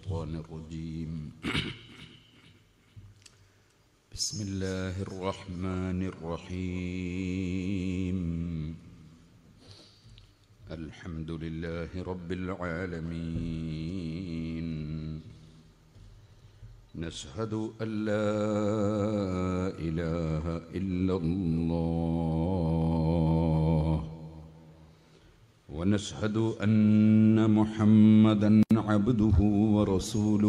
الشيطان الرجيم بسم الله الرحمن الرحيم الحمد لله رب العالمين نشهد أن لا إله إلا الله ونشهد أن محمدا عبده ورسوله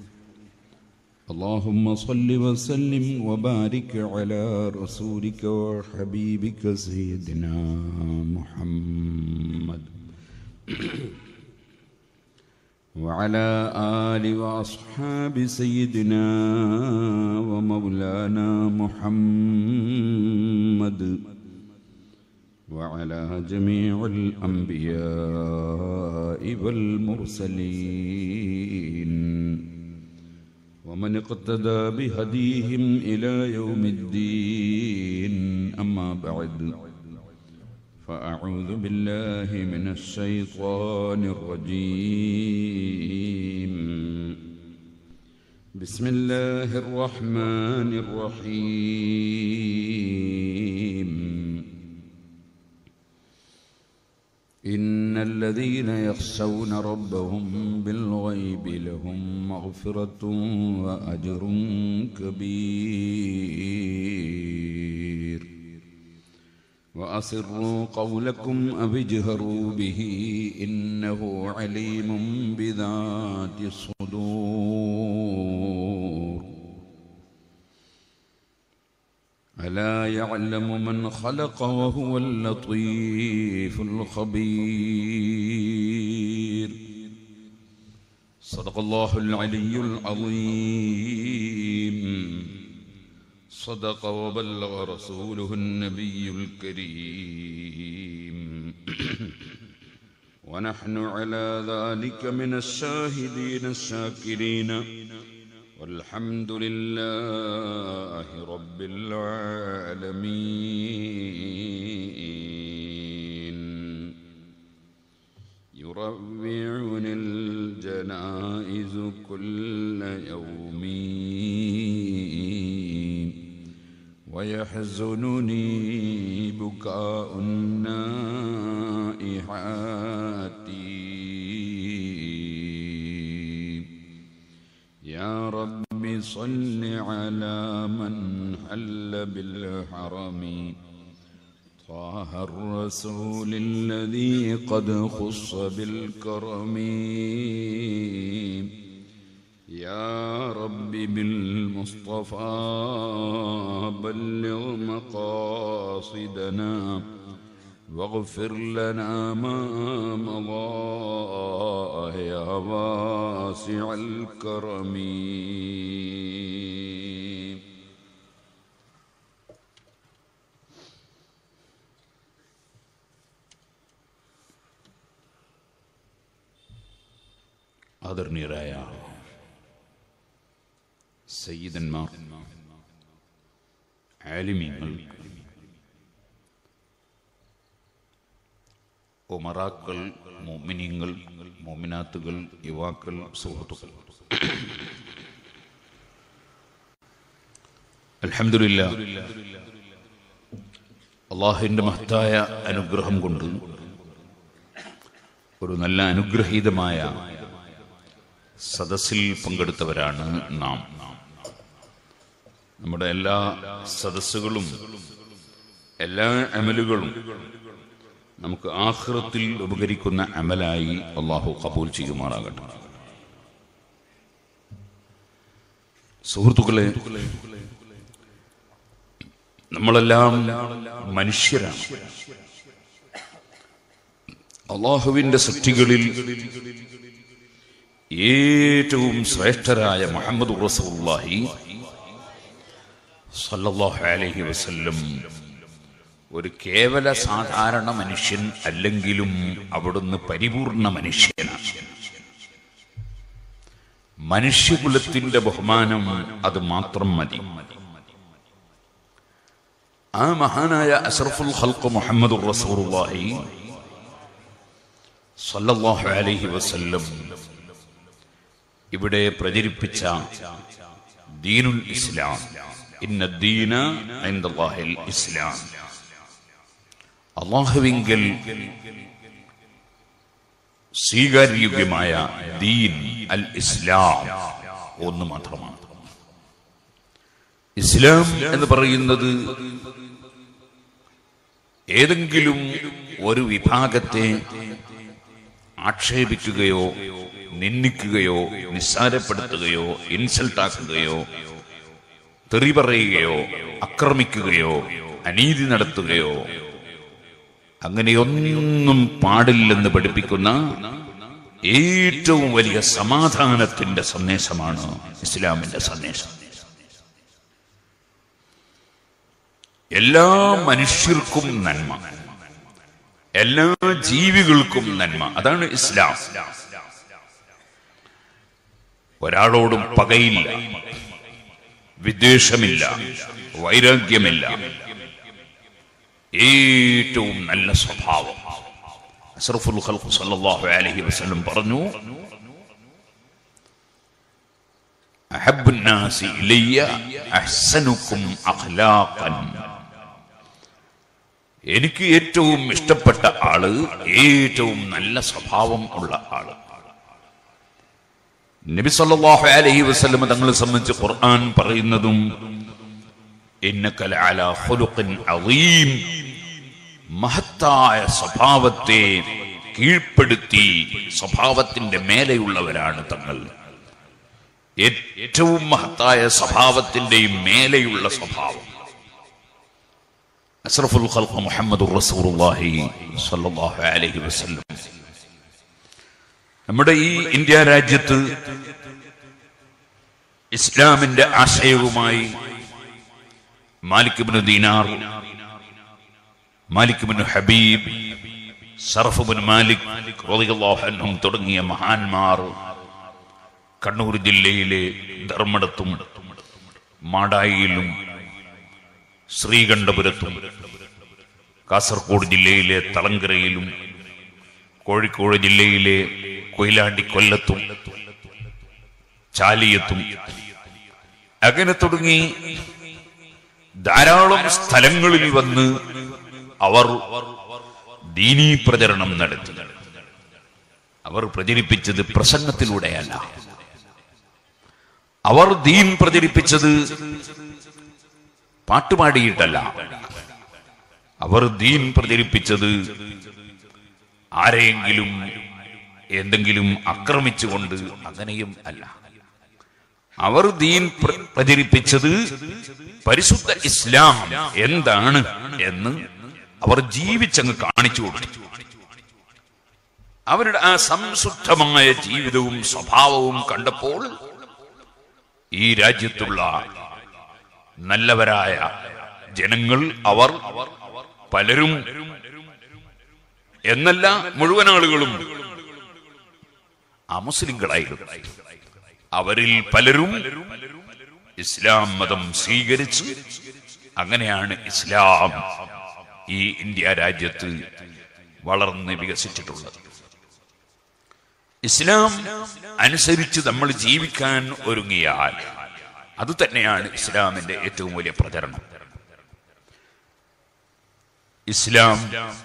اللهم صل وسلم وبارك على رسولك وحبيبك سيدنا محمد وعلى آل وأصحاب سيدنا ومولانا محمد وعلى جميع الأنبياء والمرسلين ومن اقتدى بهديهم إلى يوم الدين أما بعد فأعوذ بالله من الشيطان الرجيم بسم الله الرحمن الرحيم إن الذين يخشون ربهم بالغيب لهم مغفرة وأجر كبير وأسروا قولكم أو اجهروا به إنه عليم بذات الصدور ألا يعلم من خلق وهو اللطيف الخبير صدق الله العلي العظيم صدق وبلغ رسوله النبي الكريم ونحن على ذلك من الشاهدين الشاكرين والحمد لله رب العالمين يروعني الجنائز كل يوم ويحزنني بكاء النائحات يا رب صل على من حل بالحرم طه الرسول الذي قد خص بالكرم يا رب بالمصطفى بلغ مقاصدنا واغفر لنا ما مضى يا واسع الكرم ആദരണീയരായ സയ്യിദന്മാർ ആലിമീങ്ങൾ ഉമറാക്കൾ മോമിനിയങ്ങൾ മോമിനാത്തുകൾ യുവാക്കൾ സുഹൃത്തുക്കൾ അൽഹംദുലില്ല അള്ളാഹുവിൻ്റെ മഹത്തായ അനുഗ്രഹം കൊണ്ട് ഒരു നല്ല അനുഗ്രഹീതമായ സദസ്സിൽ പങ്കെടുത്തവരാണ് നാം നമ്മുടെ എല്ലാ സദസ്സുകളും എല്ലാ അമലുകളും നമുക്ക് ആഹ്റത്തിൽ ഉപകരിക്കുന്ന അമലായി അള്ളാഹു കബൂൽ ചെയ്യുമാറാകട്ടെ സുഹൃത്തുക്കളെ നമ്മളെല്ലാം മനുഷ്യരാണ് അള്ളാഹുവിന്റെ സൃഷ്ടികളിൽ ഏറ്റവും ശ്രേഷ്ഠരായ മുഹമ്മദ് റസൂലുള്ളാഹി സല്ലല്ലാഹു അലൈഹി വസല്ലം ഒരു കേവല സാധാരണ മനുഷ്യൻ അല്ലെങ്കിലും അവിടുന്ന് പരിപൂർണ മനുഷ്യനാണ് മനുഷ്യകുലത്തിന്റെ ബഹുമാനം അത് മാത്രം മതി ആ മഹാനായ അഷറഫുൽ ഖൽഖ് മുഹമ്മദ് റസൂലുള്ളാഹി സല്ലല്ലാഹു അലൈഹി വസല്ലം ഇവിടെ പ്രചരിപ്പിച്ച ദീനുൽ ഇസ്ലാം ഇന്ന ദീന ഇൻദല്ലാഹിൽ ഇസ്ലാം അള്ളാഹുവിങ്കൽ സ്വീകാര്യോഗ്യമായ ദീൻ അൽ ഇസ്ലാം ഒന്ന് മാത്രമാണ് ഇസ്ലാം എന്ന് പറയുന്നത് ഏതെങ്കിലും ഒരു വിഭാഗത്തെ ആക്ഷേപിക്കുകയോ നിന്ദിക്കുകയോ നിസ്സാരപ്പെടുത്തുകയോ ഇൻസൾട്ടാക്കുകയോ തെറി പറയുകയോ ആക്രമിക്കുകയോ അനീതി നടത്തുകയോ അങ്ങനെയൊന്നും പാടില്ലെന്ന് പഠിപ്പിക്കുന്ന ഏറ്റവും വലിയ സമാധാനത്തിന്റെ സന്ദേശമാണ് ഇസ്ലാമിന്റെ സന്ദേശം എല്ലാ മനുഷ്യർക്കും നന്മ എല്ലാ ജീവികൾക്കും നന്മ അതാണ് ഇസ്ലാം ഒരാളോടും പകയില്ല വിദ്വേഷമില്ല വൈരാഗ്യമില്ല ഏറ്റവും നല്ല സ്വഭാവം അഷ്റഫുൽ ഖൽഖ് സല്ലല്ലാഹു അലൈഹി വസല്ലം പറഞ്ഞു അഹബ്ബുൻ നാസി ഇലയ്യ അഹ്സനുക്കും അഖ്ലാഖൻ എനിക്ക് ഏറ്റവും ഇഷ്ടപ്പെട്ട ആള് ഏറ്റവും നല്ല സ്വഭാവം ഉള്ള ആള് നബി സല്ലല്ലാഹു അലൈഹി വസല്ലം തങ്ങളെ സംബന്ധിച്ച് ഖുർആൻ പറയുന്നതും ഇന്നക ലഅലാ ഖുലുഖിൻ അളീം മഹത്തായ സ്വഭാവത്തെ കീഴ്പ്പെടുത്തി സ്വഭാവത്തിന്റെ മേലെയുള്ളവരാണ് തങ്ങൾ ഏറ്റവും മഹത്തായ സ്വഭാവത്തിന്റെയും മേലെയുള്ള സ്വഭാവം അഷ്റഫുൽ ഖൽഖ് മുഹമ്മദ് റസൂലുള്ളാഹി സ്വല്ലല്ലാഹു അലൈഹി വസല്ലം നമ്മുടെ ഈ ഇന്ത്യ രാജ്യത്ത് ഇസ്ലാമിന്റെ ആശയവുമായി Malik bin Dinar Malik bin Habib Sarf bin Malik റളിയല്ലാഹു അൻഹും തുടങ്ങിയ മഹാന്മാർ കണ്ണൂർ ജില്ലയിലെ ധർമ്മടത്തും മാടായിയിലും ശ്രീകണ്ഠപുരത്തും കാസർഗോഡ് ജില്ലയിലെ തളങ്കരയിലും കോഴിക്കോട് ജില്ലയിലെ കൊയിലാണ്ടി കൊല്ലത്തും ചാലിയത്തും അങ്ങനെ തുടങ്ങി ധാരാളം സ്ഥലങ്ങളിൽ വന്ന് അവർ ദീനീ പ്രചരണം നടത്തി അവർ പ്രചരിപ്പിച്ചത് പ്രസംഗത്തിലൂടെയല്ല അവർ ദീൻ പ്രചരിപ്പിച്ചത് പാട്ടുപാടിയിട്ടല്ല അവർ ദീൻ പ്രചരിപ്പിച്ചത് ആരെയെങ്കിലും എന്തെങ്കിലും ആക്രമിച്ചുകൊണ്ട് അങ്ങനെയും അല്ല അവർ ദീൻ പ്ര- പ്രചരിപ്പിച്ചത് പരിശുദ്ധ ഇസ്ലാം എന്താണ് എന്ന് അവർ ജീവിച്ചങ്ങ് കാണിച്ചു കൊടുത്തു അവരുടെ ആ സംശുദ്ധമായ ജീവിതവും സ്വഭാവവും കണ്ടപ്പോൾ ഈ രാജ്യത്തുള്ള നല്ലവരായ ജനങ്ങൾ അവർ പലരും എന്നല്ല മുഴുവൻ ആളുകളും അമുസ്ലിങ്ങളായിരുന്നു അവരിൽ പലരും ഇസ്ലാം മതം സ്വീകരിച്ച് അങ്ങനെയാണ് ഇസ്ലാം ഈ ഇന്ത്യ രാജ്യത്ത് വളർന്ന് വികസിച്ചിട്ടുള്ളത് ഇസ്ലാം അനുസരിച്ച് നമ്മൾ ജീവിക്കാൻ ഒരുങ്ങിയാൽ അത് തന്നെയാണ് ഇസ്ലാമിന്റെ ഏറ്റവും വലിയ പ്രചരണം ഇസ്ലാം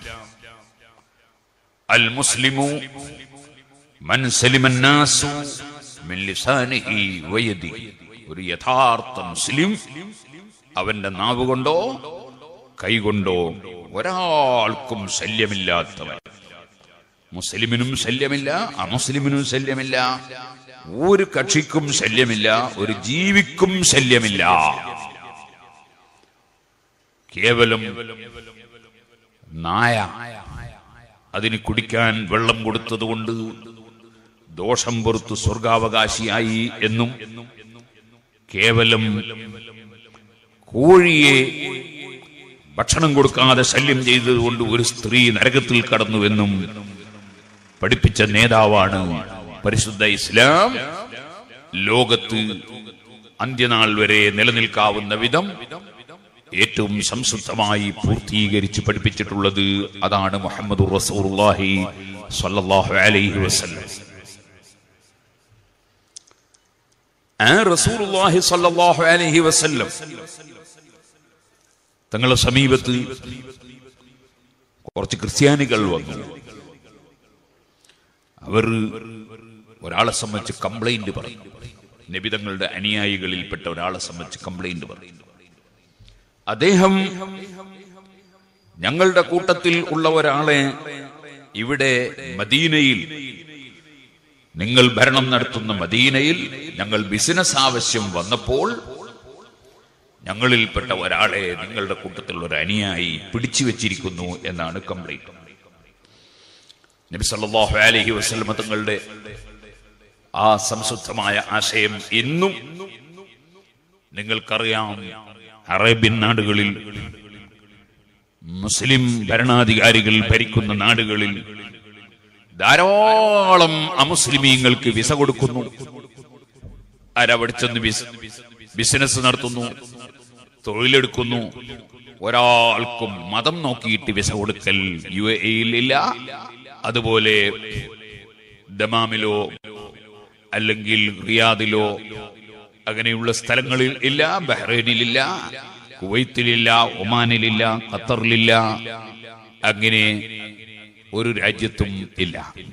അൽ മുസ്ലിമു മൻ സലിമന്നാസു മിൻ ലിസാനിഹി വയദിഹി ഒരു യഥാർത്ഥ മുസ്ലിം അവന്റെ നാവ് കൊണ്ടോ കൈകൊണ്ടോ ഒരാൾക്കും ശല്യമില്ലാത്തവൻ മുസ്ലിമിനും ശല്യമില്ല അമുസ്ലിമിനും ശല്യമില്ല ഒരു കക്ഷിക്കും ശല്യമില്ല ഒരു ജീവിക്കും ശല്യമില്ല കേവലം നായ അതിന് കുടിക്കാൻ വെള്ളം കൊടുത്തതുകൊണ്ട് ദോഷം പൊറുത്ത് സ്വർഗാവകാശിയായി എന്നും കേവലം കോഴിയെ ഭക്ഷണം കൊടുക്കാതെ ശല്യം ചെയ്തതുകൊണ്ട് ഒരു സ്ത്രീ നരകത്തിൽ കടന്നുവെന്നും പഠിപ്പിച്ച നേതാവാണ് പരിശുദ്ധ ഇസ്ലാം ലോകത്ത് അന്ത്യനാൾ വരെ നിലനിൽക്കാവുന്ന വിധം ഏറ്റവും സംശുദ്ധമായി പൂർത്തീകരിച്ച് പഠിപ്പിച്ചിട്ടുള്ളത് അതാണ് മുഹമ്മദ് റസൂലുള്ളാഹി സ്വല്ലല്ലാഹു അലൈഹി വസല്ലം ആ റസൂലുള്ളാഹി സ്വല്ലല്ലാഹു അലൈഹി വസല്ലം തങ്ങളുടെ സമീപത്ത് കുറച്ച് ക്രിസ്ത്യാനികൾ വന്നു അവർ ഒരാളെ സംബന്ധിച്ച് കംപ്ലൈന്റ് പറയും നബിതങ്ങളുടെ അനുയായികളിൽപ്പെട്ട ഒരാളെ സംബന്ധിച്ച് കംപ്ലൈന്റ് പറയും അദ്ദേഹം ഞങ്ങളുടെ കൂട്ടത്തിൽ ഉള്ള ഒരാളെ ഇവിടെ മദീനയിൽ നിങ്ങൾ ഭരണം നടത്തുന്ന മദീനയിൽ ഞങ്ങൾ ബിസിനസ് ആവശ്യം വന്നപ്പോൾ ഞങ്ങളിൽപ്പെട്ട ഒരാളെ നിങ്ങളുടെ കൂട്ടത്തിലുള്ള ഒരു അനിയായി പിടിച്ചു വെച്ചിരിക്കുന്നു എന്നാണ് കംപ്ലൈന്റ് നബി സല്ലല്ലാഹു അലൈഹി വസല്ലം തങ്ങളുടെ ആ സംശുദ്ധമായ ആശയം ഇന്നും നിങ്ങൾക്കറിയാം അറേബ്യൻ നാടുകളിൽ മുസ്ലിം ഭരണാധികാരികൾ ഭരിക്കുന്ന നാടുകളിൽ ധാരാളം അമുസ്ലിമീങ്ങൾക്ക് വിസ കൊടുക്കുന്നു ആരവിടെ ചെന്ന് ബിസ്- ബിസിനസ് നടത്തുന്നു തൊഴിലെടുക്കുന്നു ഒരാൾക്കും മതം നോക്കിയിട്ട് വിസ കൊടുക്കൽ യു എയിൽ ഇല്ല അതുപോലെ ദമാമിലോ അല്ലെങ്കിൽ റിയാദിലോ അങ്ങനെയുള്ള സ്ഥലങ്ങളിൽ ഇല്ല ബഹ്റൈനിലില്ല കുവൈത്തിലില്ല ഒമാനിലില്ല ഖത്തറിലില്ല അങ്ങനെ ഒരു രാജ്യത്തും ഇല്ല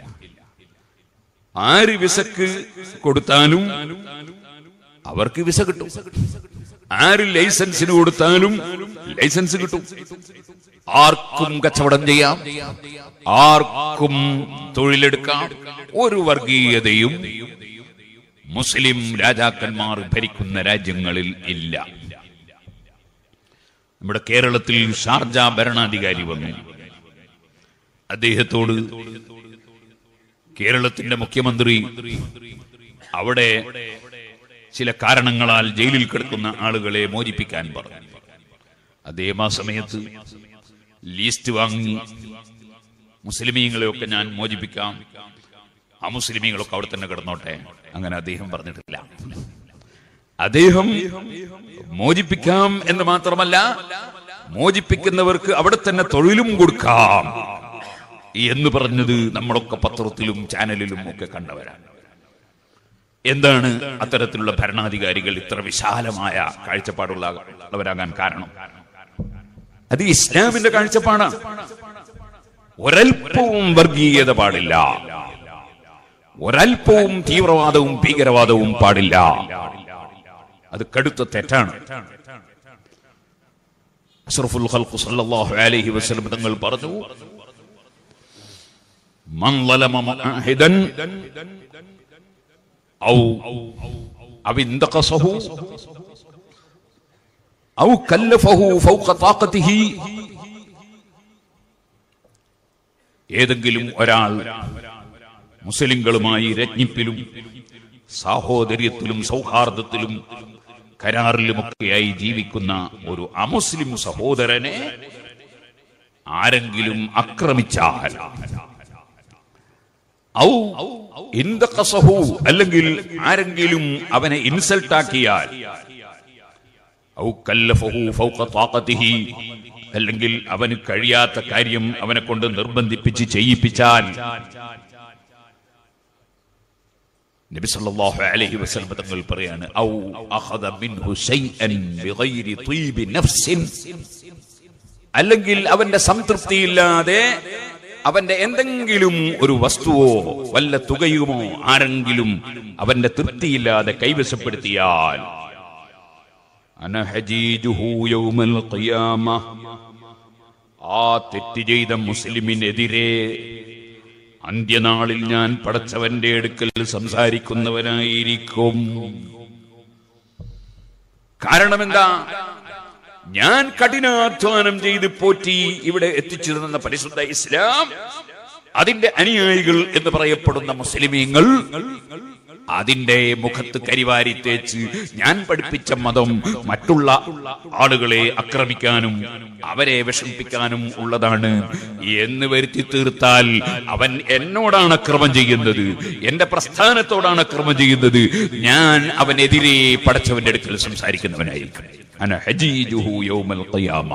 ആര് വിസക്ക് കൊടുത്താലും അവർക്ക് വിസ കിട്ടും ആര് ലൈസൻസിന് കൊടുത്താലും ലൈസൻസ് കിട്ടും ആർക്കും കച്ചവടം ചെയ്യാം ആർക്കും തൊഴിലെടുക്കാം ഒരു വർഗീയതയും മുസ്ലിം രാജാക്കന്മാർ ഭരിക്കുന്ന രാജ്യങ്ങളിൽ ഇല്ല നമ്മുടെ കേരളത്തിൽ ഷാർജ ഭരണാധികാരി വന്നു അദ്ദേഹത്തോട് കേരളത്തിന്റെ മുഖ്യമന്ത്രി അവിടെ ചില കാരണങ്ങളാൽ ജയിലിൽ കിടക്കുന്ന ആളുകളെ മോചിപ്പിക്കാൻ പറഞ്ഞു അദ്ദേഹം ആ സമയത്ത് ലീസ്റ്റ് വാങ്ങി മുസ്ലിമീങ്ങളെയൊക്കെ ഞാൻ മോചിപ്പിക്കാം ആ മുസ്ലിമീങ്ങളൊക്കെ അവിടെ തന്നെ കിടന്നോട്ടെ അങ്ങനെ അദ്ദേഹം പറഞ്ഞിട്ടില്ല അദ്ദേഹം മോചിപ്പിക്കാം എന്ന് മാത്രമല്ല മോചിപ്പിക്കുന്നവർക്ക് അവിടെ തന്നെ തൊഴിലും കൊടുക്കാം എന്ന് പറഞ്ഞത് നമ്മളൊക്കെ പത്രത്തിലും ചാനലിലും ഒക്കെ കണ്ടവരാണ് എന്താണ് അത്തരത്തിലുള്ള ഭരണാധികാരികൾ ഇത്ര വിശാലമായ കാഴ്ചപ്പാടുള്ള ഉള്ളവരാകാൻ കാരണം അത് ഇസ്ലാമിന്റെ കാഴ്ചപ്പാടാണ് ഒരൽപ്പവും വർഗീയത പാടില്ല ഒരൽപ്പവും തീവ്രവാദവും ഭീകരവാദവും പാടില്ല അത് കടുത്ത തെറ്റാണ് അഷ്റഫുൽ ഖൽഖ് സല്ലല്ലാഹു അലൈഹി വസല്ലം തങ്ങൾ പറഞ്ഞു മൻ ളലമ മുആഹിദൻ ഔ അവ ഇന്തഖസഹു ഔ കല്ലഫഹു ഫൗഖ താഖതിഹി ഏതെങ്കിലും ഒരാൾ മുസ്ലിങ്ങളുമായി രജ്ഞിപ്പിലും സാഹോദര്യത്തിലും സൗഹാർദ്ദത്തിലും കരാറിലുമൊക്കെയായി ജീവിക്കുന്ന ഒരു അമുസ്ലിം സഹോദരനെ ആരെങ്കിലും ആക്രമിച്ചാൽ ഔ ഇന്തഖസഹു അല്ലെങ്കിൽ ആരെങ്കിലും അവനെ ഇൻസൾട്ടാക്കിയാൽ ഔ കല്ലഫഹു ഫൗഖ താഖതിഹി അല്ലെങ്കിൽ അവന് കഴിയാത്ത കാര്യം അവനെ കൊണ്ട് നിർബന്ധിപ്പിച്ച് ചെയ്യിപ്പിച്ചാൽ നബി സല്ലല്ലാഹു അലൈഹി വസല്ലം തങ്ങൾ പറയാണ് ഔ അഖദ മിൻഹു ശൈഅൻ ബിഗൈരി തീബി നഫ്സിൻ അല്ലെങ്കിൽ അവന്റെ സംതൃപ്തിയില്ലാതെ അവന്റെ എന്തെങ്കിലും ഒരു വസ്തുവോ വല്ല തുകയുമോ ആരെങ്കിലും അവന്റെ തൃപ്തിയില്ലാതെ കൈവശപ്പെടുത്തിയാൽ അന ഹജീജുഹു യൗമൽ ഖിയാമ ആ തെറ്റ് ചെയ്ത മുസ്ലിമിനെതിരെ അന്ത്യനാളിൽ ഞാൻ പടച്ചവന്റെ അടുക്കൽ സംസാരിക്കുന്നവനായിരിക്കും കാരണം എന്താ ഞാൻ കഠിനാധ്വാനം ചെയ്ത് പോറ്റി ഇവിടെ എത്തിച്ചിരുന്ന പരിശുദ്ധ ഇസ്ലാം അതിന്റെ അനുയായികൾ എന്ന് പറയപ്പെടുന്ന മുസ്ലിമീങ്ങൾ അതിന്റെ മുഖത്ത് കരിവാരി തേച്ച് ഞാൻ പഠിപ്പിച്ച മതം മറ്റുള്ള ആളുകളെ ആക്രമിക്കാനും അവരെ വിഷമിപ്പിക്കാനും ഉള്ളതാണ് എന്ന് വരുത്തി തീർത്താൽ അവൻ എന്നോടാണ് അക്രമം ചെയ്യുന്നത് എന്റെ പ്രസ്ഥാനത്തോടാണ് അക്രമം ചെയ്യുന്നത് ഞാൻ അവനെതിരെ പടച്ചവന്റെ അടുക്കൽ സംസാരിക്കുന്നവനായിരിക്കും അന ഹജീജുഹു യൗമൽ ഖിയാമ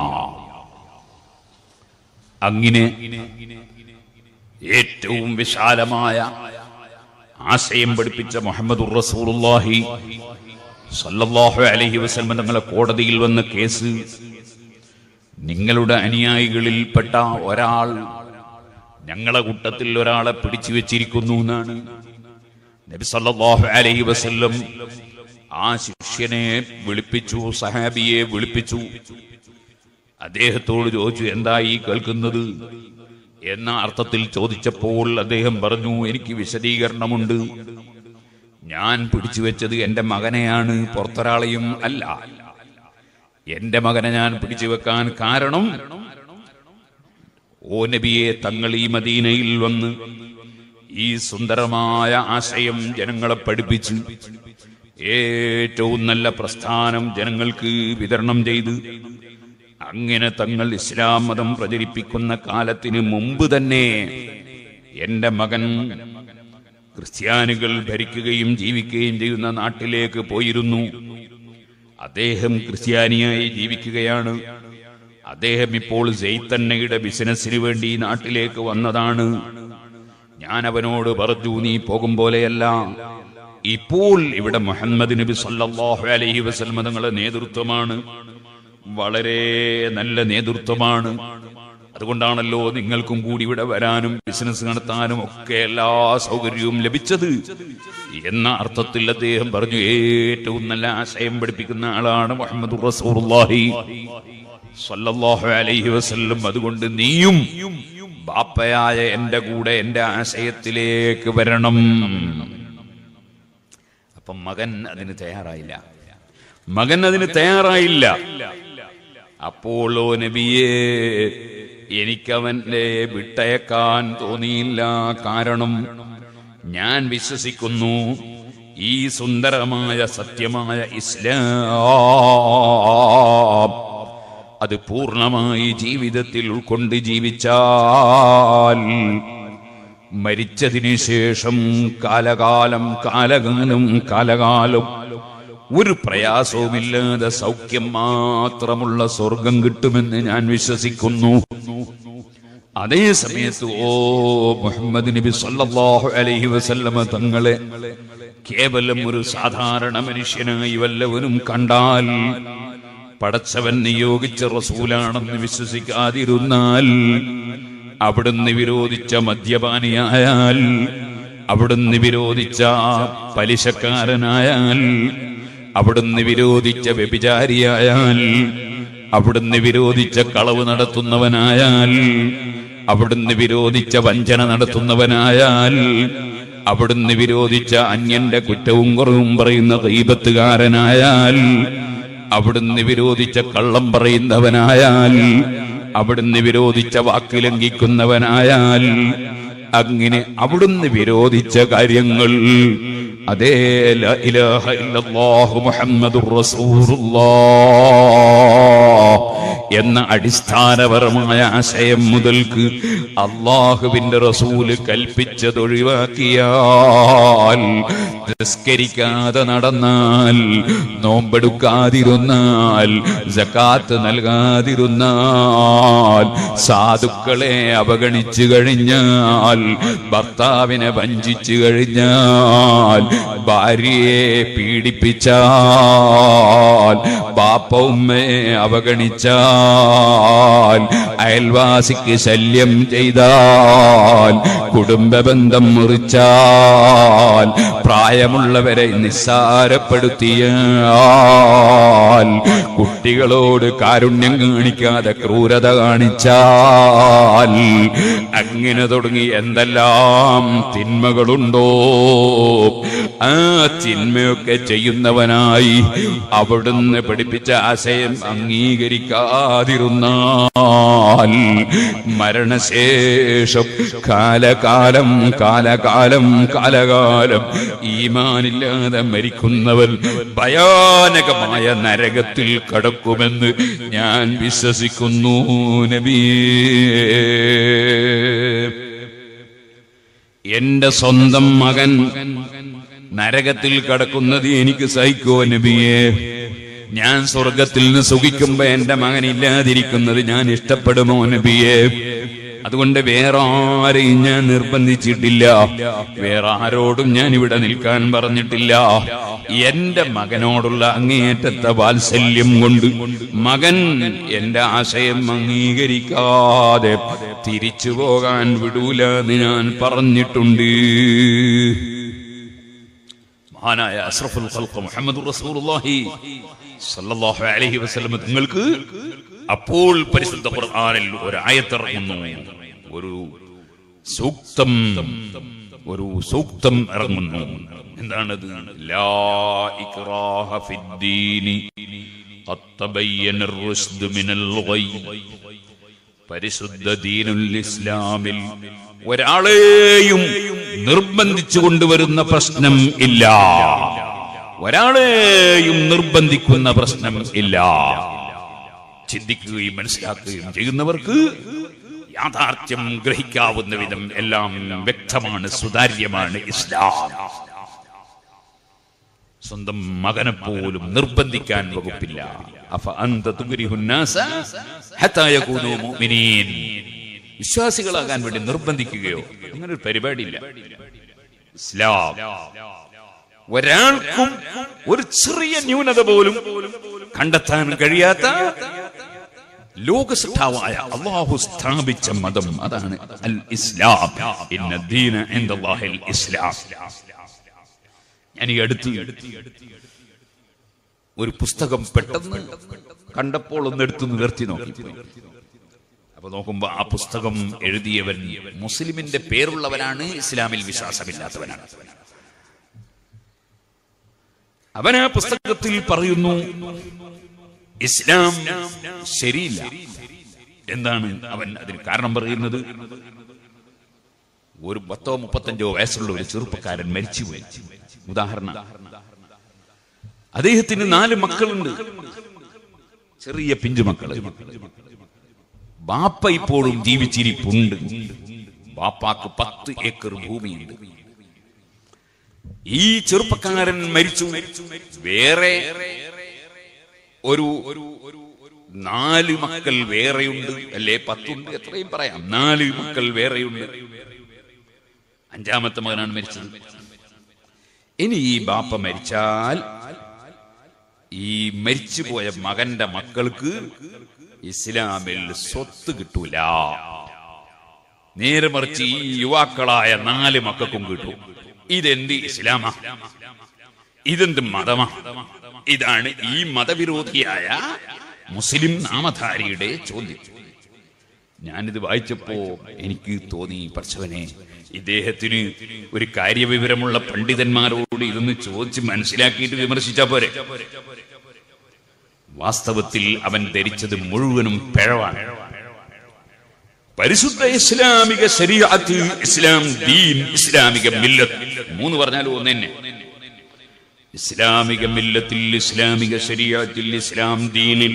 അങ്ങനെ ഏറ്റവും വിശാലമായ ആശയം പഠിപ്പിച്ച മുഹമ്മദ് റസൂലുള്ളാഹി സല്ലല്ലാഹു അലൈഹി വസല്ലം തങ്ങളെ കോടതിയിൽ വന്ന കേസ് നിങ്ങളുടെ അനുയായികളിൽപ്പെട്ട ഒരാൾ ഞങ്ങളെ കൂട്ടത്തിൽ ഒരാളെ പിടിച്ചു വെച്ചിരിക്കുന്നു എന്നാണ് നബി സല്ലല്ലാഹു അലൈഹി വസല്ലം ആ ശിഷ്യനെ വിളിപ്പിച്ചു സഹാബിയെ വിളിപ്പിച്ചു അദ്ദേഹത്തോട് ചോദിച്ചു എന്താ ഈ കേൾക്കുന്നത് എന്ന അർത്ഥത്തിൽ ചോദിച്ചപ്പോൾ അദ്ദേഹം പറഞ്ഞു എനിക്ക് വിശദീകരണമുണ്ട് ഞാൻ പിടിച്ചു വെച്ചത് എന്റെ മകനെയാണ് പുറത്തൊരാളെയും അല്ല എന്റെ മകനെ ഞാൻ പിടിച്ചു വെക്കാൻ കാരണം ഓ നബിയെ തങ്ങൾ ഈ മദീനയിൽ വന്ന് ഈ സുന്ദരമായ ആശയം ജനങ്ങളെ പഠിപ്പിച്ച് ഏറ്റവും നല്ല പ്രസ്ഥാനം ജനങ്ങൾക്ക് വിതരണം ചെയ്ത് അങ്ങനെ തങ്ങൾ ഇസ്ലാം മതം പ്രചരിപ്പിക്കുന്ന കാലത്തിന് മുമ്പ് തന്നെ എന്റെ മകൻ ക്രിസ്ത്യാനികൾ ഭരിക്കുകയും ജീവിക്കുകയും ചെയ്യുന്ന നാട്ടിലേക്ക് പോയിരുന്നു അദ്ദേഹം ക്രിസ്ത്യാനിയായി ജീവിക്കുകയാണ് അദ്ദേഹം ഇപ്പോൾ ജെയ്ത്തണ്ണയുടെ ബിസിനസ്സിന് വേണ്ടി ഈ നാട്ടിലേക്ക് വന്നതാണ് ഞാൻ അവനോട് പറഞ്ഞു നീ പോകും പോലെയല്ല ഇപ്പോൾ ഇവിടെ മുഹമ്മദ് നബി സല്ലല്ലാഹു അലൈഹി വസല്ലം തങ്ങളുടെ നേതൃത്വമാണ് വളരെ നല്ല നേതൃത്വമാണ് അതുകൊണ്ടാണല്ലോ നിങ്ങൾക്കും കൂടി ഇവിടെ വരാനും ബിസിനസ് നടത്താനും ഒക്കെ എല്ലാ സൗകര്യവും ലഭിച്ചത് എന്ന അർത്ഥത്തിൽ അദ്ദേഹം പറഞ്ഞു ഏറ്റവും നല്ല ആശയം പഠിപ്പിക്കുന്ന ആളാണ് മുഹമ്മദ് റസൂലുള്ളാഹി സല്ലല്ലാഹു അലൈഹി വസല്ലം അതുകൊണ്ട് നീയും ബാപ്പയായ എന്റെ കൂടെ എന്റെ ആശയത്തിലേക്ക് വരണം അപ്പം മകൻ അതിന് തയ്യാറായില്ല മകൻ അതിന് തയ്യാറായില്ല അപ്പോളോ നബിയെ എനിക്കവന്റെ വിട്ടയക്കാൻ തോന്നിയില്ല കാരണം ഞാൻ വിശ്വസിക്കുന്നു ഈ സുന്ദരമായ സത്യമായ ഇസ്ലാം അത് പൂർണ്ണമായി ജീവിതത്തിൽ ഉൾക്കൊണ്ട് ജീവിച്ചാൽ മരിച്ചതിന് ശേഷം കാലകാലം കാലകാലം കാലകാലം ഒരു പ്രയാസവുമില്ലാതെ സൗഖ്യം മാത്രമുള്ള സ്വർഗം കിട്ടുമെന്ന് ഞാൻ വിശ്വസിക്കുന്നു അതേ സമയത്ത് ഓ മുഹമ്മദ് നബി സല്ലല്ലാഹു അലൈഹി വസല്ലമ തങ്ങളെ കേവലം ഒരു സാധാരണ മനുഷ്യനായി വല്ലവനും കണ്ടാൽ പടച്ചവൻ നിയോഗിച്ച റസൂലാണെന്ന് വിശ്വസിക്കാതിരുന്നാൽ അവിടുന്ന് വിരോധിച്ച മദ്യപാനിയായാൽ അവിടുന്ന് വിരോധിച്ച പലിശക്കാരനായാൽ അവിടുന്ന് വിരോധിച്ച വ്യഭിചാരിയായാൽ അവിടുന്ന് വിരോധിച്ച കളവ് നടത്തുന്നവനായാൽ അവിടുന്ന് വിരോധിച്ച വഞ്ചന നടത്തുന്നവനായാൽ അവിടുന്ന് വിരോധിച്ച അന്യന്റെ കുറ്റവും കുറവും പറയുന്ന ദൈവത്തുകാരനായാൽ അവിടുന്ന് വിരോധിച്ച കള്ളം പറയുന്നവനായാൽ അവിടുന്ന് വിരോധിച്ച വാക്ക് ലംഘിക്കുന്നവനായാൽ അങ്ങനെ അവിടുന്ന് വിരോധിച്ച കാര്യങ്ങൾ അതേ ലാ ഇലാഹ ഇല്ലല്ലാഹു മുഹമ്മദുർ റസൂലുള്ളാഹ് എന്ന അടിസ്ഥാനപരമായ ആശയം മുതൽക്ക് അള്ളാഹുവിന്റെ റസൂല് കൽപ്പിച്ചതൊഴിവാക്കിയാൽ നിസ്കരിക്കാതെ നടന്നാൽ നോമ്പെടുക്കാതിരുന്നാൽ ജക്കാത്ത് നൽകാതിരുന്നാൽ സാധുക്കളെ അവഗണിച്ചു കഴിഞ്ഞാൽ ഭർത്താവിനെ വഞ്ചിച്ചു കഴിഞ്ഞാൽ ഭാര്യയെ പീഡിപ്പിച്ചാൽ ബാപ്പ ഉമ്മയെ അവഗണിച്ചാൽ അയൽവാസിക്ക് ശല്യം ചെയ്താൽ കുടുംബ ബന്ധം മുറിച്ചാൽ പ്രായമുള്ളവരെ നിസ്സാരപ്പെടുത്തിയാൽ കുട്ടികളോട് കാരുണ്യം കാണിക്കാതെ ക്രൂരത കാണിച്ചാൽ അങ്ങനെ തുടങ്ങി എന്തെല്ലാം തിന്മകളുണ്ടോ ആ തിന്മയൊക്കെ ചെയ്യുന്നവനായി അവിടുന്ന് പഠിപ്പിച്ച ആശയം അംഗീകരിക്കാതിരുന്നാൽ മരണശേഷം കാലകാലം കാലകാലം കാലകാലം ഈമാനില്ലാതെ മരിക്കുന്നവൻ ഭയാനകമായ നരകത്തിൽ കടക്കുമെന്ന് ഞാൻ വിശ്വസിക്കുന്നു നബിയേ എന്റെ സ്വന്തം മകൻ നരകത്തിൽ കടക്കുന്നത് എനിക്ക് സഹിക്കോ നബിയെ ഞാൻ സ്വർഗത്തിൽ നിന്ന് സുഖിക്കുമ്പോ എന്റെ മകൻ ഇല്ലാതിരിക്കുന്നത് ഞാൻ ഇഷ്ടപ്പെടുമോ നബിയെ അതുകൊണ്ട് വേറെ ആരെയും ഞാൻ നിർബന്ധിച്ചിട്ടില്ല വേറെ ആരോടും ഞാൻ ഇവിടെ നിൽക്കാൻ പറഞ്ഞിട്ടില്ല എന്റെ മകനോടുള്ള അങ്ങേയറ്റത്തെ വാത്സല്യം കൊണ്ട് മകൻ എന്റെ ആശയം അംഗീകരിക്കാതെ തിരിച്ചു പോകാൻ വിടൂല എന്ന് ഞാൻ പറഞ്ഞിട്ടുണ്ട് മഹാനായ അഷ്റഫുൽ ഖൽഖ് മുഹമ്മദ് റസൂലുള്ളാഹി സല്ലല്ലാഹു അലൈഹി വസല്ലം നിങ്ങൾക്ക് അപ്പോൾ പരിശുദ്ധ ഖുർആനിൽ ഒരു ആയത്തിറങ്ങുന്നു ഒരു സൂക്തം ഒരു സൂക്തം ഇറങ്ങുന്നു എന്താണത് ലാ ഇക്റാഹ ഫിദ്ദീനി ഖദ് തബയ്യന الرشد മിനൽ ഗയ് പരിശുദ്ധ ദീനുൽ ഇസ്ലാമിൽ ഒരാളെയും നിർബന്ധിച്ചു കൊണ്ടുവരുന്ന പ്രശ്നം ഇല്ല ഒരാളെയും നിർബന്ധിക്കുന്ന പ്രശ്നം ഇല്ല ചിന്തിക്കുകയും മനസ്സിലാക്കുകയും ചെയ്യുന്നവർക്ക് യാഥാർത്ഥ്യം ഗ്രഹിക്കാവുന്ന വിധം എല്ലാം വ്യക്തമാണ് സുതാര്യമാണ് ഇസ്ലാം സ്വന്തം മകനെ പോലും നിർബന്ധിക്കാൻ വകുപ്പില്ല അഫ അന്ത തുഗ്രിഹുന്നാസ ഹത്താ യകൂനൂ മുഅ്മിനീൻ വിശ്വാസികളാകാൻ വേണ്ടി നിർബന്ധിക്കുകയോ അങ്ങനെ ഒരു പരിപാടിയില്ല ഇസ്ലാം ഒരാൾക്കും ഒരു ചെറിയ ന്യൂനത പോലും കണ്ടെത്താൻ കഴിയാത്ത ലോകസിദ്ധാവായ അള്ളാഹു സ്ഥാപിച്ച മതം അതാണ് അൽ ഇസ്ലാം ഇന്ന ദീന ഇൻദല്ലാഹിൽ ഇസ്ലാം ഞാൻ ഈ അടുത്ത് ഒരു പുസ്തകം പെട്ടെന്ന് കണ്ടപ്പോൾ ഒന്ന് എടുത്തു നിവർത്തി നോക്കി അപ്പൊ നോക്കുമ്പോ ആ പുസ്തകം എഴുതിയവൻ മുസ്ലിമിന്റെ പേരുള്ളവനാണ് ഇസ്ലാമിൽ വിശ്വാസമില്ലാത്തവനാണ് അവൻ ആ പുസ്തകത്തിൽ പറയുന്നു ഇസ്ലാം ശരിയില്ല എന്താണ് അവൻ അതിന് കാരണം പറയുന്നത് ഒരു പത്തോ മുപ്പത്തഞ്ചോ വയസ്സുള്ള ഒരു ചെറുപ്പക്കാരൻ മരിച്ചുപോയി ഉദാഹരണം അദ്ദേഹത്തിന് നാല് മക്കളുണ്ട് ചെറിയ പിഞ്ചു മക്കള് ബാപ്പ ഇപ്പോഴും ജീവിച്ചിരിപ്പുണ്ട് ബാപ്പാക്ക് പത്ത് ഏക്കർ ഭൂമിയുണ്ട് ഈ ചെറുപ്പക്കാരൻ മരിച്ചു വേറെ ഒരു നാല് മക്കൾ വേറെയുണ്ട് അല്ലേ പത്തുണ്ട് എത്രയും പറയാം നാല് മക്കൾ വേറെയുണ്ട് അഞ്ചാമത്തെ മകനാണ് മരിച്ചത് ഇനി ഈ ബാപ്പ മരിച്ചാൽ ഈ മരിച്ചുപോയ മകന്റെ മക്കൾക്ക് ഇസ്ലാമിൽ സ്വത്ത് കിട്ടൂല നേരെ മറിച്ച് ഈ യുവാക്കളായ നാല് മക്കൾക്കും കിട്ടും ഇതെന്ത് ഇസ്ലാമാ ഇതെന്ത് മതമാ ഇതാണ് ഈ മതവിരോധിയായ മുസ്ലിം നാമധാരിയുടെ ചോദ്യം ഞാനിത് വായിച്ചപ്പോ എനിക്ക് തോന്നി പർശവനെ ഇദ്ദേഹത്തിന് ഒരു കാര്യവിവരമുള്ള പണ്ഡിതന്മാരോട് ഇതൊന്ന് ചോദിച്ച് മനസ്സിലാക്കിയിട്ട് വിമർശിച്ചാ പോരെ വാസ്തവത്തിൽ അവൻ ധരിച്ചത് മുഴുവനും പിഴവാണ് പരിശുദ്ധ ഇസ്ലാമിക ശരീഅത്ത് ഇസ്ലാം ദീൻ ഇസ്ലാമിക മില്ലത്ത് മൂന്ന് പറഞ്ഞാലും ഒന്ന് തന്നെ ഇസ്ലാമിക മില്ലത്തിൽ ഇസ്ലാമിക ശരീഅത്തിൽ ഇസ്ലാം ദീനിൽ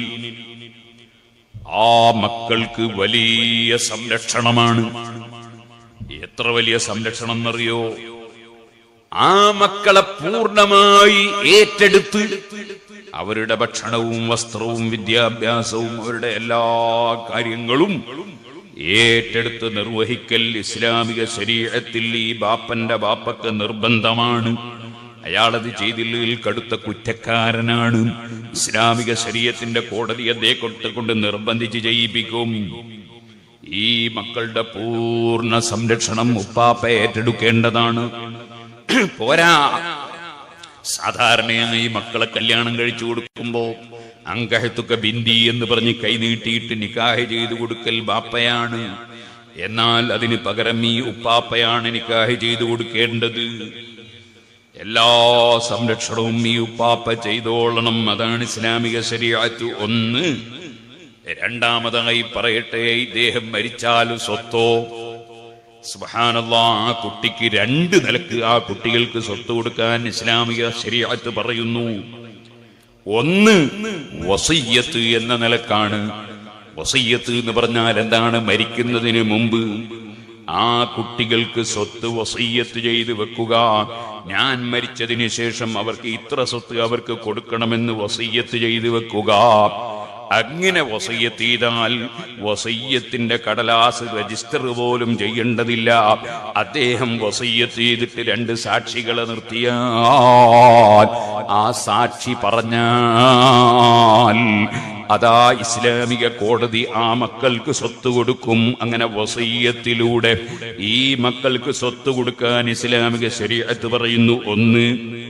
ആ മക്കൾക്ക് വലിയ സംരക്ഷണമാണ് എത്ര വലിയ സംരക്ഷണം എന്നറിയോ ആ മക്കളെ പൂർണ്ണമായി ഏറ്റെടുത്ത് അവരുടെ ഭക്ഷണവും വസ്ത്രവും വിദ്യാഭ്യാസവും അവരുടെ എല്ലാ കാര്യങ്ങളും ഏറ്റെടുത്ത് നിർവഹിക്കൽ ഇസ്ലാമിക ശരീരത്തിൽ ഈ ബാപ്പന്റെ ബാപ്പക്ക് നിർബന്ധമാണ് അയാളത് ചെയ്തില്ലെങ്കിൽ കടുത്ത കുറ്റക്കാരനാണ് ഇസ്ലാമിക ശരീരത്തിന്റെ കോടതി അദ്ദേഹത്തെ കൊണ്ട് നിർബന്ധിച്ച് ചെയ്യിപ്പിക്കും ഈ മക്കളുടെ പൂർണ്ണ സംരക്ഷണം ഉപ്പാപ്പ ഏറ്റെടുക്കേണ്ടതാണ് പോരാ സാധാരണയായി മക്കളെ കല്യാണം കഴിച്ചു കൊടുക്കുമ്പോ അങ്കഹത്തുക്ക ബിന്ദി എന്ന് പറഞ്ഞ് കൈനീട്ടിയിട്ട് നിക്കാഹ് ചെയ്തു കൊടുക്കൽ ബാപ്പയാണ് എന്നാൽ അതിന് പകരം ഈ ഉപ്പാപ്പയാണ് നിക്കാഹ് ചെയ്തു കൊടുക്കേണ്ടത് എല്ലാ സംരക്ഷണവും ഈ ഉപ്പാപ്പ ചെയ്തോളണം അതാണ് ഇസ്ലാമിക ശരീഅത്ത് ഒന്ന് രണ്ടാമതായി പറയട്ടെ ഇദ്ദേഹം മരിച്ചാൽ സ്വത്തോ സുബ്ഹാനല്ലാ ആ കുട്ടിക്ക് രണ്ട് നിലക്ക് ആ കുട്ടികൾക്ക് സ്വത്ത് കൊടുക്കാൻ ഇസ്ലാമിക ശരീഅത്ത് പറയുന്നു ഒന്ന് വസയ്യത്ത് എന്ന നിലക്കാണ് വസയ്യത്ത് എന്ന് പറഞ്ഞാൽ എന്താണ് മരിക്കുന്നതിന് മുമ്പ് ആ കുട്ടികൾക്ക് സ്വത്ത് വസയ്യത്ത് ചെയ്ത് വെക്കുക ഞാൻ മരിച്ചതിന് ശേഷം അവർക്ക് ഇത്ര സ്വത്ത് അവർക്ക് കൊടുക്കണമെന്ന് വസയ്യത്ത് ചെയ്ത് വെക്കുക അങ്ങനെ വസയ്യത്ത് ചെയ്താൽ വസയ്യത്തിന്റെ കടലാസ് രജിസ്റ്റർ പോലും ചെയ്യേണ്ടതില്ല അദ്ദേഹം വസയ്യത്ത് ചെയ്തിട്ട് രണ്ട് സാക്ഷികളെ നിർത്തിയാൽ ആ സാക്ഷി പറഞ്ഞാൽ അതാ ഇസ്ലാമിക കോടതി ആ മക്കൾക്ക് സ്വത്ത് കൊടുക്കും അങ്ങനെ വസയ്യത്തിലൂടെ ഈ മക്കൾക്ക് സ്വത്ത് കൊടുക്കാൻ ഇസ്ലാമിക ശരീരത്ത് പറയുന്നു ഒന്ന്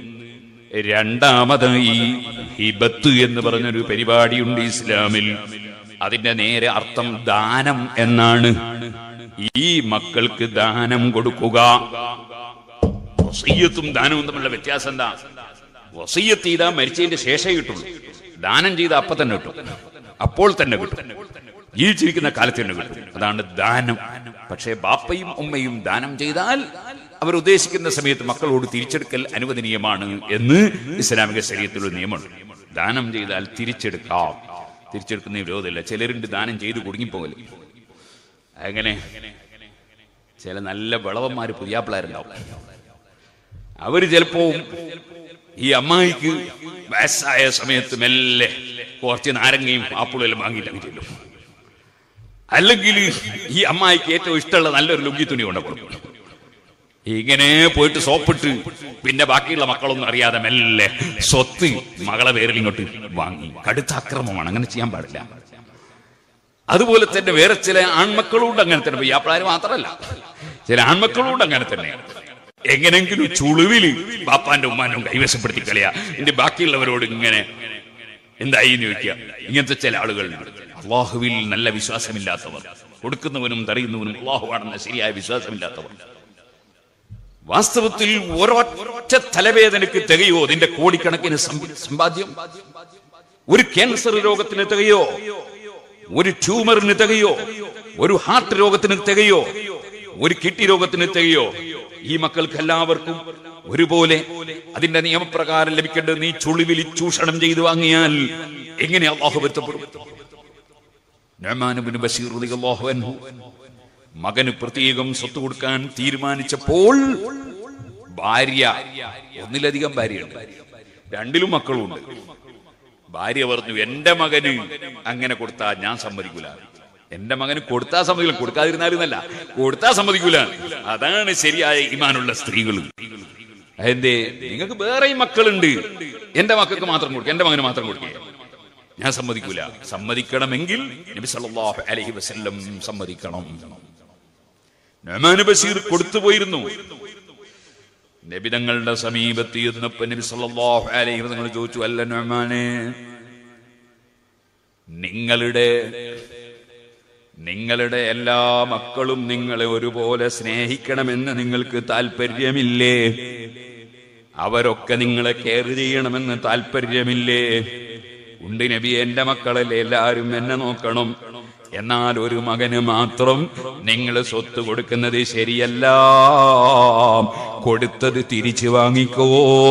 രണ്ടാമതായി ഹിബത്ത് എന്ന് പറഞ്ഞൊരു പരിപാടിയുണ്ട് ഇസ്ലാമിൽ അതിന്റെ നേരെ അർത്ഥം ദാനം എന്നാണ് ഈ മക്കൾക്ക് ദാനം കൊടുക്കുക വസയ്യത്തും ദാനവും തമ്മിലുള്ള വ്യത്യാസം എന്താ വസയ്യത്ത് ചെയ്താൽ മരിച്ചതിന്റെ ശേഷമേ കിട്ടുള്ളൂ ദാനം ചെയ്ത അപ്പൊ തന്നെ കിട്ടും അപ്പോൾ തന്നെ കിട്ടും ജീവിച്ചിരിക്കുന്ന കാലത്ത് തന്നെ കിട്ടും അതാണ് ദാനം പക്ഷേ ബാപ്പയും ഉമ്മയും ദാനം ചെയ്താൽ അവർ ഉദ്ദേശിക്കുന്ന സമയത്ത് മക്കളോട് തിരിച്ചെടുക്കൽ അനുവദനീയമാണ് എന്ന് ഇസ്ലാമിക ശരീരത്തിലൊരു നിയമമുണ്ട് ദാനം ചെയ്താൽ തിരിച്ചെടുക്കാം തിരിച്ചെടുക്കുന്ന വിരോധമില്ല ചിലരുണ്ട് ദാനം ചെയ്ത് കുടുങ്ങിപ്പോകല് അങ്ങനെ ചില നല്ല വിളവന്മാര് പുതിയാപ്പിളാരുണ്ടാവും അവര് ചിലപ്പോ ഈ അമ്മായിക്ക് വയസ്സായ സമയത്ത് മെല്ലെ കുറച്ച് നാരങ്ങയും ആപ്പിളും വാങ്ങിയിട്ട് അങ്ങ് ചെല്ലും അല്ലെങ്കിൽ ഈ അമ്മായിക്ക് ഏറ്റവും ഇഷ്ടമുള്ള നല്ലൊരു ലുങ്കി തുണി കൊണ്ട് കൊടുക്കും ഇങ്ങനെ പോയിട്ട് സോപ്പിട്ട് പിന്നെ ബാക്കിയുള്ള മക്കളൊന്നും അറിയാതെ മെല്ലെ സ്വത്ത് മകളെ പേരിൽ ഇങ്ങോട്ട് വാങ്ങി കടുത്ത അക്രമമാണ് അങ്ങനെ ചെയ്യാൻ പാടില്ല അതുപോലെ തന്നെ വേറെ ചില ആൺമക്കളുണ്ട് അങ്ങനെ തന്നെ പയ്യാപ്പിളാര് മാത്രമല്ല ചില ആൺമക്കളുണ്ട് അങ്ങനെ തന്നെ എങ്ങനെങ്കിലും ചുളിവില് ബാപ്പാന്റെ ഉമ്മാനും കൈവശപ്പെടുത്തി കളയാ എന്റെ ബാക്കിയുള്ളവരോട് ഇങ്ങനെ എന്തായി എന്ന് ചോദിക്കുക ഇങ്ങനത്തെ ചില ആളുകളുണ്ട് അള്ളാഹുവിൽ നല്ല വിശ്വാസമില്ലാത്തവർ കൊടുക്കുന്നവനും തറിയുന്നവനും അള്ളാഹുവാണെന്ന ശരിയായ വിശ്വാസമില്ലാത്തവർ വാസ്തവത്തിൽ ഒരൊറ്റ തലവേദനയ്ക്ക് തികയോ അതിന്റെ കോടിക്കണക്കിന് സമ്പ- സമ്പാദ്യം ഒരു ക്യാൻസർ രോഗത്തിന് തികയോ ഒരു ട്യൂമറിന് തികയോ ഒരു ഹാർട്ട് രോഗത്തിന് തികയോ ഒരു കിഡ്നി രോഗത്തിന് തികയോ ഈ മക്കൾക്ക് എല്ലാവർക്കും ഒരുപോലെ അതിന്റെ നിയമപ്രകാരം ലഭിക്കേണ്ടത് നീ ചുളിവിലി ചൂഷണം ചെയ്തു വാങ്ങിയാൽ എങ്ങനെ അള്ളാഹു ബന്ധപ്പെടും നഅ്മാനുബ്നു ബശീർ റളിയല്ലാഹു അൻഹു മകന് പ്രത്യേകം സ്വത്ത് കൊടുക്കാൻ തീരുമാനിച്ചപ്പോൾ ഭാര്യ ഒന്നിലധികം ഭാര്യയുണ്ട് രണ്ടിലും മക്കളുണ്ട് ഭാര്യ പറഞ്ഞു എന്റെ മകന് അങ്ങനെ കൊടുത്താ ഞാൻ സമ്മതിക്കൂല എന്റെ മകന് കൊടുത്താ സമ്മതിക്കില്ല കൊടുക്കാതിരുന്നാലും എന്നല്ല കൊടുത്താ സമ്മതിക്കൂല അതാണ് ശരിയായ ഇമാനുള്ള സ്ത്രീകൾ എന്തേ നിങ്ങൾക്ക് വേറെയും മക്കളുണ്ട് എന്റെ മക്കൾക്ക് മാത്രം കൊടുക്കുക എന്റെ മകന് മാത്രം കൊടുക്കുക ഞാൻ സമ്മതിക്കൂല സമ്മതിക്കണമെങ്കിൽ നബി സല്ലല്ലാഹു അലൈഹി വസല്ലം സമ്മതിക്കണം നഅ്മാൻ ബഷീർ കൊടുത്തു പോയിരുന്നു നബിതങ്ങളുടെ സമീപത്ത് ചെന്നപ്പോ നബി സല്ലല്ലാഹു അലൈഹി വസല്ലം ചോദിച്ചു അല്ല നഅ്മാനെ നിങ്ങളുടെ നിങ്ങളുടെ എല്ലാ മക്കളും നിങ്ങളെ ഒരുപോലെ സ്നേഹിക്കണമെന്ന് നിങ്ങൾക്ക് താല്പര്യമില്ലേ അവരൊക്കെ നിങ്ങളെ കെയർ ചെയ്യണമെന്ന് താല്പര്യമില്ലേ ഉണ്ട് നബി എന്റെ മക്കളല്ലേ എല്ലാവരും എന്നെ നോക്കണം എന്നാൽ ഒരു മകന് മാത്രം നിങ്ങൾ സ്വത്ത് കൊടുക്കുന്നത് ശരിയല്ല കൊടുത്തത് തിരിച്ചു വാങ്ങിക്കോ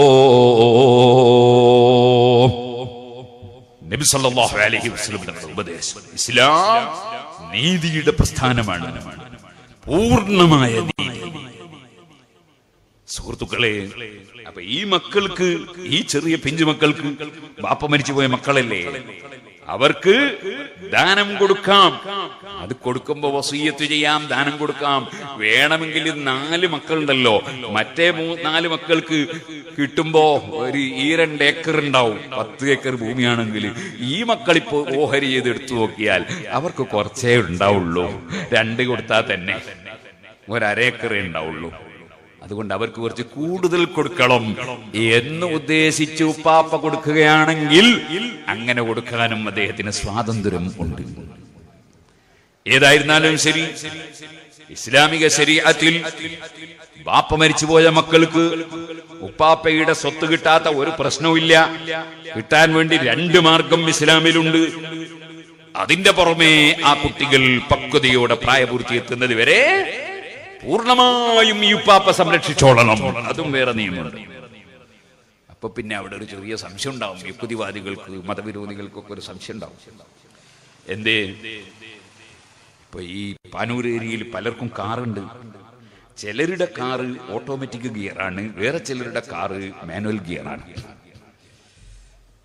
നബി സല്ലല്ലാഹു അലൈഹി വസല്ലം തങ്ങളുടെ ഉപദേശം ഇസ്ലാം നീതിയുടെ പ്രസ്ഥാനമാണ് പൂർണ്ണമായ നീതി സുഹൃത്തുക്കളെ അപ്പൊ ഈ മക്കൾക്ക് ഈ ചെറിയ പിഞ്ചു മക്കൾക്ക് ബാപ്പ മരിച്ചുപോയ മക്കളല്ലേ അവർക്ക് ദാനം കൊടുക്കാം അത് കൊടുക്കുമ്പോ വസീയത്ത് ചെയ്യാം ദാനം കൊടുക്കാം വേണമെങ്കിൽ നാല് മക്കളുണ്ടല്ലോ മറ്റേ മൂ നാല് മക്കൾക്ക് കിട്ടുമ്പോ ഒരു ഈ രണ്ട് ഏക്കർ ഉണ്ടാവും പത്ത് ഏക്കർ ഭൂമിയാണെങ്കിൽ ഈ മക്കളിപ്പോ ഓഹരി ചെയ്ത് എടുത്തു നോക്കിയാൽ അവർക്ക് കുറച്ചേ ഉണ്ടാവുള്ളൂ രണ്ട് കൊടുത്താൽ തന്നെ ഒരരേക്കറേ ഉണ്ടാവുള്ളൂ അതുകൊണ്ട് അവർക്ക് കുറച്ച് കൂടുതൽ കൊടുക്കണം എന്ന് ഉദ്ദേശിച്ച് ഉപ്പാപ്പ കൊടുക്കുകയാണെങ്കിൽ അങ്ങനെ കൊടുക്കാനും അദ്ദേഹത്തിന് സ്വാതന്ത്ര്യം ഉണ്ട് ഏതായിരുന്നാലും ശരി ഇസ്ലാമിക ശരീഅത്തിൽ ബാപ്പ മരിച്ചുപോയ മക്കൾക്ക് ഉപ്പാപ്പയുടെ സ്വത്ത് കിട്ടാത്ത ഒരു പ്രശ്നവുമില്ല കിട്ടാൻ വേണ്ടി രണ്ട് മാർഗം ഇസ്ലാമിലുണ്ട് അതിന്റെ പുറമെ ആ കുട്ടികൾ പക്വതയോടെ പ്രായപൂർത്തി എത്തുന്നത് വരെ പൂർണ്ണമായും ഈ ഉപ്പാപ്പ സംരക്ഷിച്ചോളണം അതും വേറെ നിയമമുണ്ട് അപ്പൊ പിന്നെ അവിടെ ഒരു ചെറിയ സംശയം ഉണ്ടാവും യുക്തിവാദികൾക്ക് മതവിരോധികൾക്കൊക്കെ ഒരു സംശയം ഉണ്ടാവും എന്തേ ഇപ്പൊ ഈ പാനൂർ ഏരിയയിൽ പലർക്കും കാറുണ്ട് ചിലരുടെ കാറ് ഓട്ടോമാറ്റിക് ഗിയറാണ് വേറെ ചിലരുടെ കാറ് മാനുവൽ ഗിയറാണ്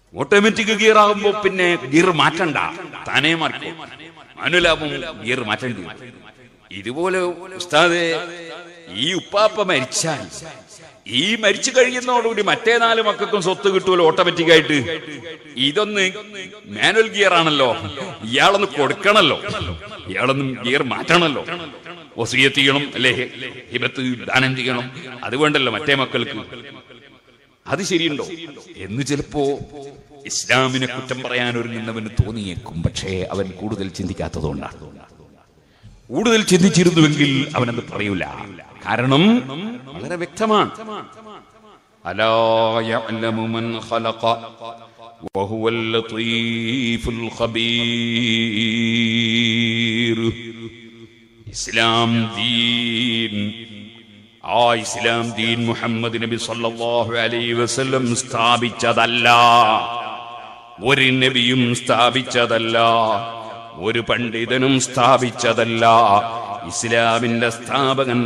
ഓട്ടോമാറ്റിക് ഗിയർ ആകുമ്പോ പിന്നെ ഗിയർ മാറ്റണ്ട താനേ മാറ്റും മാനുവലാകും ഗിയർ മാറ്റേണ്ടി വരും. ഇതുപോലെ ഉസ്താദെ ഈ ഉപ്പാപ്പ മരിച്ചാൽ ഈ മരിച്ചു കഴിയുന്നതോടുകൂടി മറ്റേ നാല് മക്കൾക്കും സ്വത്ത് കിട്ടുമല്ലോ ഓട്ടോമാറ്റിക് ആയിട്ട് ഇതൊന്ന് മാനുവൽ ഗിയർ ആണല്ലോ ഇയാളൊന്ന് കൊടുക്കണല്ലോ ഇയാളൊന്ന് ഗിയർ മാറ്റണല്ലോ വസീയത്ത് ചെയ്യണം അല്ലേ ഹിബത്ത് ദാനം ചെയ്യണം അത് വേണ്ടല്ലോ മറ്റേ മക്കൾക്ക് അത് ശരിയുണ്ടോ എന്ന് ചിലപ്പോ ഇസ്ലാമിനെ കുറ്റം പറയാൻ ഒരുങ്ങുന്നവന് തോന്നിയേക്കും പക്ഷേ അവൻ കൂടുതൽ ചിന്തിക്കാത്തതുകൊണ്ടാണ് കൂടുതൽ ചിന്തിച്ചിരുന്നുവെങ്കിൽ അവനത് പറയൂല കാരണം വളരെ വ്യക്തമാണ് അലാ യഅലമു മൻ ഖലഖ വഹുവൽ ലത്തീഫുൽ ഖബീർ ഇസ്ലാം ദീൻ ആ ഇസ്ലാം ദീൻ മുഹമ്മദ് നബി സല്ലല്ലാഹു അലൈഹി വസല്ലം സ്ഥാപിച്ചതല്ല ഒരു നബിയും സ്ഥാപിച്ചതല്ല ഒരു പണ്ഡിതനും സ്ഥാപിച്ചതല്ല ഇസ്ലാമിന്റെ സ്ഥാപകൻ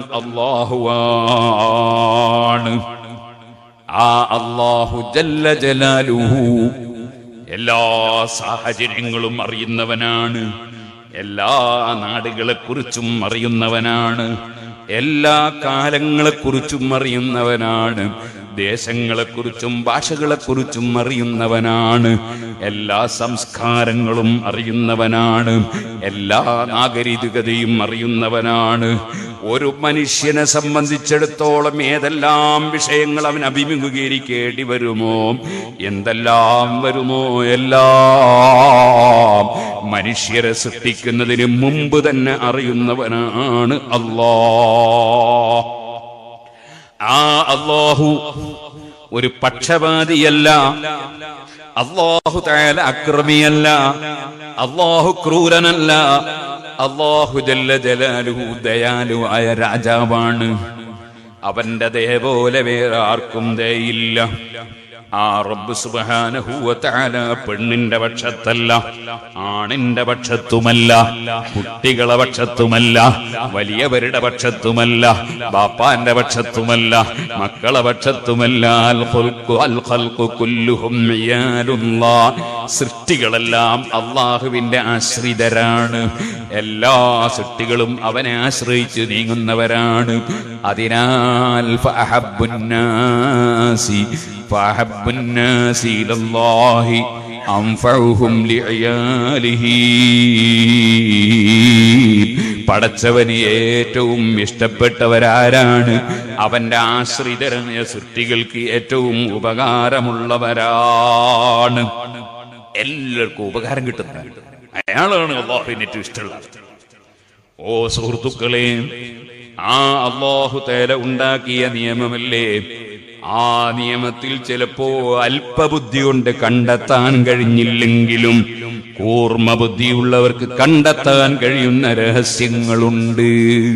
അള്ളാഹുവാണ് ആ അള്ളാഹു ജല്ല ജലാലുഹു എല്ലാ സാഹചര്യങ്ങളും അറിയുന്നവനാണ് എല്ലാ നാടുകളെക്കുറിച്ചും അറിയുന്നവനാണ് എല്ലാ കാലങ്ങളെക്കുറിച്ചും അറിയുന്നവനാണ് ദേശങ്ങളെക്കുറിച്ചും ഭാഷകളെക്കുറിച്ചും അറിയുന്നവനാണ് എല്ലാ സംസ്കാരങ്ങളും അറിയുന്നവനാണ് എല്ലാ നാഗരികതയും അറിയുന്നവനാണ് ഒരു മനുഷ്യനെ സംബന്ധിച്ചിടത്തോളം ഏതെല്ലാം വിഷയങ്ങൾ അവൻ അഭിമുഖീകരിക്കേണ്ടി വരുമോ എന്തെല്ലാം വരുമോ എല്ലാം മനുഷ്യരെ സൃഷ്ടിക്കുന്നതിന് മുമ്പ് തന്നെ അറിയുന്നവനാണ് അല്ലാ ആ അള്ളാഹു ഒരു പക്ഷപാതിയല്ല അള്ളാഹു തയാല അക്രമിയല്ല അള്ളാഹു ക്രൂരനല്ല അള്ളാഹു ജല്ല ജലാലുഹു ദയാലുവായ രാജാവാണ് അവന്റെ ദയ പോലെ വേറെ ആർക്കും ദയയില്ല ആ റബ്ബ് സുബാനഹൂവത്താല പെണ്ണിന്റെ പക്ഷത്തല്ല ആണിന്റെ പക്ഷത്തുമല്ല കുട്ടികളെ പക്ഷത്തുമല്ല വലിയവരുടെ പക്ഷത്തുമല്ല ബാപ്പാന്റെ പക്ഷത്തുമല്ല മക്കളെ പക്ഷത്തുമല്ല അൽ ഖൽഖു അൽ ഖൽഖു കുല്ലുഹും ഇയാലുല്ലാ. സൃഷ്ടികളെല്ലാം അള്ളാഹുവിന്റെ ആശ്രിതരാണ് എല്ലാ സൃഷ്ടികളും അവനെ ആശ്രയിച്ച് നീങ്ങുന്നവരാണ് അതിനാൽ ഫഅഹബ്ബുന്നാസി فأحب الناس إلى الله أنفعهم لعياله പടച്ചവന് ഏറ്റവും ഇഷ്ടപ്പെട്ടവരാരാണ് അവന്റെ ആശ്രിതരായ സൃഷ്ടികൾക്ക് ഏറ്റവും ഉപകാരമുള്ളവരാണ് എല്ലാവർക്കും ഉപകാരം കിട്ടുന്നത് അയാളാണ് അള്ളാഹുവിന് ഏറ്റവും ഇഷ്ടമുള്ളത് ഓ സുഹൃത്തുക്കളെ ആ അള്ളാഹു തേല ഉണ്ടാക്കിയ നിയമമല്ലേ ആ നിയമത്തിൽ ചിലപ്പോ അല്പബുദ്ധി കൊണ്ട് കണ്ടെത്താൻ കഴിഞ്ഞില്ലെങ്കിലും കൂർമ്മ ബുദ്ധിയുള്ളവർക്ക് കണ്ടെത്താൻ കഴിയുന്ന രഹസ്യങ്ങളുണ്ട്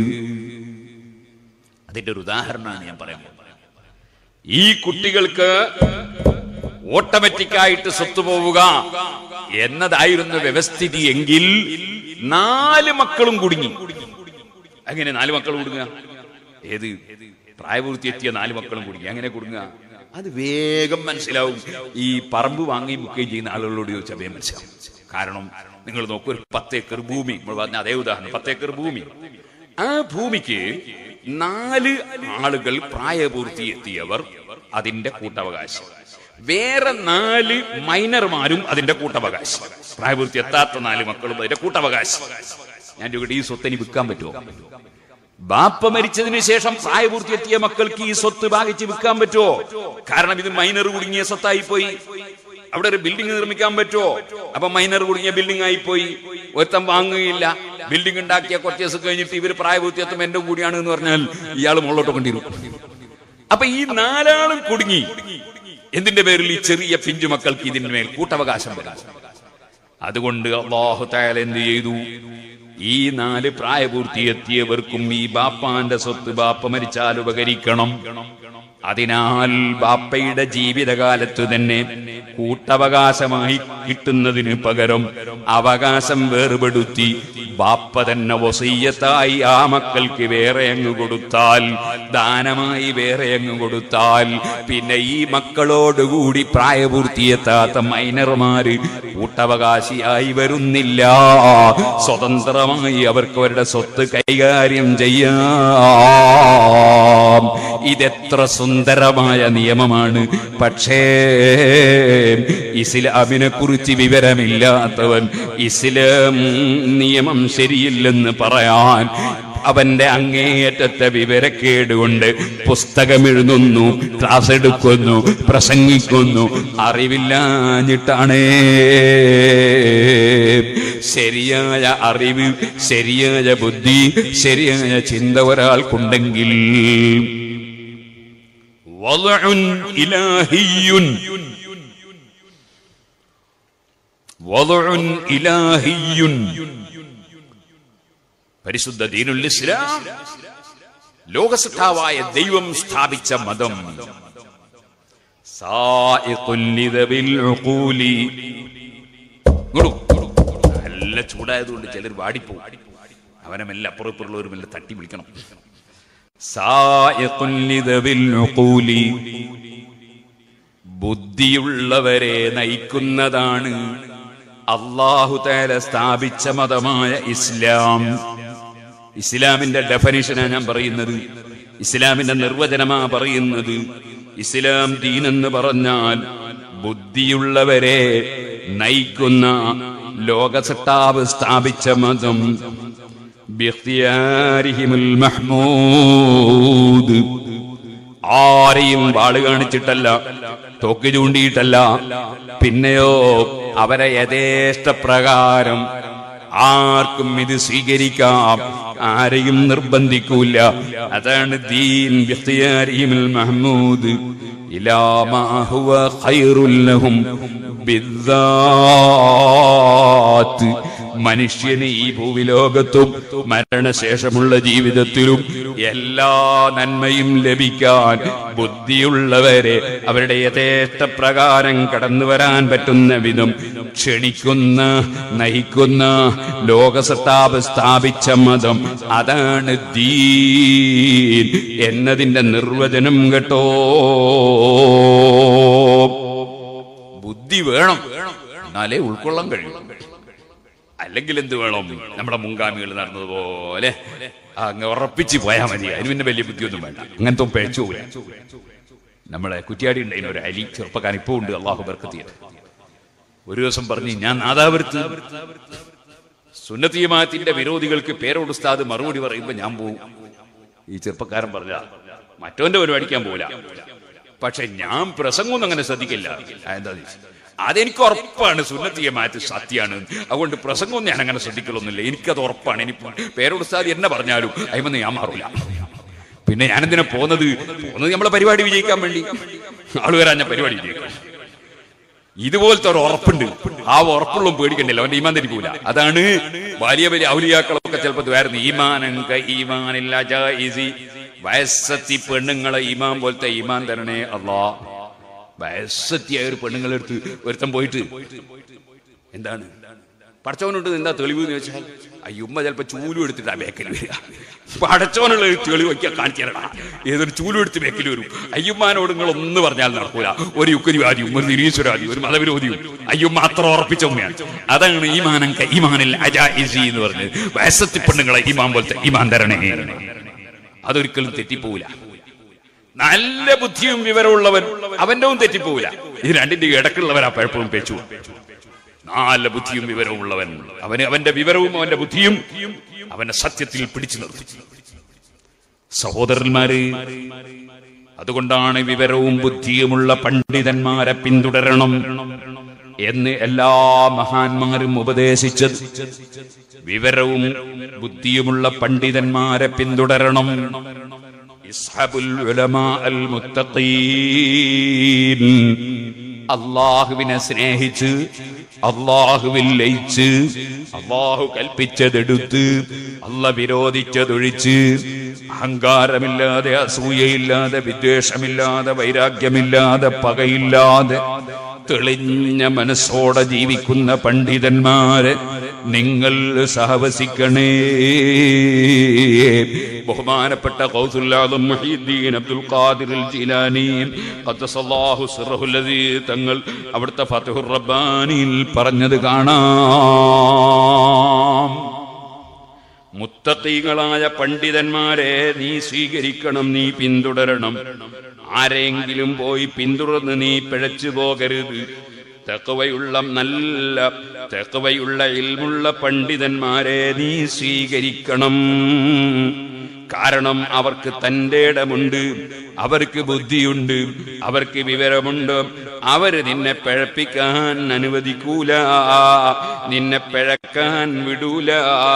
അതിന്റെ ഒരു ഉദാഹരണമാണ് ഞാൻ പറയാൻ പോകുന്നത് ഈ കുട്ടികൾക്ക് ഓട്ടോമാറ്റിക്കായിട്ട് സ്വത്ത് പോവുക എന്നതായിരുന്നു വ്യവസ്ഥിതി എങ്കിൽ നാല് മക്കളും കുടുങ്ങി അങ്ങനെ നാല് മക്കൾ കുടുങ്ങുക ഏത് പ്രായപൂർത്തി എത്തിയ നാല് മക്കളും കുടുങ്ങി അങ്ങനെ കുടുങ്ങുക അത് വേഗം മനസ്സിലാവും ഈ പറമ്പ് വാങ്ങുകയും ബുക്കുകയും ചെയ്യുന്ന ആളുകളോട് ചോദിച്ചാൽ വേഗം മനസ്സിലാവും കാരണം നിങ്ങൾ നോക്കൂ ഒരു പത്ത് ഏക്കർ ഭൂമി നമ്മൾ പറഞ്ഞ അതേ ഉദാഹരണം പത്ത് ഏക്കർ ഭൂമി ആ ഭൂമിക്ക് നാല് ആളുകൾ പ്രായപൂർത്തി എത്തിയവർ അതിന്റെ കൂട്ടവകാശം വേറെ നാല് മൈനർമാരും അതിന്റെ കൂട്ടവകാശം പ്രായപൂർത്തി എത്താത്ത നാല് മക്കളും അതിന്റെ കൂട്ടവകാശം ഞാൻ ചോദിക്കട്ടെ ഈ സ്വത്ത് ഇനി വിൽക്കാൻ പറ്റുമോ ബാപ്പ മരിച്ചതിന് ശേഷം പ്രായപൂർത്തിയെത്തിയ മക്കൾക്ക് ഈ സ്വത്ത് ഭാഗിച്ച് വിൽക്കാൻ പറ്റുമോ കാരണം ഇത് മൈനർ കുടുങ്ങിയ സ്വത്തായി പോയി അവിടെ ഒരു ബിൽഡിംഗ് നിർമ്മിക്കാൻ പറ്റുമോ അപ്പൊ മൈനർ കുടുങ്ങിയ ബിൽഡിംഗ് ആയി പോയി ഒരുത്തം വാങ്ങുകയില്ല ബിൽഡിംഗ് ഉണ്ടാക്കിയ കുറച്ച് ദിവസം കഴിഞ്ഞിട്ട് ഇവര് പ്രായപൂർത്തിയെത്തും എന്റെ കൂടിയാണ് എന്ന് പറഞ്ഞാൽ ഇയാൾ മുള്ളോട്ട് കൊണ്ടിരുന്നു അപ്പൊ ഈ നാലാളും കുടുങ്ങി എന്തിന്റെ പേരിൽ ഈ ചെറിയ പിഞ്ചു മക്കൾക്ക് ഇതിന്റെ മേൽ കൂട്ടവകാശം വരാം അതുകൊണ്ട് അള്ളാഹു തായാല എന്ത് ചെയ്തു ഈ നാല് പ്രായപൂർത്തിയെത്തിയവർക്കും ഈ ബാപ്പാന്റെ സ്വത്ത് ബാപ്പ മരിച്ചാൽ ഉപകരിക്കണം അതിനാൽ ബാപ്പയുടെ ജീവിതകാലത്ത് തന്നെ കൂട്ടവകാശമായി കിട്ടുന്നതിന് പകരം അവകാശം വേർപെടുത്തി ബാപ്പ തന്നെ വസീയത്തായി ആ മക്കൾക്ക് വേറെ അങ്ങ് കൊടുത്താൽ ദാനമായി വേറെ അങ്ങ് കൊടുത്താൽ പിന്നെ ഈ മക്കളോടുകൂടി പ്രായപൂർത്തിയെത്താത്ത മൈനർമാര് കൂട്ടവകാശിയായി വരുന്നില്ല സ്വതന്ത്രമായി അവർക്ക് അവരുടെ സ്വത്ത് കൈകാര്യം ചെയ്യാം ഇതെത്ര സുന്ദരമായ നിയമമാണ് പക്ഷേ ഇസ്ലാമിനെ കുറിച്ച് വിവരമില്ലാത്തവൻ ഇസ്ലാം നിയമം ശരിയില്ലെന്ന് പറയാൻ അവന്റെ അങ്ങേയറ്റത്തെ വിവരക്കേട് കൊണ്ട് പുസ്തകം എഴുതുന്നു ക്ലാസ് എടുക്കുന്നു പ്രസംഗിക്കുന്നു അറിവില്ലാഞ്ഞിട്ടാണ് ശരിയായ അറിവ് ശരിയായ ബുദ്ധി ശരിയായ ചിന്ത ഒരാൾക്കുണ്ടെങ്കിൽ വദഉൻ ഇലാഹിയുൻ വദഉൻ ഇലാഹിയുൻ പരിശുദ്ധ ദീനുൽ ഇസ്ലാം ലോകസത്താവായ ദൈവം സ്ഥാപിച്ച മതം സായിഖുൻ ലിദബിൽ ഉഖൂലി ഇങ്ങോട്ട്, ഇങ്ങോട്ട്. നല്ല ചൂടായതുകൊണ്ട് ചിലർ വാടിപ്പോവും അവനെ മെല്ലെ അപ്പുറം ഇപ്പുറമുള്ളവർ മെല്ലെ തട്ടി വിളിക്കണം സായിഖുൻ ലിദബിൽ ഉഖൂലി ബുദ്ധിയുള്ളവരെ നയിക്കുന്നതാണ് അള്ളാഹു തേല സ്ഥാപിച്ച മതമായ ഇസ്ലാം ഇസ്ലാമിന്റെ ഡെഫനിഷനാ ഞാൻ പറയുന്നത് ഇസ്ലാമിന്റെ നിർവചനമാ പറയുന്നത് ഇസ്ലാം ദീൻ എന്ന് പറഞ്ഞാൽ ബുദ്ധിയുള്ളവരെ നയിക്കുന്ന ലോകസട്ടാവ് സ്ഥാപിച്ച മതം ബിഖ്തിയാരിഹിമുൽ മഹ്മൂദ് ആരെയും വാള് കാണിച്ചിട്ടല്ല തോക്ക് ചൂണ്ടിയിട്ടല്ല പിന്നെയോ അവരെ യഥേഷ്ടപ്രകാരം ആർക്കും ഇത് സ്വീകരിക്കാം ആരെയും നിർബന്ധിക്കൂല അതാണ് ദീൻ ബിഖ്തിയാരിഹിമുൽ മഹ്മൂദ് ഇലാ മാ ഹുവ ഖൈറുൽ ലഹും ബിദ്ദാത്ത് മനുഷ്യന് ഈ ഭൂവിലോകത്തും മരണശേഷമുള്ള ജീവിതത്തിലും എല്ലാ നന്മയും ലഭിക്കാൻ ബുദ്ധിയുള്ളവരെ അവരുടെ യഥേഷ്ടപ്രകാരം കടന്നു വരാൻ പറ്റുന്ന വിധം ക്ഷണിക്കുന്ന നയിക്കുന്ന ലോകസത്താപ് സ്ഥാപിച്ച മതം അതാണ് ദീൻ എന്നതിന്റെ നിർവചനം കേട്ടോ ബുദ്ധി വേണം എന്നാലേ ഉൾക്കൊള്ളാൻ കഴിയും അല്ലെങ്കിൽ എന്ത് വേണം നമ്മുടെ മുൻഗാമികൾ നടന്നതുപോലെ അങ്ങ് ഉറപ്പിച്ച് പോയാൽ മതി അതിന് പിന്നെ വലിയ ബുദ്ധിയൊന്നും വേണ്ട അങ്ങനത്തെ പേച്ചു പോകില്ല നമ്മളെ കുറ്റിയാടി ഉണ്ടായിരുന്ന ഒരു അലി ചെറുപ്പക്കാരൻ ഇപ്പോ ഉണ്ട് അള്ളാഹു ബർക്കത്തിയത് ഒരു ദിവസം പറഞ്ഞു ഞാൻ നാദാപുരത്ത് സുന്നത്തിയമാത്തിന്റെ വിരോധികൾക്ക് പേരോട് ഉസ്താദ് മറുപടി പറയുമ്പോ ഞാൻ പോവും ഈ ചെറുപ്പക്കാരൻ പറഞ്ഞ മറ്റോന്റെ പരിപാടിക്കാൻ പോവില്ല പക്ഷെ ഞാൻ പ്രസംഗമൊന്നും അങ്ങനെ ശ്രദ്ധിക്കില്ല എന്താ അതെനിക്ക് ഉറപ്പാണ് സുന്നത്തിയെ മാറ്റി സത്യാണ് അതുകൊണ്ട് പ്രസംഗം ഞാൻ അങ്ങനെ ശ്രദ്ധിക്കലൊന്നുമില്ല എനിക്കത് ഉറപ്പാണ് ഇനി പേരോട് ഉസ്താദ് എന്നെ പറഞ്ഞാലും അതിമൊന്നും ഞാൻ മാറൂല പിന്നെ ഞാനെന്തിനാ പോകുന്നത് പോകുന്നത് നമ്മളെ പരിപാടി വിജയിക്കാൻ വേണ്ടി ആളുകാരാ ഞാൻ പരിപാടി വിജയിക്കാം ഇതുപോലത്തെ ഒരു ഉറപ്പുണ്ട് ആ ഉറപ്പുള്ള പേടിക്കണ്ടല്ലോ അവന്റെ ഈമാൻ തെറ്റിക്കൂല അതാണ് വലിയ വലിയ ഔലിയാക്കളൊക്കെ ചിലപ്പോൾ ഇതായിരുന്നു ഈമാനങ്ക ഈമാനില്ല ജായിസി വയസ്സത്തി പെണ്ണുങ്ങളെ ഈമാൻ പോലത്തെ ഈമാൻ തരണേ അള്ളാ വയസ്സത്തിയായ ഒരു പെണ്ണുങ്ങളെടുത്ത് ഒരുത്തം പോയിട്ട് എന്താണ് പടച്ചവനുണ്ട് എന്താ തെളിവ് എന്ന് വെച്ചാൽ അയ്യുമ്മ ചിലപ്പോ ചൂലും എടുത്തിട്ട് ആ ബേക്കൽ വരിക പടച്ചവനുള്ള ഒരു തെളിവ് വയ്ക്കാൻ കാണിക്കാനടാ ഏതൊരു ചൂലും എടുത്ത് ബേക്കൽ വരും അയ്യുമ്മാനോട് നിങ്ങൾ ഒന്ന് പറഞ്ഞാൽ നടക്കൂല ഒരു യുക്തിവാദിയും ഒരു നിരീശ്വരവാദിയും ഒരു മതവിരോധിയും അയ്യുമ്മ അത്ര ഉറപ്പിച്ച ഉമ്മയാണ് അതാണ് ഈമാനം ഈമാനിൽ അജാഇസി എന്ന് പറഞ്ഞത് വയസ്സത്തി പെണ്ണുങ്ങളെ ഈമാൻ പോലത്തെ ഈമാൻ തരണേ അതൊരിക്കലും തെറ്റിപ്പോവില്ല നല്ല ബുദ്ധിയും വിവരമുള്ളവൻ അവന്റെ തെറ്റിപ്പോവില്ല ഇത് രണ്ടിന്റെ ഇടക്കുള്ളവരാ പലപ്പോഴും പേച്ചു നല്ല ബുദ്ധിയും വിവരവും ഉള്ളവൻ അവന് അവന്റെ വിവരവും അവന്റെ ബുദ്ധിയും അവന്റെ സത്യത്തിൽ പിടിച്ചു നിർത്തി സഹോദരന്മാര് അതുകൊണ്ടാണ് വിവരവും ബുദ്ധിയുമുള്ള പണ്ഡിതന്മാരെ പിന്തുടരണം എന്ന് എല്ലാ മഹാന്മാരും ഉപദേശിച്ചത് വിവരവും ബുദ്ധിയുമുള്ള പണ്ഡിതന്മാരെ പിന്തുടരണം ഇസ്ഹബുൽ ഉലമാ അൽ മുത്തഖീൻ അള്ളാഹുവിനെ സ്നേഹിച്ച് അള്ളാഹുവിൽ ലയിച്ച് അള്ളാഹു കൽപ്പിച്ചതെടുത്ത് അല്ല വിരോധിച്ചതൊഴിച്ച് അഹങ്കാരമില്ലാതെ അസൂയയില്ലാതെ വിദ്വേഷമില്ലാതെ വൈരാഗ്യമില്ലാതെ പകയില്ലാതെ തെളിഞ്ഞ മനസ്സോടെ ജീവിക്കുന്ന പണ്ഡിതന്മാരെ നിങ്ങൾ സഹവസിക്കണേ ബഹുമാനപ്പെട്ട കൗസുല്ലാദും മുഹീദ്ദീൻ അബ്ദുൽ ഖാദിർ ജീലാനി ഖദ്ദസല്ലാഹു സിറഹുൽ ലദീ തങ്ങൾ അവിടുത്തെ ഫതഹുർ റബ്ബാനിയിൽ പറഞ്ഞത് കാണാം മുത്തക്കീകളായ പണ്ഡിതന്മാരെ നീ സ്വീകരിക്കണം നീ പിന്തുടരണം ആരെങ്കിലും പോയി പിന്തുടർന്ന് നീ പിഴച്ചു പോകരുത് തെക്കവയുള്ള നല്ല തെക്കവയുള്ള ഇൽമുള്ള പണ്ഡിതന്മാരെ നീ സ്വീകരിക്കണം കാരണം അവർക്ക് തന്റെ ഇടമുണ്ട് അവർക്ക് ബുദ്ധിയുണ്ട് അവർക്ക് വിവരമുണ്ട് അവര് നിന്നെ പിഴപ്പിക്കാൻ അനുവദിക്കൂല നിന്നെ പിഴക്കാൻ വിടൂല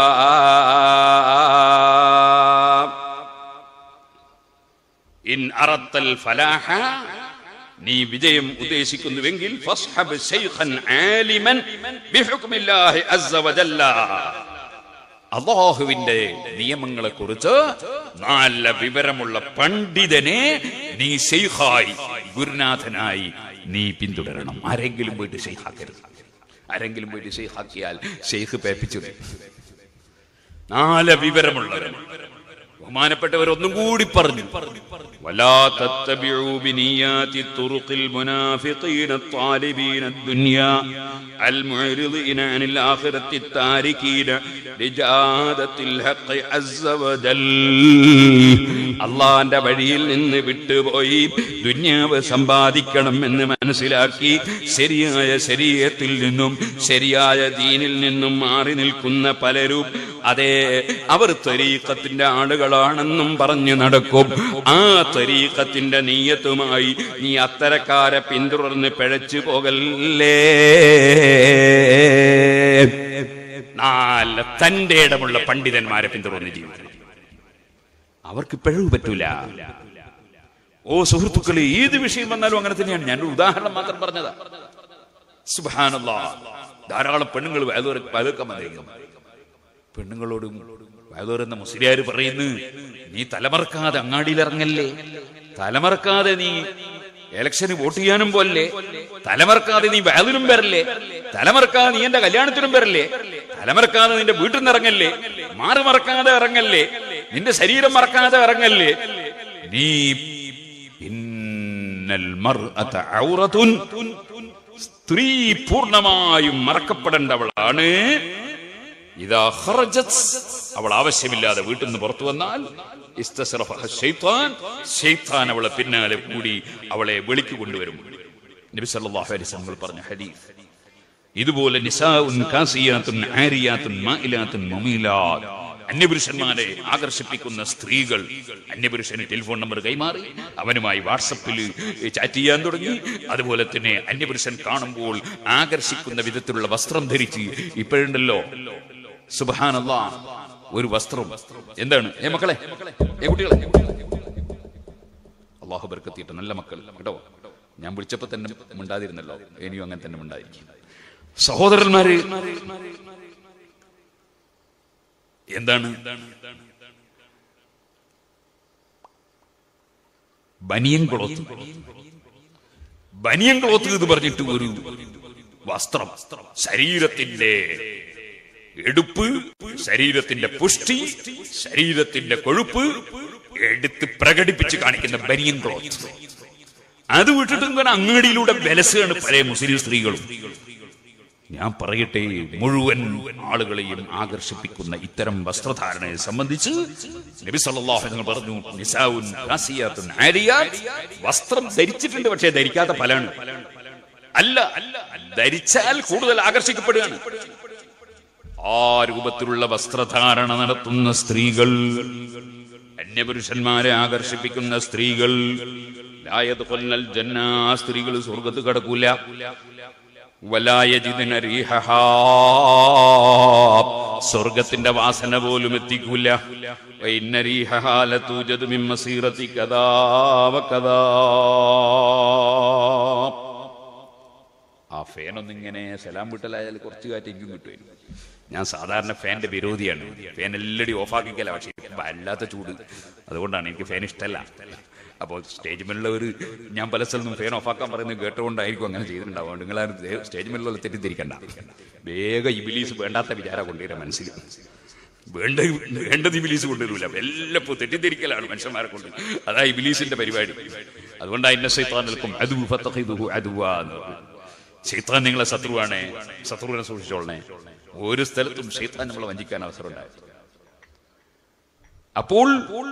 ഇൻ അറത്തൽ ഫലാഹ നീ വിജയം ഉദ്ദേശിക്കുന്നുവെങ്കിൽ ഫസ്ഹബ് ശൈഖൻ ആലിമൻ ബിഹുക്മില്ലാഹി അസ്സ വജല്ല അള്ളാഹുവിന്റെ നിയമങ്ങളെ കുറിച്ച് നല്ല വിവരമുള്ള പണ്ഡിതനെ നീ ഷെയ്ഖായി ഗുരുനാഥനായി നീ പിന്തുടരണം ആരെങ്കിലും പോയിട്ട് ഷെയ്ഖാക്കരുത് ആരെങ്കിലും പോയിട്ട് ഷെയ്ഖാക്കിയാൽ ഷെയ്ഖ് പേപ്പിച്ചു നാല് വിവരമുള്ളവൻ ബഹുമാനപ്പെട്ടവർ ഒന്നും കൂടി പറഞ്ഞു ولا تتبعوا بنيات الطرق المنافقين الطالبين الدنيا المعرضين عن الآخرة التاركين لجادة الحق عز وجل അള്ളാന്റെ വഴിയിൽ നിന്ന് വിട്ടുപോയി ദുന്യാവ് സമ്പാദിക്കണം എന്ന് മനസ്സിലാക്കി ശരിയായ ശരീരത്തിൽ നിന്നും ശരിയായ ദീനിൽ നിന്നും മാറി നിൽക്കുന്ന പലരും അതേ അവർ തരീക്കത്തിന്റെ ആളുകളാണെന്നും പറഞ്ഞു നടക്കും ആ തരീക്കത്തിന്റെ നീയത്തുമായി നീ അത്തരക്കാരെ പിന്തുടർന്ന് പിഴച്ചു പോകല്ലേ നല്ല തന്റെ ഇടമുള്ള പണ്ഡിതന്മാരെ പിന്തുടർന്ന് ജീവിക്കണം അവർക്ക് പിഴവ് പറ്റൂല ഓ സുഹൃത്തുക്കളെ ഏത് വിഷയം വന്നാലും അങ്ങനെ തന്നെയാണ് ഞാൻ ഒരു ഉദാഹരണം മാത്രം പറഞ്ഞതാ സുബാനല്ലാ ധാരാളം പെണ്ണുങ്ങൾ വയലുറക്കാൻ വന്നിരിക്കും പെണ്ണുങ്ങളോടും വയലുറന്ന മുസ്ലിയാർ പറയുന്നു നീ തലമറക്കാതെ അങ്ങാടിയിൽ ഇറങ്ങല്ലേ തലമറക്കാതെ നീ ഇലക്ഷന് വോട്ട് ചെയ്യാനും പോലെ തലമറക്കാതെ നീ വയലിനും വരല്ലേ തലമറക്കാതെ നീ എന്റെ കല്യാണത്തിനും വരല്ലേ തലമറക്കാതെ നിന്റെ വീട്ടിൽ നിന്ന് ഇറങ്ങല്ലേ മാറി മറക്കാതെ ഇറങ്ങല്ലേ നിന്റെ ശരീരം മറക്കാതെ ഇറങ്ങല്ലേ നീ ഇന്നൽ മർഅത ഔറത്തുൻ സ്ത്രീ പൂർണ്ണമായും മറക്കപ്പെടേണ്ടവളാണ് ഇതാ ഖറജത് അവൾ ആവശ്യമില്ലാതെ വീട്ടിൽ നിന്ന് പുറത്തു വന്നാൽ ഇസ്തസ്റഫഹ ശൈത്താൻ ശൈത്താൻ അവളെ പിന്നാലെ കൂടി അവളെ വെളിക്ക് കൊണ്ടുവരും നബി സല്ലല്ലാഹു അലൈഹി വസല്ലം പറഞ്ഞ ഹദീസ് ഇതുപോലെ നിസാഉൻ കാസിയാത്തുൻ ആരിയാത്തുൻ മായിലാത്തുൻ മുമീലാത്ത് അന്യപുരുഷന്മാരെ ആകർഷിപ്പിക്കുന്ന സ്ത്രീകൾ അന്യപുരുഷന് ടെലിഫോൺ നമ്പർ കൈമാറി അവനുമായി വാട്സപ്പിൽ ചാറ്റ് ചെയ്യാൻ തുടങ്ങി അതുപോലെ തന്നെ അന്യപുരുഷൻ കാണുമ്പോൾ ആകർഷിക്കുന്ന വിധത്തിലുള്ള വസ്ത്രം ധരിച്ച് ഇപ്പോഴുണ്ടല്ലോ സുബാനല്ല ഒരു വസ്ത്രം എന്താണ് ഏ മക്കളെ ഏ കുട്ടികളെ അള്ളാഹു ബർക്കത്തിയിട്ട് നല്ല മക്കൾ കേട്ടോ ഞാൻ വിളിച്ചപ്പോ തന്നെ മിണ്ടാതിരുന്നല്ലോ ഇനിയും അങ്ങനെ തന്നെ മിണ്ടായിരിക്കും സഹോദരന്മാര് എന്താണ് ബനിയൻ ക്ലോത്ത് ബനിയൻ ക്ലോത്ത് എന്ന് പറഞ്ഞിട്ട് ഒരു വസ്ത്രം ശരീരത്തിന്റെ എടുപ്പ് ശരീരത്തിന്റെ പുഷ്ടി ശരീരത്തിന്റെ കൊഴുപ്പ് എടുത്ത് പ്രകടിപ്പിച്ച് കാണിക്കുന്ന ബനിയൻ ക്ലോത്ത് അത് വിട്ടിട്ട് ഇങ്ങനെ അങ്ങാടിയിലൂടെ ബലസാണ് പല മുസ്ലിം സ്ത്രീകളും ഞാൻ പറയട്ടെ മുഴുവൻ ആളുകളെയും ആകർഷിപ്പിക്കുന്ന ഇത്തരം വസ്ത്രധാരണയെ സംബന്ധിച്ച് നബി സല്ലല്ലാഹു അലൈഹി വസല്ലം പറഞ്ഞു നിസാഉൻ കാസിയാത്തുൻ ആരിയാത്ത് വസ്ത്രം ധരിച്ചിട്ടുണ്ട് പക്ഷേ ധരിക്കാത്ത പലാണ് അല്ല ധരിച്ചാൽ കൂടുതൽ ആകർഷിക്കപ്പെടുകയാണ് ആ രൂപത്തിലുള്ള വസ്ത്രധാരണ നടത്തുന്ന സ്ത്രീകൾ അന്യപുരുഷന്മാരെ ആകർഷിപ്പിക്കുന്ന സ്ത്രീകൾ ലായത് കൊല്ലൽ ജന്ന ആ സ്ത്രീകൾ സ്വർഗത്ത് കടക്കൂല വലായജിദിന റീഹഹാ. സ്വർഗത്തിന്റെ വാസന പോലും എത്തിക്കൂല വൈന്ന റീഹഹാ ലതൂജദു മിൻ മസീറത്തി കദാ വകദാ. ആ ഫാൻ ഒന്നിങ്ങനെ സലാം വിട്ടലായാൽ കുറച്ച് കാറ്റ് എനിക്കും കിട്ടുമായിരുന്നു ഞാൻ സാധാരണ ഫാന്റെ വിരോധിയാണ് ഫാൻ എല്ലാടി ഓഫാക്കിക്കല പക്ഷേ ഇപ്പൊ വല്ലാത്ത ചൂട് അതുകൊണ്ടാണ് എനിക്ക് ഫാൻ ഇഷ്ടമല്ല അപ്പോൾ സ്റ്റേജ് മേലുള്ള ഒരു ഞാൻ പല സ്ഥലത്തും ഫാൻ ഓഫാക്കാൻ പറയുന്നത് കേട്ടുകൊണ്ടായിരിക്കും അങ്ങനെ ചെയ്തിട്ടുണ്ടാവുക നിങ്ങൾ സ്റ്റേജ് മേലുള്ള തെറ്റിദ്ധരിക്കണ്ട വേഗം ഇബിലീസ് വേണ്ടാത്ത വിചാരം കൊണ്ടുവരാൻ മനസ്സിൽ വേണ്ട വേണ്ടത് ഇബിലീസ് കൊണ്ടുവരില്ല എല്ലപ്പോ തെറ്റിദ്ധരിക്കലാണ് മനുഷ്യന്മാരെ കൊണ്ട് അതാ ഇബിലീസിന്റെ പരിപാടി അതുകൊണ്ടാണ് ഇന്ന സൈത്താൻ നിൽക്കും അതു ഫത്തഖിദുഹു അദുവാ എന്ന് പറയും. ശൈത്താൻ നിങ്ങളെ ശത്രുവാണ് ശത്രുവിനെ സൂക്ഷിച്ചോളണേ ഒരു സ്ഥലത്തും ശൈത്താൻ നമ്മളെ വഞ്ചിക്കാൻ അവസരം ഉണ്ടായി അപ്പോൾ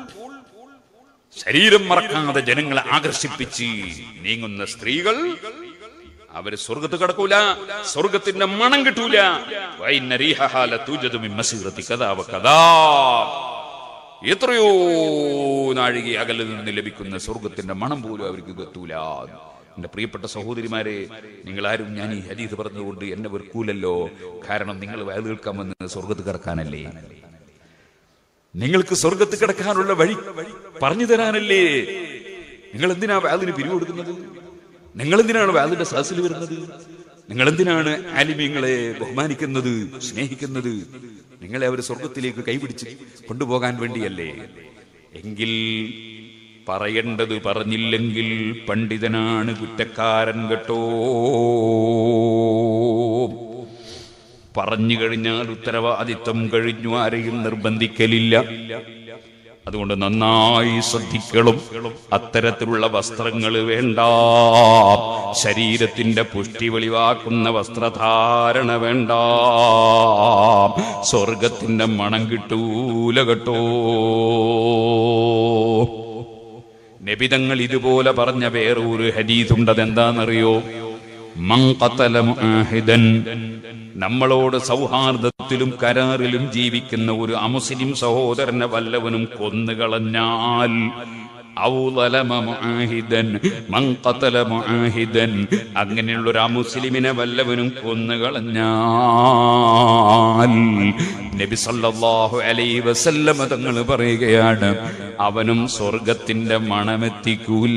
ശരീരം മറക്കാതെ ജനങ്ങളെ ആകർഷിപ്പിച്ച് നീങ്ങുന്ന സ്ത്രീകൾ അവര് സ്വർഗത്ത് കിടക്കൂല സ്വർഗത്തിന്റെ മണം കിട്ടൂല വൈന്ന റീഹഹാ ലതൂജദു മിൻ മസീറത്തി കദാ വകദാ. എത്രയോ നാഴിക അകലിൽ നിന്ന് ലഭിക്കുന്ന സ്വർഗത്തിന്റെ മണം പോലും അവർക്ക് എത്തൂല എന്റെ പ്രിയപ്പെട്ട സഹോദരിമാരെ നിങ്ങളാരും ഞാൻ ഈ ഹദീസ് പറഞ്ഞതുകൊണ്ട് എന്നെ വെറുക്കൂലല്ലോ കാരണം നിങ്ങൾ വയൽ കേൾക്കാൻ വന്നത് സ്വർഗത്ത് കിടക്കാനല്ലേ നിങ്ങൾക്ക് സ്വർഗത്ത് കിടക്കാനുള്ള വഴി പറഞ്ഞു തരാനല്ലേ നിങ്ങൾ എന്തിനാ വാതിന് പിരിവ് കൊടുക്കുന്നത് നിങ്ങൾ എന്തിനാണ് വാതിന്റെ സദസ്സിൽ വരുന്നത് നിങ്ങൾ എന്തിനാണ് ആലിമ്യങ്ങളെ ബഹുമാനിക്കുന്നത് സ്നേഹിക്കുന്നത് നിങ്ങളെ അവർ സ്വർഗത്തിലേക്ക് കൈപിടിച്ച് കൊണ്ടുപോകാൻ വേണ്ടിയല്ലേ എങ്കിൽ പറയേണ്ടത് പറഞ്ഞില്ലെങ്കിൽ പണ്ഡിതനാണ് കുറ്റക്കാരൻ കേട്ടോ പറഞ്ഞു കഴിഞ്ഞാൽ ഉത്തരവാദിത്വം കഴിഞ്ഞു ആരെയും നിർബന്ധിക്കലില്ല അതുകൊണ്ട് നന്നായി ശ്രദ്ധിക്കണം അത്തരത്തിലുള്ള വസ്ത്രങ്ങൾ വേണ്ട ശരീരത്തിന്റെ പുഷ്ടി വെളിവാക്കുന്ന വസ്ത്രധാരണ വേണ്ട സ്വർഗത്തിന്റെ മണം കിട്ടൂല കേട്ടോ നബിതങ്ങൾ ഇതുപോലെ പറഞ്ഞ വേറെ ഒരു ഹദീസുണ്ട് അതെന്താണെന്നറിയോ മൻ ഖതല മുആഹിദൻ നമ്മളോട് സൗഹാർദ്ദത്തിലും കരാറിലും ജീവിക്കുന്ന ഒരു അമുസ്ലിം സഹോദരനെ വല്ലവനും കൊന്നുകളഞ്ഞാൽ ഔ ളലമ മുആഹിദൻ മൻ ഖതല മുആഹിദൻ അങ്ങനെയുള്ള ഒരു അമുസ്ലിമിനെ വല്ലവനും കൊന്നുകളഞ്ഞാൽ നബി സല്ലല്ലാഹു അലൈഹി വസല്ലമ തങ്ങൾ പറയുകയാണ് അവനും സ്വർഗത്തിന്റെ മണമെത്തിക്കൂല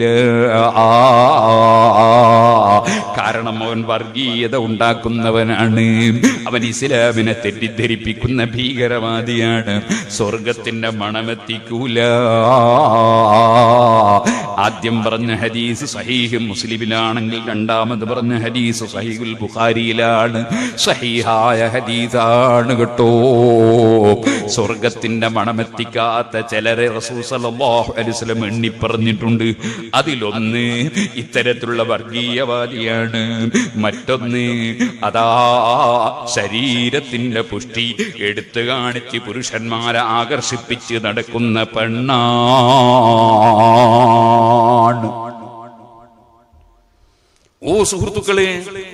കാരണം അവൻ വർഗീയത ഉണ്ടാക്കുന്നവനാണ് അവൻ ഇസ്ലാമിനെ തെറ്റിദ്ധരിപ്പിക്കുന്ന ഭീകരവാദിയാണ് സ്വർഗത്തിന്റെ മണമെത്തിക്കൂല ആദ്യം പറഞ്ഞ ഹദീസ് സഹീഹ് മുസ്ലിമിലാണെങ്കിൽ രണ്ടാമത് പറഞ്ഞ ഹദീസ് സഹീഹുൽ ബുഖാരിയിലാണ് സഹീഹായ ഹദീസാണ് കേട്ടോ സ്വർഗത്തിന്റെ മണമെത്തിക്കാത്ത ചിലരെ റസൂൽ സല്ലല്ലാഹു അലൈഹി വസല്ലം എണ്ണി പറഞ്ഞിട്ടുണ്ട് അതിലൊന്ന് ഇത്തരത്തിലുള്ള വർഗീയവാദിയാണ് മറ്റൊന്ന് അതാ ശരീരത്തിന്റെ പുഷ്ടി എടുത്തു കാണിച്ച് പുരുഷന്മാരെ ആകർഷിപ്പിച്ച് നടക്കുന്ന പെണ്ണാണ് ഓ സുഹൃത്തുക്കളെ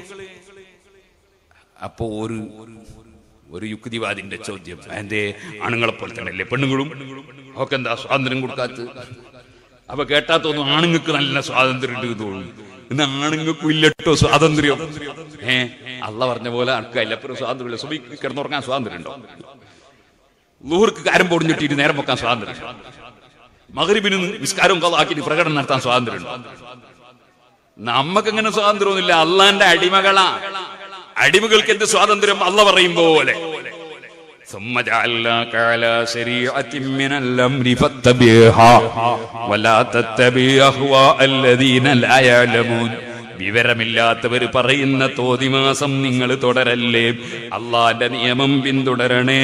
അപ്പോ ഒരു ഒരു യുക്തിവാദിന്റെ ചോദ്യം എന്തേ ആണുങ്ങളെ പോലെ തന്നെ അല്ലേ പെണ്ണുങ്ങളും ഒക്കെ എന്താ സ്വാതന്ത്ര്യം കൊടുക്കാത്ത അപ്പൊ കേട്ടാ തോന്നും ആണുങ്ങൾക്ക് നല്ല സ്വാതന്ത്ര്യം ഉണ്ട് എന്ന് തോന്നും ഇന്ന് ആണുങ്ങൾക്കും ഇല്ലട്ടോ സ്വാതന്ത്ര്യം ഏ അള്ള പറഞ്ഞ പോലെ ആൾക്കാരില്ല അപ്പുറം സ്വാതന്ത്ര്യമില്ല സുബി കിടന്നുറങ്ങാൻ സ്വാതന്ത്ര്യം ഉണ്ടോ ലൂഹർക്ക് കാരം പൊടിഞ്ഞിട്ടിട്ട് നേരം വെക്കാൻ സ്വാതന്ത്ര്യം മകരിബിന് നിസ്കാരവും കഥാക്കിയിട്ട് പ്രകടനം നടത്താൻ സ്വാതന്ത്ര്യം ഉണ്ടോ നമ്മക്ക് അങ്ങനെ സ്വാതന്ത്ര്യമൊന്നുമില്ല അള്ളാന്റെ അടിമകളാ അടിമകൾക്ക് എന്ത് സ്വാതന്ത്ര്യം അല്ല പറയും പോലെ ثم جعلناك على شريعة من الأمر فاتبعها ولا تتبع أهواء الذين لا يعلمون വിവരമില്ലാത്തവർ പറയുന്ന തോതിമാസം നിങ്ങൾ തുടരല്ലേ അള്ളാന്റെ നിയമം പിന്തുടരണേ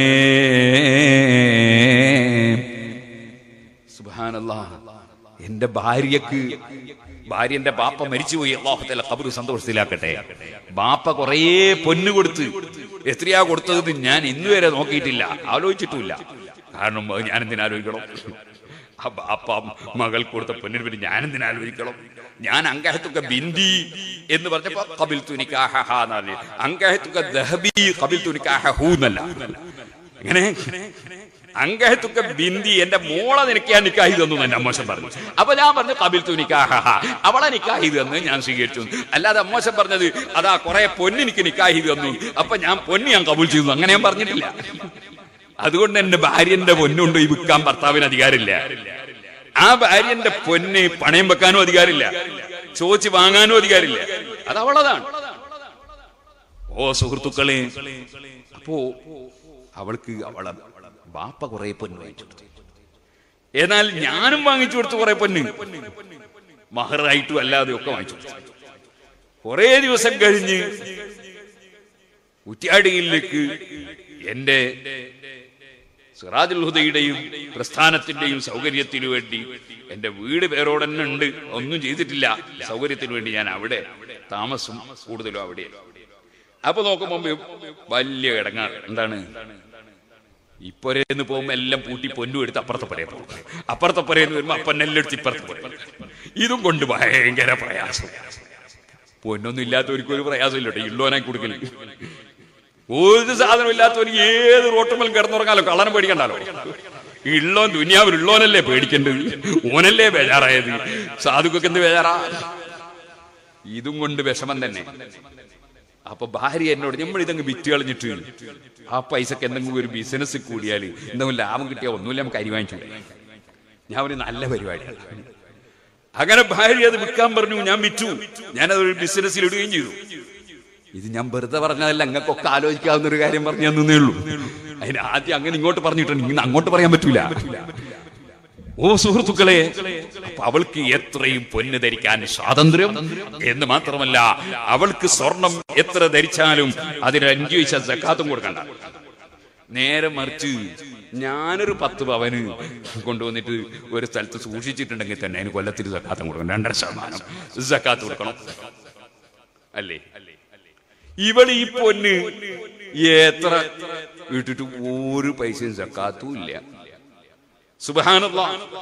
സുബാനല്ലാ എന്റെ ഭാര്യക്ക് ഭാര്യന്റെ ബാപ്പ മരിച്ചുപോയി അള്ളാഹുത്തല കബറ് സന്തോഷത്തിലാക്കട്ടെ ബാപ്പ കുറേ പൊന്നു കൊടുത്ത് എത്രയാ കൊടുത്തത് ഞാൻ ഇന്നുവരെ നോക്കിയിട്ടില്ല ആലോചിച്ചിട്ടുമില്ല കാരണം അത് ഞാൻ എന്തിനാ ആലോചിക്കണം ആ ബാപ്പ മകൾ കൊടുത്ത പൊന്നിന് പിന്നെ ഞാൻ എന്തിനാ ആലോചിക്കണം ഞാൻ അങ്കഹത്തുക ബിന്ദി എന്ന് പറഞ്ഞപ്പോ കബിൽ തുനിക്കാഹ എന്ന് പറഞ്ഞു അങ്കഹത്തുക ദഹബി കബിൽ തുനിക്കാഹ ഹൂ എന്നല്ല എങ്ങനെ അങ്കഹത്തുക്ക ബിന്ദി എന്റെ മോളെ നിനക്ക് ഞാൻ നിക്കാഹി തന്നു എന്റെ അമ്മോശൻ പറഞ്ഞു അപ്പൊ ഞാൻ പറഞ്ഞു കബിൽ തു നിക്കാഹ അവളെ നിക്കാഹി തന്നു ഞാൻ സ്വീകരിച്ചു അല്ലാതെ അമ്മോശൻ പറഞ്ഞത് അതാ കുറെ പൊന്ന് എനിക്ക് നിക്കാഹി തന്നു അപ്പൊ ഞാൻ പൊന്ന് ഞാൻ കബൂൽ ചെയ്തു അങ്ങനെ ഞാൻ പറഞ്ഞിട്ടില്ല അതുകൊണ്ട് എന്റെ ഭാര്യന്റെ പൊന്നുണ്ട് ഈ വിൽക്കാൻ ഭർത്താവിന് അധികാരമില്ല ആ ഭാര്യന്റെ പൊന്ന് പണയം വെക്കാനും അധികാരമില്ല ചോദിച്ച് വാങ്ങാനും അധികാരമില്ല അത് അവളതാണ് ഓ സുഹൃത്തുക്കളെ അപ്പോ അവൾക്ക് അവളെ ബാപ്പ കുറെ പൊന്ന് വാങ്ങിച്ചു കൊടുത്തു. എന്നാൽ ഞാനും വാങ്ങിച്ചു കൊടുത്തു കുറെ പൊന്ന് മഹറായിട്ടും അല്ലാതെ ഒക്കെ വാങ്ങിച്ചു കൊടുത്തു കുറെ ദിവസം കഴിഞ്ഞ് കുറ്റ്യാടിയിലേക്ക് എന്റെ സിറാജുൽ ഹുദയുടെയും പ്രസ്ഥാനത്തിന്റെയും സൗകര്യത്തിനു വേണ്ടി എന്റെ വീട് പേരോട് തന്നെ ഉണ്ട് ഒന്നും ചെയ്തിട്ടില്ല സൗകര്യത്തിന് വേണ്ടി ഞാൻ അവിടെ താമസം കൂടുതലും അവിടെ അപ്പൊ നോക്കുമ്പോ വലിയ കിടങ്ങാറ് എന്താണ് ഇപ്പൊരേന്ന് പോകുമ്പോ എല്ലാം പൂട്ടി പൊന്നു എടുത്ത് അപ്പുറത്തെ പുരയെ പോകും അപ്പുറത്തെ പുരയെന്ന് വരുമ്പോ അപ്പൻ എല്ലാം എടുത്ത് ഇപ്പുറത്തെ പുര ഇതും കൊണ്ട് ഭയങ്കര പ്രയാസം പൊന്നൊന്നും ഇല്ലാത്തവർക്ക് ഒരു പ്രയാസം ഇല്ല കേട്ടോ ഇള്ളോനായി കൊടുക്കല് ഒരു സാധനം ഇല്ലാത്തവന് ഏത് റോട്ടുമൽ കിടന്നുറങ്ങാലോ കള്ളനെ പേടിക്കണ്ടല്ലോ ഇള്ളോൻ ദുനിയാവിൽ ഉള്ളോനല്ലേ പേടിക്കേണ്ടത് ഓനല്ലേ ബേജാറായത് സാധുക്കൊക്കെ എന്ത് ബേജാറാ ഇതും കൊണ്ട് വിഷമം തന്നെ അപ്പൊ ഭാര്യ എന്നോട് നമ്മൾ ഇതങ്ങ് വിറ്റ് കളഞ്ഞിട്ട് ആ പൈസക്ക് എന്തെങ്കിലും ഒരു ബിസിനസ് കൂടിയാൽ എന്തെങ്കിലും ലാഭം കിട്ടിയാൽ ഒന്നുമില്ല നമുക്ക് അരി വാങ്ങിച്ചു ഞാൻ ഒരു നല്ല പരിപാടിയാണ് അങ്ങനെ ഭാര്യ അത് വിൽക്കാൻ പറഞ്ഞു ഞാൻ വിറ്റു ഞാനത് ഒരു ബിസിനസ്സിൽ ഇടുകയും ചെയ്തു ഇത് ഞാൻ വെറുതെ പറഞ്ഞതല്ല അങ്ങക്കൊക്കെ ആലോചിക്കാവുന്ന ഒരു കാര്യം പറഞ്ഞു തന്നേ ഉള്ളൂ അതിന് ആദ്യം അങ്ങനെ ഇങ്ങോട്ട് പറഞ്ഞിട്ടുണ്ട് ഇന്ന് അങ്ങോട്ട് പറയാൻ പറ്റൂല ഓ സുഹൃത്തുക്കളെ അപ്പൊ അവൾക്ക് എത്രയും പൊന്ന് ധരിക്കാൻ സ്വാതന്ത്ര്യം എന്ന് മാത്രമല്ല അവൾക്ക് സ്വർണം എത്ര ധരിച്ചാലും അതിന് അഞ്ചു പൈസ സക്കാത്തും കൊടുക്കണ്ട നേരെ മറിച്ച് ഞാനൊരു പത്ത് പവന് കൊണ്ടുവന്നിട്ട് ഒരു സ്ഥലത്ത് സൂക്ഷിച്ചിട്ടുണ്ടെങ്കിൽ തന്നെ അതിന് കൊല്ലത്തിൽ സക്കാത്തും കൊടുക്കണം രണ്ടര ശതമാനം സക്കാത്ത് കൊടുക്കണം അല്ലേ ഇവൾ ഈ പൊന്ന് എത്ര ഇട്ടിട്ട് ഒരു പൈസയും സക്കാത്തും ഇല്ല സുബാനുള്ള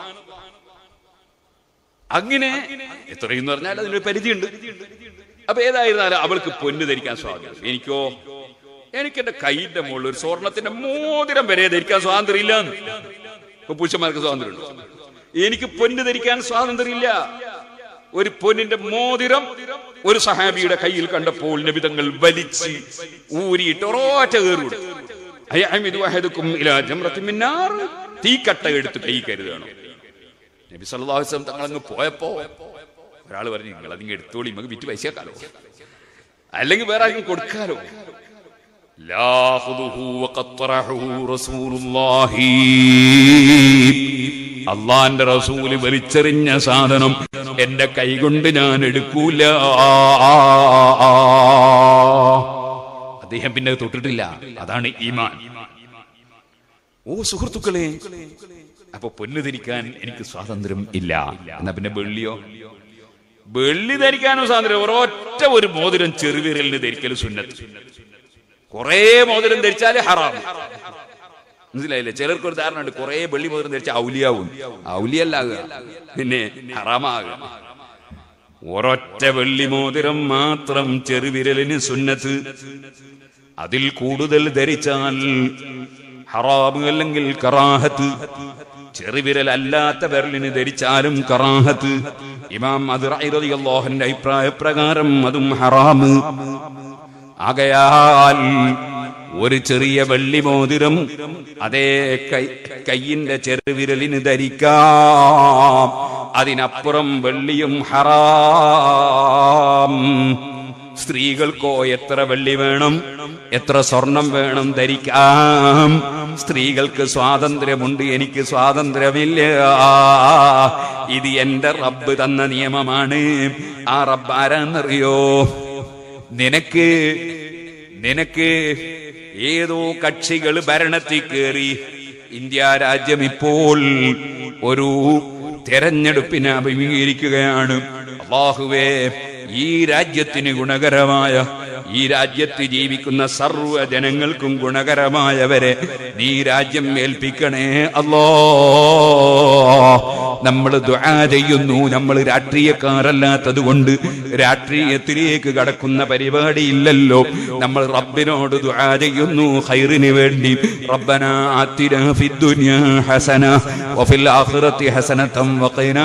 അങ്ങനെ എത്രയെന്ന് പറഞ്ഞാൽ അതിനൊരു പരിധിയുണ്ട് അപ്പൊ ഏതായിരുന്നാലും അവൾക്ക് പൊന്ന് ധരിക്കാൻ സ്വാതന്ത്ര്യം എനിക്കോ എനിക്ക് എന്റെ കൈന്റെ മുകളിൽ ഒരു സ്വർണത്തിന്റെ മോതിരം വരെ ധരിക്കാൻ സ്വാതന്ത്ര്യം ഇല്ല ഇപ്പൊ പുരുഷന്മാർക്ക് സ്വാതന്ത്ര്യം ഉണ്ടോ എനിക്ക് പൊന്ന് ധരിക്കാൻ സ്വാതന്ത്ര്യമില്ല ഒരു പൊന്നിന്റെ മോതിരം ഒരു സഹാബിയുടെ കയ്യിൽ കണ്ടപ്പോൾ നബിതങ്ങൾ വലിച്ച് ഊരിയിട്ട് ഒറോറ്റ കയറി കൊടുത്തു അയ്യഹമിദു അഹദുക്കും ഇലാ ജംറത്തിൻ മിൻ നാർ തീക്കട്ട എടുത്ത് കൈ കരുതാണ് നബി സല്ലല്ലാഹു അലൈഹി വസല്ലം തങ്ങൾ അങ്ങ് പോയപ്പോ ഒരാൾ പറഞ്ഞു നിങ്ങൾ അതിങ്ങ് എടുത്തോളി നമുക്ക് വിറ്റ് പൈസക്കാലോ അല്ലെങ്കിൽ വേറെ ആർക്കും കൊടുക്കാലോ ലാ ഖുദുഹു വഖദ് തറഹു റസൂലുള്ളാഹി അള്ളാന്റെ റസൂല് വലിച്ചെറിഞ്ഞ സാധനം എന്റെ കൈകൊണ്ട് ഞാൻ എടുക്കൂല അദ്ദേഹം പിന്നെ അത് തൊട്ടിട്ടില്ല അതാണ് ഈമാൻ ഓ സുഹൃത്തുക്കളെ അപ്പൊ പൊന്ന് ധരിക്കാൻ എനിക്ക് സ്വാതന്ത്ര്യം ഇല്ല എന്നാ പിന്നെ വെള്ളിയോ വെള്ളി ധരിക്കാനും സ്വാതന്ത്ര്യം ഒരൊറ്റ ഒരു മോതിരം ചെറുവിരലിന് ധരിക്കൽ സുന്നത്ത് കുറേ മോതിരം ധരിച്ചാല് ഹറാം മനസ്സിലായില്ലേ ചിലർക്ക് ഒരു ധാരണ ഉണ്ട് കുറെ വെള്ളി മോതിരം ധരിച്ച ഔലിയാവും ഔലിയല്ലാകുക പിന്നെ ഹറാമാകുക ഒരൊറ്റ വെള്ളി മോതിരം മാത്രം ചെറുവിരലിന് സുന്നത്ത് അതിൽ കൂടുതൽ ധരിച്ചാൽ ഹറാബ് അല്ലെങ്കിൽ കറാഹത്ത് ചെറുവിരൽ അല്ലാത്ത വിരലിന് ധരിച്ചാലും കറാഹത്ത് ഇമാം അത് അള്ളാഹന്റെ അഭിപ്രായ പ്രകാരം അതും ഹറാമ് ആകയാൽ ഒരു ചെറിയ വെള്ളി മോതിരം അതേ കൈ കയ്യിന്റെ ചെറുവിരലിന് ധരിക്കാം അതിനപ്പുറം വെള്ളിയും ഹറാം സ്ത്രീകൾക്കോ എത്ര വെള്ളി വേണം എത്ര സ്വർണം വേണം ധരിക്കാം സ്ത്രീകൾക്ക് സ്വാതന്ത്ര്യമുണ്ട് എനിക്ക് സ്വാതന്ത്ര്യമില്ല ഇത് എന്റെ റബ്ബ് തന്ന നിയമമാണ് ആ റബ്ബ് ആരാന്നറിയോ നിനക്ക് നിനക്ക് ഏതോ കക്ഷികൾ ഭരണത്തിൽ കയറി ഇന്ത്യ രാജ്യം ഇപ്പോൾ ഒരു തെരഞ്ഞെടുപ്പിനെ അഭിമുഖീകരിക്കുകയാണ് അള്ളാഹുവേ ഈ രാജ്യത്തിന് ഗുണകരമായ ഈ രാജ്യത്ത് ജീവിക്കുന്ന സർവ്വ ജനങ്ങൾക്കും ഗുണകരമായവരെ നീ രാജ്യം ഏൽപ്പിക്കണേ അല്ലോ നമ്മൾ ദുആ ചെയ്യുന്നു നമ്മൾ രാഷ്ട്രീയക്കാരല്ലാത്തത് കൊണ്ട് രാഷ്ട്രീയത്തിലേക്ക് കടക്കുന്ന പരിപാടി ഇല്ലല്ലോ നമ്മൾ റബ്ബിനോട് ദുആ ചെയ്യുന്നു ഖൈറിന് വേണ്ടി റബ്ബന ആതിന ഫിദ്ദുനിയ ഹസന വഫിൽ ആഖിറതി ഹസനതം വഖിനാ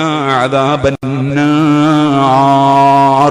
അദാബന്നാർ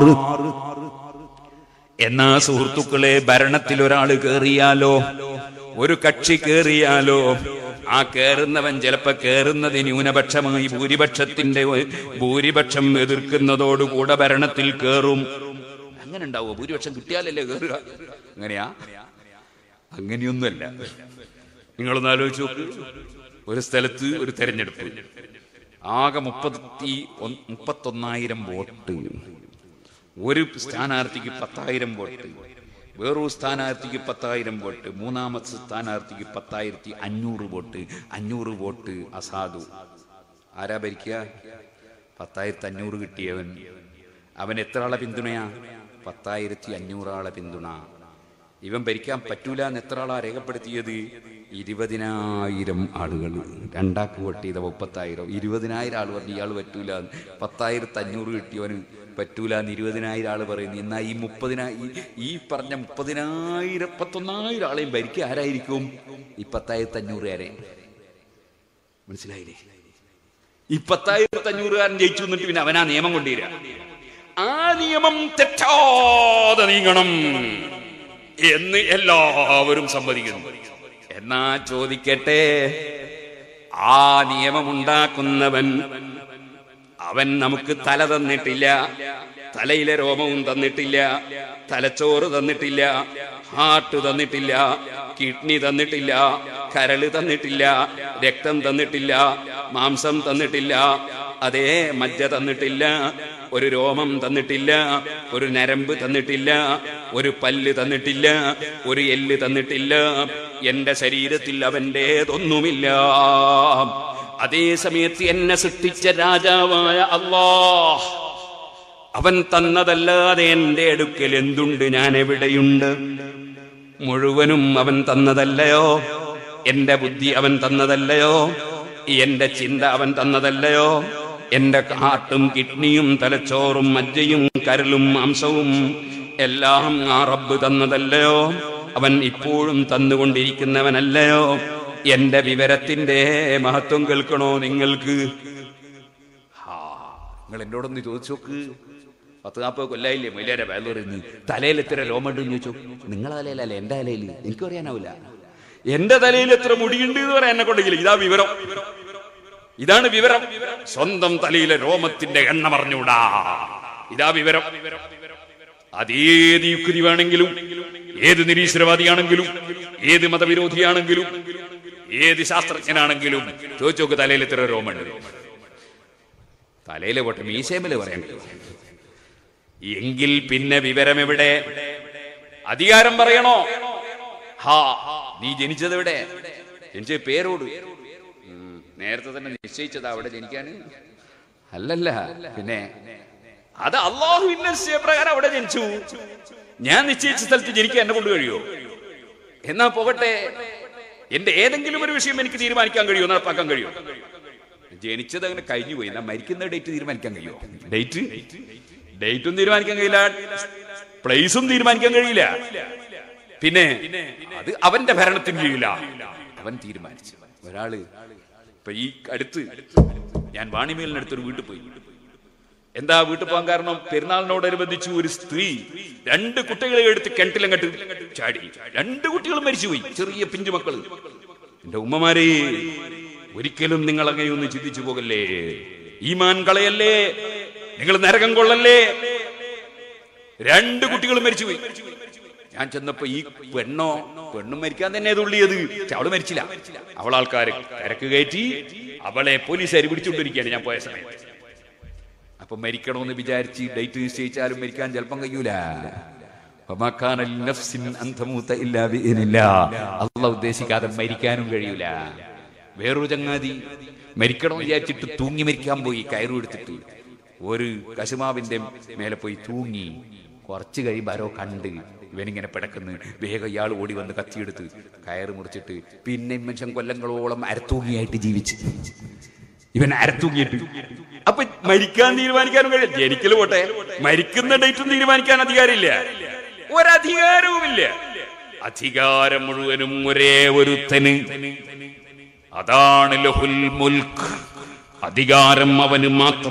എന്നാ സുഹൃത്തുക്കളെ ഭരണത്തിൽ ഒരാൾ കേറിയാലോ ഒരു കക്ഷി കേറിയാലോ ആ കേറുന്നവൻ ചിലപ്പോ കേറുന്നത് ന്യൂനപക്ഷമായി ഭൂരിപക്ഷത്തിന്റെ ഭൂരിപക്ഷം എതിർക്കുന്നതോടുകൂടെ ഭരണത്തിൽ കേറും അങ്ങനെ ഉണ്ടാവോ ഭൂരിപക്ഷം കിട്ടിയാലല്ലേ കേറുക അങ്ങനെയാ അങ്ങനെയൊന്നുമല്ല നിങ്ങളൊന്ന് ആലോചിച്ച് നോക്ക് ഒരു സ്ഥലത്ത് ഒരു തെരഞ്ഞെടുപ്പ് ആകെ മുപ്പത്തി ഒന്ന്- മുപ്പത്തൊന്നായിരം വോട്ട് ഒരു സ്ഥാനാർത്ഥിക്ക് പത്തായിരം വോട്ട് വേറൊരു സ്ഥാനാർത്ഥിക്ക് പത്തായിരം വോട്ട് മൂന്നാമത്തെ സ്ഥാനാർത്ഥിക്ക് പത്തായിരത്തി അഞ്ഞൂറ് വോട്ട് അഞ്ഞൂറ് വോട്ട് അസാധു ആരാ ഭരിക്കുക പത്തായിരത്തി അഞ്ഞൂറ് കിട്ടിയവൻ അവൻ എത്ര ആളെ പിന്തുണയാ പത്തായിരത്തി അഞ്ഞൂറാളെ പിന്തുണ ഇവൻ ഭരിക്കാൻ പറ്റൂല എന്ന് എത്ര ആളാ രേഖപ്പെടുത്തിയത് ഇരുപതിനായിരം ആളുകൾ രണ്ടാക്ക് വോട്ട് ചെയ്ത മുപ്പത്തായിരം ഇരുപതിനായിരം ആൾ പറഞ്ഞു ഇയാൾ പറ്റൂല എന്ന്. പത്തായിരത്തി അഞ്ഞൂറ് കിട്ടിയവന് പറ്റൂല എന്ന് ഇരുപതിനായിരം ആള് പറയുന്നു എന്നാൽ ഈ മുപ്പതിനായി ഈ പറഞ്ഞ മുപ്പതിനായിരം പത്തൊന്നായിരം ആളെയും ഭരിക്കുക ആരായിരിക്കും ഈ പത്തായിരത്തി അഞ്ഞൂറുകാരെ മനസ്സിലായില്ലേ ഈ പത്തായിരത്തി അഞ്ഞൂറുകാരൻ ജയിച്ചു എന്നിട്ട് പിന്നെ അവനാ നിയമം കൊണ്ടുവരിക ആ നിയമം തെറ്റാതെ നീങ്ങണം എന്ന് എല്ലാവരും സമ്മതിക്കുന്നു എന്നാ ചോദിക്കട്ടെ ആ നിയമമുണ്ടാക്കുന്നവൻ അവൻ നമുക്ക് തല തന്നിട്ടില്ല തലയിലെ രോമവും തന്നിട്ടില്ല തലച്ചോറ് തന്നിട്ടില്ല ഹാർട്ട് തന്നിട്ടില്ല കിഡ്നി തന്നിട്ടില്ല കരള് തന്നിട്ടില്ല രക്തം തന്നിട്ടില്ല മാംസം തന്നിട്ടില്ല അതേ മജ്ജ തന്നിട്ടില്ല ഒരു രോമം തന്നിട്ടില്ല ഒരു നരമ്പ് തന്നിട്ടില്ല ഒരു പല്ല് തന്നിട്ടില്ല ഒരു എല്ല് തന്നിട്ടില്ല എന്റെ ശരീരത്തിൽ അവന്റേതൊന്നുമില്ല അതേ സമയത്ത് എന്നെ സൃഷ്ടിച്ച രാജാവായ അള്ളാഹ് അവൻ തന്നതല്ലാതെ എന്റെ അടുക്കൽ എന്തുണ്ട് ഞാൻ എവിടെയുണ്ട് മുഴുവനും അവൻ തന്നതല്ലയോ എന്റെ ബുദ്ധി അവൻ തന്നതല്ലയോ എന്റെ ചിന്ത അവൻ തന്നതല്ലയോ എന്റെ കാട്ടും കിഡ്നിയും തലച്ചോറും മജ്ജയും കരലും മാംസവും എല്ലാം ആ റബ്ബ് തന്നതല്ലയോ അവൻ ഇപ്പോഴും തന്നുകൊണ്ടിരിക്കുന്നവനല്ലയോ എന്റെ വിവരത്തിന്റെ മഹത്വം കേൾക്കണോ നിങ്ങൾക്ക് നിങ്ങൾ എന്നോടൊന്ന് ചോദിച്ചു നോക്ക് പത്ത് നാൽപ്പത് കൊല്ലായില്ലേ മൊയിലേരെ വേല പറയുന്നത് തലയിൽ എത്ര രോമുണ്ടെന്ന് ചോദിച്ചു നിങ്ങളെ തലയിലല്ല എന്റെ തലയിൽ എനിക്ക് അറിയാനാവില്ല എന്റെ തലയിൽ എത്ര മുടിയുണ്ട് എന്ന് പറയാൻ എന്നെ കൊണ്ടെങ്കിൽ ഇതാ വിവരം ഇതാണ് വിവരം സ്വന്തം തലയിലെ രോമത്തിന്റെ എണ്ണം അറിഞ്ഞൂടാ ഇതാ വിവരം അതേത് യുക്തി വേണമെങ്കിലും ഏത് നിരീശ്വരവാദിയാണെങ്കിലും ഏത് മതവിരോധിയാണെങ്കിലും ഏത് ശാസ്ത്രജ്ഞനാണെങ്കിലും ചോദിച്ചു നോക്ക് തലയിൽ എത്ര രോമുണ്ട് തലയിലെ പോട്ടെ മീശേമല് പറയാൻ കഴിയും എങ്കിൽ പിന്നെ വിവരം എവിടെ അധികാരം പറയണോ ഹാ നീ ജനിച്ചത് എവിടെ ജനിച്ച പേരോട് ഉം, നേരത്തെ തന്നെ നിശ്ചയിച്ചതാ അവിടെ ജനിക്കാൻ അല്ലല്ല പിന്നെ അത് അള്ളാഹു പ്രകാരം അവിടെ ജനിച്ചു ഞാൻ നിശ്ചയിച്ച സ്ഥലത്ത് ജനിക്കാൻ എന്നെ കൊണ്ട് കഴിയോ എന്നാ പോകട്ടെ എന്റെ ഏതെങ്കിലും ഒരു വിഷയം എനിക്ക് തീരുമാനിക്കാൻ കഴിയുമോ നടപ്പാക്കാൻ കഴിയുമോ ജനിച്ചത് അങ്ങനെ കഴിഞ്ഞു പോയി എന്നാ മരിക്കുന്ന ഡേറ്റ് തീരുമാനിക്കാൻ കഴിയുമോ ഡേറ്റ് ഡേറ്റും തീരുമാനിക്കാൻ കഴിയില്ല പ്ലേസും തീരുമാനിക്കാൻ കഴിയില്ല പിന്നെ അത് അവന്റെ ഭരണത്തിന് കീഴില അവൻ തീരുമാനിച്ചു ഒരാള് ഇപ്പൊ ഈ അടുത്ത് ഞാൻ വാണിമേലിനടുത്തൊരു വീട്ടിൽ പോയി എന്താ വീട്ടിൽ പോകാൻ കാരണം പെരുന്നാളിനോടനുബന്ധിച്ച് ഒരു സ്ത്രീ രണ്ട് കുട്ടികളെ എടുത്ത് കിണറ്റിലങ്ങട്ട് ചാടി രണ്ട് കുട്ടികളും മരിച്ചുപോയി ചെറിയ പിഞ്ചു മക്കള് എന്റെ ഉമ്മമാരെ ഒരിക്കലും നിങ്ങൾ അങ്ങനെയൊന്ന് ചിന്തിച്ചു പോകല്ലേ ഈമാൻ കളയല്ലേ നിങ്ങൾ നരകം കൊള്ളല്ലേ രണ്ട് കുട്ടികളും മരിച്ചുപോയി ഞാൻ ചെന്നപ്പോ ഈ പെണ്ണോ പെണ്ണും മരിക്കാൻ തന്നെ തുള്ളിയത് പക്ഷെ അവള് മരിച്ചില്ല അവൾ ആൾക്കാർ കരക്ക് കയറ്റി അവളെ പോലീസുകാർ പിടിച്ചുകൊണ്ടിരിക്കുകയാണ് ഞാൻ പോയ സമയത്ത് അപ്പൊ മരിക്കണമെന്ന് വിചാരിച്ച് ഡേറ്റ് നിശ്ചയിച്ചാലും മരിക്കാൻ ചിലപ്പം കഴിയൂല വമാ കാന ലിനഫ്സിൻ അൻ തമൂത ഇല്ലാ ബിഇذനില്ലാ. അള്ളാഹ് ഉദ്ദേശിക്കാതെ മരിക്കാനും കഴിയൂല വേറൊരു ചങ്ങാതി മരിക്കണമെന്ന് വിചാരിച്ചിട്ട് തൂങ്ങി മരിക്കാൻ പോയി കയറു എടുത്തിട്ട് ഒരു കശുമാവിന്റെ മേലെ പോയി തൂങ്ങി കുറച്ച് കഴിയുമ്പോൾ ആരോ കണ്ട് ഇവനിങ്ങനെ പിടക്കുന്നു വേഗം ഇയാൾ ഓടി വന്ന് കത്തിയെടുത്ത് കയറ് മുറിച്ചിട്ട് പിന്നെ ഈ മനുഷ്യൻ കൊല്ലങ്ങളോളം അരത്തൂങ്ങിയായിട്ട് ജീവിച്ചു ഇവൻ അരത്തൂങ്ങിയിട്ട് അപ്പൊ മരിക്കാൻ തീരുമാനിക്കാനും കഴിയില്ല ജനിക്കല് പോട്ടെ മരിക്കുന്ന ഡേറ്റും തീരുമാനിക്കാൻ അധികാരമില്ല ഒരധികാരവുമില്ല അധികാരം മുഴുവനും ഒരേ ഒരുത്തന് അതാണ് ലഹുൽ മുൽക്ക് അധികാരം അവന്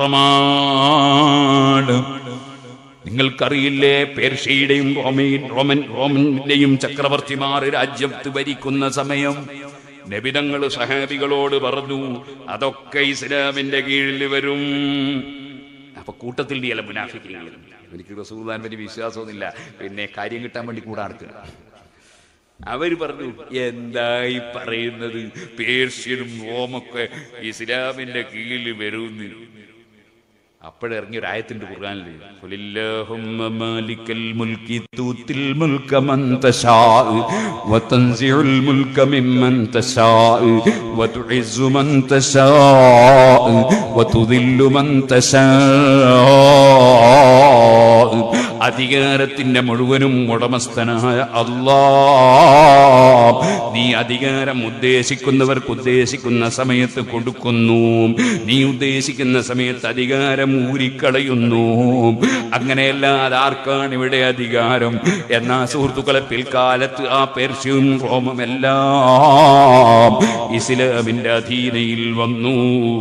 മാത്രമാണ് നിങ്ങൾക്കറിയില്ലേ പേർഷ്യയുടെയും റോമൻ റോമൻ റോമന്റെയും ചക്രവർത്തിമാർ രാജ്യത്ത് ഭരിക്കുന്ന സമയം നബിതങ്ങൾ സഹാബികളോട് പറഞ്ഞു അതൊക്കെ ഇസ്ലാമിന്റെ കീഴിൽ വരും അപ്പൊ കൂട്ടത്തിൽ നീ അല്ല മുനാഫിക്കുകയും എനിക്ക് റസൂൽദാൻ വലിയ വിശ്വാസമൊന്നുമില്ല പിന്നെ കാര്യം കിട്ടാൻ വേണ്ടി കൂടെ നടക്കുക അവര് പറഞ്ഞു എന്തായി പറയുന്നത് പേർഷ്യനും റോമൊക്കെ ഇസ്ലാമിന്റെ കീഴിൽ വരുന്നു അപ്പോഴിറങ്ങിയ ഒരു ആയത്തിന്റെ ഖുർആനിൽ ഖുലില്ലാഹുമ്മ മാലിക്കൽ മുൽക്കി തൂത്തിൽ മുൽക മൻ തശാഅ വതൻസിഉൽ മുൽക മിമ്മൻ തശാഅ വതുഇസ്സു മൻ തശാഅ വതുദില്ലു മൻ തശാഅ അധികാരത്തിന്റെ മുഴുവനും ഉടമസ്ഥനായ അല്ലാ നീ അധികാരം ഉദ്ദേശിക്കുന്നവർക്ക് ഉദ്ദേശിക്കുന്ന സമയത്ത് കൊടുക്കുന്നു നീ ഉദ്ദേശിക്കുന്ന സമയത്ത് അധികാരം ഊരിക്കളയുന്നു അങ്ങനെയല്ലാതെ ആർക്കാണ് ഇവിടെ അധികാരം എന്നാ സുഹൃത്തുക്കളെ പിൽക്കാലത്ത് ആ പേർഷ്യയും റോമും എല്ലാം ഇസ്ലാമിന്റെ അധീനയിൽ വന്നു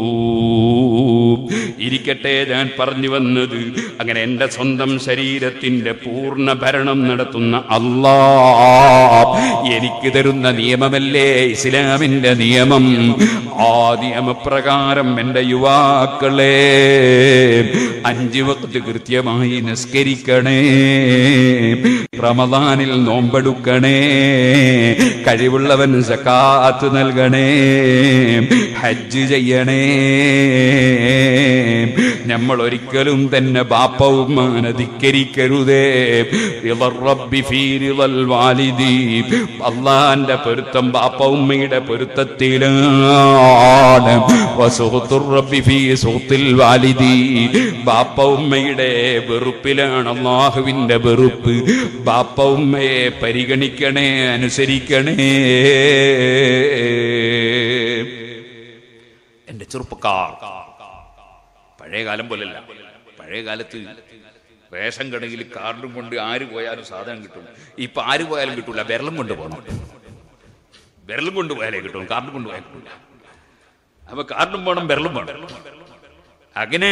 ഇരിക്കട്ടെ ഞാൻ പറഞ്ഞു വന്നത് അങ്ങനെ എന്റെ സ്വന്തം ശരീരത്തിന്റെ പൂർണ്ണ ഭരണം നടത്തുന്ന അല്ലാ എനിക്ക് തരുന്ന നിയമമല്ലേ ഇസ്ലാമിന്റെ നിയമം ആ നിയമപ്രകാരം എന്റെ യുവാക്കളെ അഞ്ചു വക്ത് കൃത്യമായി നിസ്കരിക്കണേ റമദാനിൽ നോമ്പെടുക്കണേ കഴിവുള്ളവൻ സക്കാത്ത് നൽകണേ ഹജ്ജ് ചെയ്യണേ നമ്മൾ ഒരിക്കലും തന്നെ ബാപ്പവും ധിക്കരിക്കരുതേ അള്ളാന്റെ പൊരുത്തം ബാപ്പ ഉമ്മയുടെ പൊരുത്തത്തിലാണ് വസുഹത്തുർ റബ്ബി ഫീ സുഹത്തിൽ വാലിദി ബാപ്പ ഉമ്മയുടെ വെറുപ്പിലാണ് അള്ളാഹുവിന്റെ വെറുപ്പ് ബാപ്പ ഉമ്മയെ പരിഗണിക്കണേ അനുസരിക്കണേ എന്റെ ചെറുപ്പക്കാർ പഴയ കാലം പോലല്ല പഴയ കാലത്ത് റേഷൻ കടയിൽ കാർഡും കൊണ്ട് ആര് പോയാലും സാധനം കിട്ടും ഇപ്പൊ ആര് പോയാലും കിട്ടൂല വിരലും കൊണ്ട് പോകണം വിരലും കൊണ്ട് പോയാലേ കിട്ടും കാർഡും കൊണ്ട് പോയാൽ കിട്ടൂല അപ്പൊ കാർഡും വേണം വിരലും വേണം അങ്ങനെ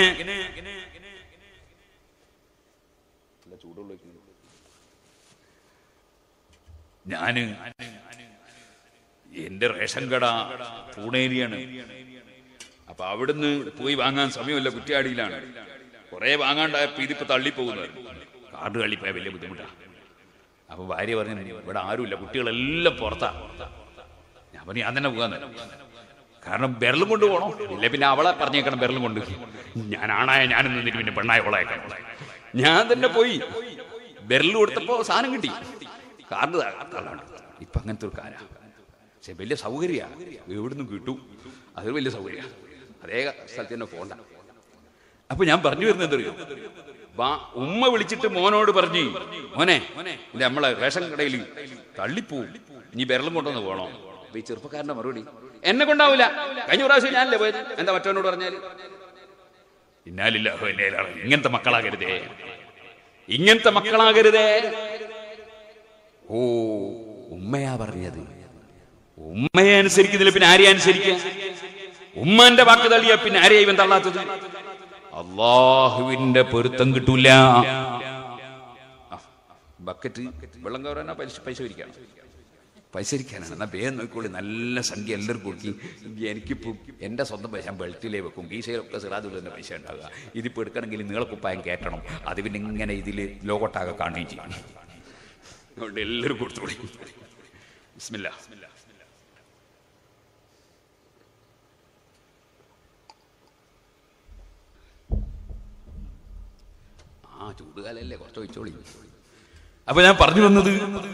ഞാന് എന്റെ റേഷൻ കട പൂണേരിയാണ് അപ്പൊ അവിടുന്ന് പോയി വാങ്ങാൻ സമയമില്ല കുറ്റ്യാടിയിലാണ് കുറെ വാങ്ങാണ്ടായപ്പോ ഇതിപ്പോ തള്ളിപ്പോകുന്നത് കാർഡ് തള്ളിപ്പോയ വലിയ ബുദ്ധിമുട്ടാ അപ്പൊ ഭാര്യ പറഞ്ഞു ഇവിടെ ആരുമില്ല കുട്ടികളെല്ലാം പുറത്താ ഞാൻ പറഞ്ഞു ഞാൻ തന്നെ പോകാന്ന് കാരണം ബെരലും കൊണ്ട് പോകണം ഇല്ല പിന്നെ അവളെ പറഞ്ഞേക്കണം ബെരലും കൊണ്ട് ഞാൻ ആണായ ഞാനും നിന്നിട്ട് പിന്നെ പെണ്ണായ അവളേക്കാം ഞാൻ തന്നെ പോയി ബെരൽ കൊടുത്തപ്പോ സാധനം കിട്ടി കാർഡ് തള്ളാണ്ട് ഇപ്പൊ അങ്ങനത്തെ ഒരു കാരാ പക്ഷെ വലിയ സൗകര്യ എവിടുന്നും കിട്ടും അതൊരു വലിയ സൗകര്യ അതേ സ്ഥലത്ത് തന്നെ പോണ്ട അപ്പൊ ഞാൻ പറഞ്ഞു വരുന്നത് എന്തറിയോ വാ ഉമ്മ വിളിച്ചിട്ട് മോനോട് പറഞ്ഞു മോനെ ഇത് നമ്മളെ റേഷൻ കടയിൽ തള്ളിപ്പോവും ഇനി ബെരലും കൊണ്ടുവന്ന് പോണോ അപ്പൊ ഈ ചെറുപ്പക്കാരന്റെ മറുപടി എന്നെ കൊണ്ടാവൂല കഴിഞ്ഞ പ്രാവശ്യം ഞാനല്ലേ പോയത് എന്താ മറ്റവനോട് പറഞ്ഞാൽ ഇന്നാലില്ല ഇങ്ങനത്തെ മക്കളാകരുതേ ഇങ്ങനത്തെ മക്കളാകരുതേ ഓ ഉമ്മയാ പറഞ്ഞത് ഉമ്മയെ അനുസരിക്കുന്നില്ല പിന്നെ ആരെയാ അനുസരിക്കുക ഉമ്മാന്റെ വാക്ക് തള്ളിയ പിന്നെ ആരെയാ ഇവൻ തള്ളാത്തത് അള്ളാഹുവിന്റെ പൊരുത്തം കിട്ടൂല ആ, ബക്കറ്റ് വെള്ളം കയറാനാ പൈസ പൈസ ഇരിക്കണം പൈസ ഇരിക്കാനാണ് എന്നാ വേഗം നോക്കിക്കോളി നല്ല സംഖ്യ എല്ലാവർക്കും കൊടുക്കി എനിക്കിപ്പോൾ എൻ്റെ സ്വന്തം പൈസ ഞാൻ ബെൽറ്റിലേ വെക്കും കീശയിലൊക്കെ സിറാദുള്ള തന്നെ പൈസ ഉണ്ടാവുക ഇതിപ്പോൾ എടുക്കണമെങ്കിൽ നീളക്കുപ്പായം കയറ്റണം അത് പിന്നെ ഇങ്ങനെ ഇതിൽ ലോകോട്ടാകെ കാണുകയും ചെയ്യണം അതുകൊണ്ട് എല്ലാവരും കൊടുത്തോളി ബിസ്മില്ല ആ ചൂടുകാലല്ലേ കുറച്ച് ഒഴിച്ചോളി അപ്പൊ ഞാൻ പറഞ്ഞു വന്നത്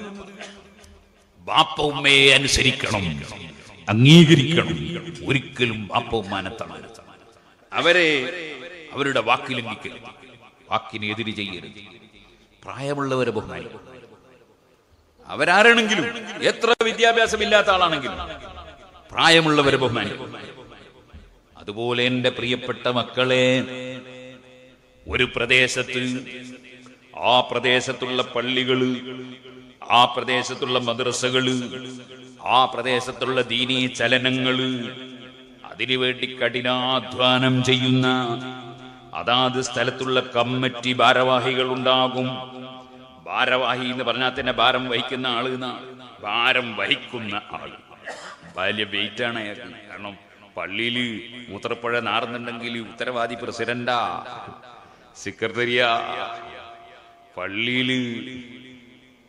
ബാപ്പ ഉമ്മയെ അനുസരിക്കണം അംഗീകരിക്കണം ഒരിക്കലും ബാപ്പ ഉമ്മാനെ തള്ളരുത് അവരെ അവരുടെ വാക്ക് ലംഘിക്കരുത് വാക്കിന് എതിര് ചെയ്യരുത് പ്രായമുള്ളവരെ ബഹുമാനിക്കും അവരാരാണെങ്കിലും എത്ര വിദ്യാഭ്യാസമില്ലാത്ത ആളാണെങ്കിലും പ്രായമുള്ളവരെ ബഹുമാനിക്കും അതുപോലെ എന്റെ പ്രിയപ്പെട്ട മക്കളെ ഒരു പ്രദേശത്ത് ആ പ്രദേശത്തുള്ള പള്ളികള് ആ പ്രദേശത്തുള്ള മദ്രസകള് ആ പ്രദേശത്തുള്ള ദീനീ ചലനങ്ങള് അതിനുവേണ്ടി കഠിനാധ്വാനം ചെയ്യുന്ന അതാത് സ്ഥലത്തുള്ള കമ്മിറ്റി ഭാരവാഹികൾ ഉണ്ടാകും ഭാരവാഹി എന്ന് പറഞ്ഞാൽ തന്നെ ഭാരം വഹിക്കുന്ന ആള് എന്നാണ് ഭാരം വഹിക്കുന്ന ആള് വലിയ വെയിറ്റ് ആണ് അയാൾക്ക് കാരണം പള്ളിയിൽ മൂത്രപ്പുഴ നാറുന്നുണ്ടെങ്കിൽ ഉത്തരവാദി പ്രസിഡന്റാ സെക്രട്ടറിയാ പള്ളിയില്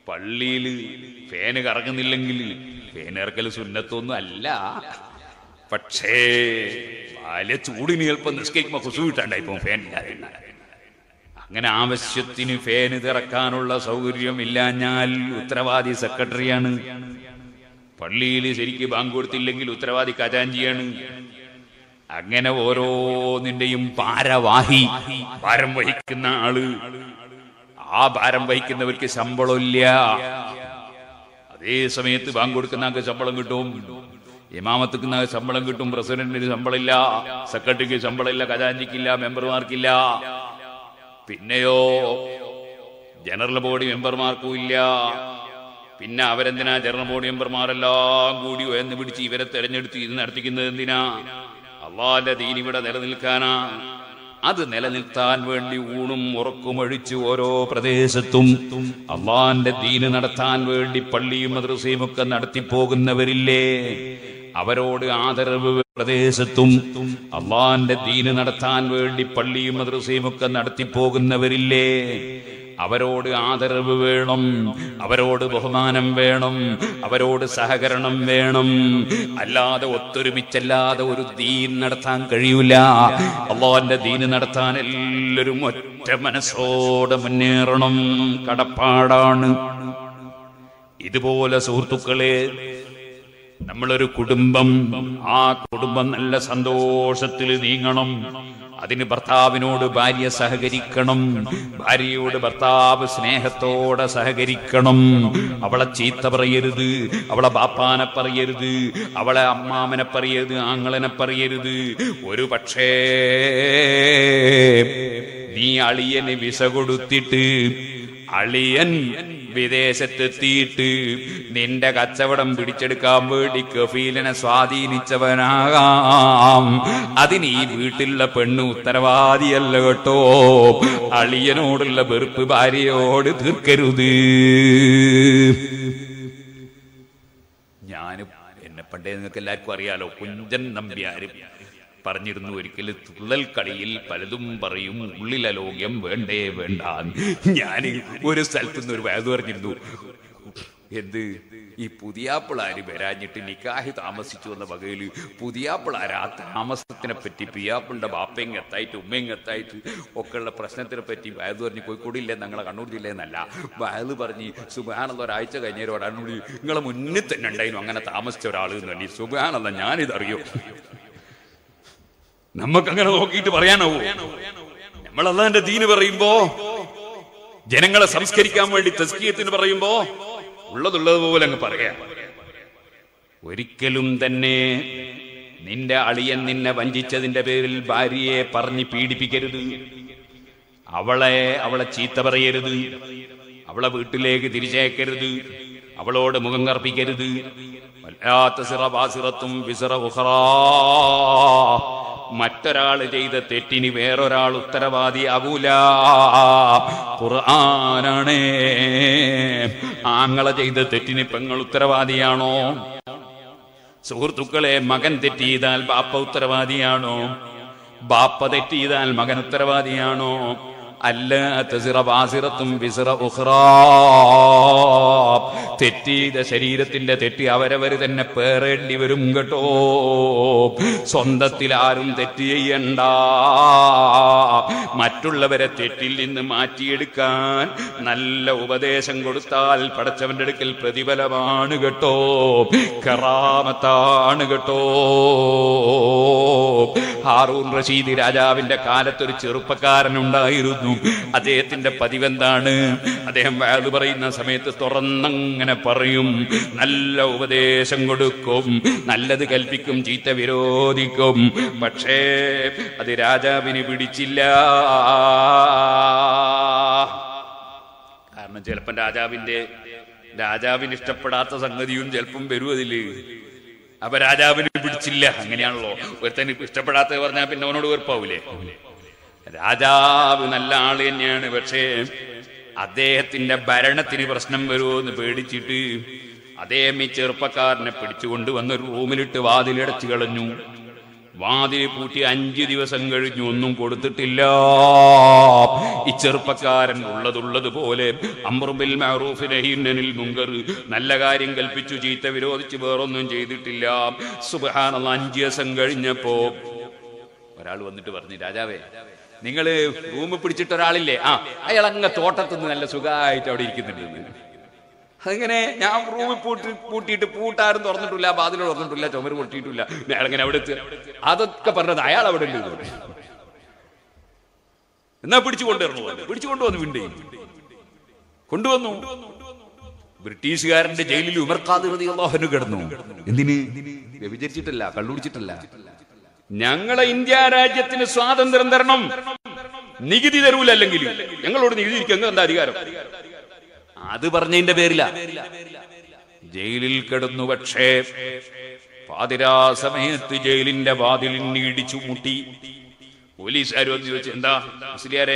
പള്ളിയിൽ ഫാന് കറങ്ങുന്നില്ലെങ്കിൽ ഫാൻ ഇറക്കൽ സുന്നത്തൊന്നും അല്ല പക്ഷേ വലിയ ചൂടിന് ചിലപ്പോൾ നിസ്കരിക്കുമ്പോൾ കുസു കിട്ടാണ്ടായിപ്പോ ഫാൻ ഇല്ലാതെ അങ്ങനെ ആവശ്യത്തിന് ഫാന് തിറക്കാനുള്ള സൗകര്യം ഇല്ലാഞ്ഞാൽ ഉത്തരവാദി സെക്രട്ടറിയാണ് പള്ളിയിൽ ശരിക്ക് ബാങ്ക് കൊടുത്തില്ലെങ്കിൽ ഉത്തരവാദി ഖജാഞ്ചിയാണ് അങ്ങനെ ഓരോന്നിന്റെയും ഭാരവാഹി ഭാരം വഹിക്കുന്ന ആള് ആ ഭാരം വഹിക്കുന്നവർക്ക് ശമ്പളമില്ല അതേ സമയത്ത് ബാങ്ക് കൊടുക്കുന്ന ആൾക്ക് ശമ്പളം കിട്ടും ഇമാമത്തുക്കുന്ന ശമ്പളം കിട്ടും പ്രസിഡന്റിന് ശമ്പളമില്ല സെക്രട്ടറിക്ക് ശമ്പളമില്ല ഖജാഞ്ചിക്കില്ല മെമ്പർമാർക്കില്ല പിന്നെയോ ജനറൽ ബോഡി മെമ്പർമാർക്കും ഇല്ല പിന്നെ അവരെന്തിനാ ജനറൽ ബോഡി മെമ്പർമാരെല്ലാം കൂടി എന്ന് പിടിച്ച് ഇവരെ തെരഞ്ഞെടുത്ത് ഇത് നടത്തിക്കുന്നത് എന്തിനാ അള്ളാന്റെ ദീൻ ഇവിടെ നിലനിൽക്കാനാ അത് നിലനിർത്താൻ വേണ്ടി ഊണും ഉറക്കും ഒഴിച്ച് ഓരോ പ്രദേശത്തും അള്ളാന്റെ ദീന് നടത്താൻ വേണ്ടി പള്ളിയും മദ്രസയും ഒക്കെ നടത്തിപ്പോകുന്നവരില്ലേ അവരോട് ആദരവ് പ്രദേശത്തും അള്ളാന്റെ ദീന് നടത്താൻ വേണ്ടി പള്ളിയും മദ്രസയും ഒക്കെ നടത്തിപ്പോകുന്നവരില്ലേ അവരോട് ആദരവ് വേണം അവരോട് ബഹുമാനം വേണം അവരോട് സഹകരണം വേണം അല്ലാതെ ഒത്തൊരുമിച്ചല്ലാതെ ഒരു ദീൻ നടത്താൻ കഴിയൂല അള്ളാന്റെ ദീന് നടത്താൻ എല്ലാവരും ഒറ്റ മനസ്സോടെ മുന്നേറണം കടപ്പാടാണ് ഇതുപോലെ സുഹൃത്തുക്കളെ നമ്മളൊരു കുടുംബം ആ കുടുംബം നല്ല സന്തോഷത്തിൽ നീങ്ങണം അതിന് ഭർത്താവിനോട് ഭാര്യ സഹകരിക്കണം ഭാര്യയോട് ഭർത്താവ് സ്നേഹത്തോടെ സഹകരിക്കണം അവളെ ചീത്ത പറയരുത് അവളെ ബാപ്പാനെ പറയരുത് അവളെ അമ്മാമനെ പറയരുത് ആങ്ങളനെ പറയരുത് ഒരു പക്ഷേ നീ അളിയന് വിസ കൊടുത്തിട്ട് അളിയൻ വിദേശത്തെത്തിയിട്ട് നിന്റെ കച്ചവടം പിടിച്ചെടുക്കാൻ വേണ്ടി കഫീലിനെ സ്വാധീനിച്ചവനാകാം അതിന് ഈ വീട്ടിലുള്ള പെണ്ണ് ഉത്തരവാദിയല്ല കേട്ടോ അളിയനോടുള്ള വെറുപ്പ് ഭാര്യയോട് തീർക്കരുത് ഞാനും എന്നെ പണ്ടേ നിങ്ങൾക്ക് എല്ലാവർക്കും അറിയാലോ കുഞ്ചൻ നമ്പ്യാരും പറഞ്ഞിരുന്നു ഒരിക്കൽ തുള്ളൽ കളിയിൽ പലതും പറയും ഉള്ളിലലോക്യം വേണ്ടേ വേണ്ട ഞാൻ ഒരു സ്ഥലത്ത് നിന്ന് ഒരു വയത് പറഞ്ഞിരുന്നു എന്ത് ഈ പുതിയാപ്പിളാര് വരാഞ്ഞിട്ട് നിക്കാഹി താമസിച്ചു എന്ന വകയിൽ പുതിയാപ്പിളാര് ആ താമസത്തിനെ പറ്റി പിയാപ്പിളുടെ ബാപ്പയും എത്തായിട്ട് ഉമ്മയും എത്തായിട്ട് ഒക്കെയുള്ള പ്രശ്നത്തിനെ പറ്റി വയത് പറഞ്ഞ് കോഴിക്കോടില്ലേ ഞങ്ങളെ കണ്ണൂർ ജില്ലയെന്നല്ല വയത് പറഞ്ഞ് സുബാനുള്ള ഒരാഴ്ച കഴിഞ്ഞവരോട് അണ്ണൂടി നിങ്ങളെ മുന്നിൽ തന്നെ ഉണ്ടായിരുന്നു അങ്ങനെ താമസിച്ച ഒരാൾ എന്ന് പറഞ്ഞു സുബാനല്ല ഞാനിതറിയോ നമുക്കങ്ങനെ നോക്കിയിട്ട് പറയാനാവൂ നമ്മൾ അള്ളാന്റെ ദീന് പറയുമ്പോ ജനങ്ങളെ സംസ്കരിക്കാൻ വേണ്ടി തസ്കീയത്തിന് പറയുമ്പോ ഉള്ളതുള്ളതുപോലെ അങ്ങ് പറയാം ഒരിക്കലും തന്നെ നിന്റെ അളിയൻ നിന്നെ വഞ്ചിച്ചതിന്റെ പേരിൽ ഭാര്യയെ പറഞ്ഞ് പീഡിപ്പിക്കരുത് അവളെ അവളെ ചീത്ത പറയരുത് അവളെ വീട്ടിലേക്ക് തിരിച്ചേക്കരുത് അവളോട് മുഖം കർപ്പിക്കരുത് വല്ലാത്ത സിറ ബാസിറത്തും വിസിറ ഉഹറാ മറ്റൊരാൾ ചെയ്ത തെറ്റിന് വേറൊരാൾ ഉത്തരവാദിയാകൂല ഖുർആനാണേ ആങ്ങളെ ചെയ്ത തെറ്റിന് പെങ്ങൾ ഉത്തരവാദിയാണോ സുഹൃത്തുക്കളെ മകൻ തെറ്റ് ചെയ്താൽ ബാപ്പ ഉത്തരവാദിയാണോ ബാപ്പ തെറ്റ് ചെയ്താൽ മകൻ ഉത്തരവാദിയാണോ അല്ല തസിറ ബാസിറത്തും വിസിറ ഉഹ്റാ തെറ്റീത ശരീരത്തിന്റെ തെറ്റി അവരവര് തന്നെ പേറേണ്ടി വരും കേട്ടോ സ്വന്തത്തിൽ ആരും തെറ്റ് ചെയ്യണ്ട മറ്റുള്ളവരെ തെറ്റിൽ നിന്ന് മാറ്റിയെടുക്കാൻ നല്ല ഉപദേശം കൊടുത്താൽ പടച്ചവന്റെ അടുക്കൽ പ്രതിഫലമാണ് കേട്ടോ കറാമത്താണ് കേട്ടോ ഹാറൂൺ റഷീദ് രാജാവിന്റെ കാലത്തൊരു ചെറുപ്പക്കാരൻ ഉണ്ടായിരുന്നു അദ്ദേഹത്തിന്റെ പതിവെന്താണ് അദ്ദേഹം വയത് പറയുന്ന സമയത്ത് തുറന്നങ്ങനെ പറയും നല്ല ഉപദേശം കൊടുക്കും നല്ലത് കൽപ്പിക്കും ചീത്ത വിരോധിക്കും പക്ഷേ അത് രാജാവിന് പിടിച്ചില്ല കാരണം ചിലപ്പം രാജാവിന്റെ രാജാവിന് ഇഷ്ടപ്പെടാത്ത സംഗതിയും ചിലപ്പം വരും അതില് അപ്പൊ രാജാവിന് പിടിച്ചില്ല അങ്ങനെയാണല്ലോ ഒരുത്തന് ഇഷ്ടപ്പെടാത്ത പറഞ്ഞാൽ പിന്നെ അവനോട് വെറുപ്പാവൂലേ രാജാവ് നല്ല ആള് തന്നെയാണ് പക്ഷേ അദ്ദേഹത്തിന്റെ ഭരണത്തിന് പ്രശ്നം വരുമോ എന്ന് പേടിച്ചിട്ട് അദ്ദേഹം ഈ ചെറുപ്പക്കാരനെ പിടിച്ചുകൊണ്ട് വന്ന് ഒരു റൂമിലിട്ട് വാതിലടച്ചു കളഞ്ഞു വാതിൽ പൂട്ടി അഞ്ചു ദിവസം കഴിഞ്ഞു ഒന്നും കൊടുത്തിട്ടില്ല ഈ ചെറുപ്പക്കാരൻ ഉള്ളതുള്ളതുപോലെ അമ്രുബിൽ മഅറൂഫിനഹിന്നനിൽ മുങ്കർ നല്ല കാര്യം കൽപ്പിച്ചു ചീത്ത വിരോധിച്ച് വേറൊന്നും ചെയ്തിട്ടില്ല സുബഹാനുള്ള അഞ്ചു ദിവസം കഴിഞ്ഞപ്പോ ഒരാൾ വന്നിട്ട് പറഞ്ഞു രാജാവേ നിങ്ങള് റൂം പിടിച്ചിട്ട് ഒരാളില്ലേ ആ അയാൾ അങ്ങ് തോട്ടത്തിൽ നിന്ന് നല്ല സുഖമായിട്ട് അവിടെ ഇരിക്കുന്നുണ്ട് അങ്ങനെ ഞാൻ റൂമിൽ പൂട്ടി പൂട്ടിയിട്ട് പൂട്ടാരും തുറന്നിട്ടില്ല വാതിൽ തുറന്നിട്ടില്ല ചുമര് പൊട്ടിയിട്ടില്ല അയാൾ അങ്ങനെ അവിടെ എത്തി അതൊക്കെ പറഞ്ഞത് അയാൾ അവിടെ ഉണ്ട് ഇതുവരെ. എന്നാ പിടിച്ചു കൊണ്ടുവരണു പറഞ്ഞു. പിടിച്ചു കൊണ്ടുവന്നു വീണ്ടും കൊണ്ടുവന്നു ബ്രിട്ടീഷുകാരന്റെ ജയിലിൽ ഉമർ ഖാദിർ റളിയല്ലാഹു കിടന്നു എന്തിന് വ്യഭിചരിച്ചിട്ടല്ല കള്ളുടിച്ചിട്ടല്ല ഞങ്ങളെ ഇന്ത്യ രാജ്യത്തിന് സ്വാതന്ത്ര്യം തരണം നികുതി തരൂല അല്ലെങ്കിൽ ഞങ്ങളോട് നികുതി ഇരിക്കുക എന്താ അധികാരം അത് പറഞ്ഞതിന്റെ പേരില ജയിലിൽ കിടന്നു പക്ഷേ പാതിരാ സമയത്ത് ജയിലിന്റെ വാതിലിന് ഇടിച്ചു മുട്ടി പോലീസുകാർ വന്ന് ചോദിച്ചു എന്താ മുസ്ലിയാരെ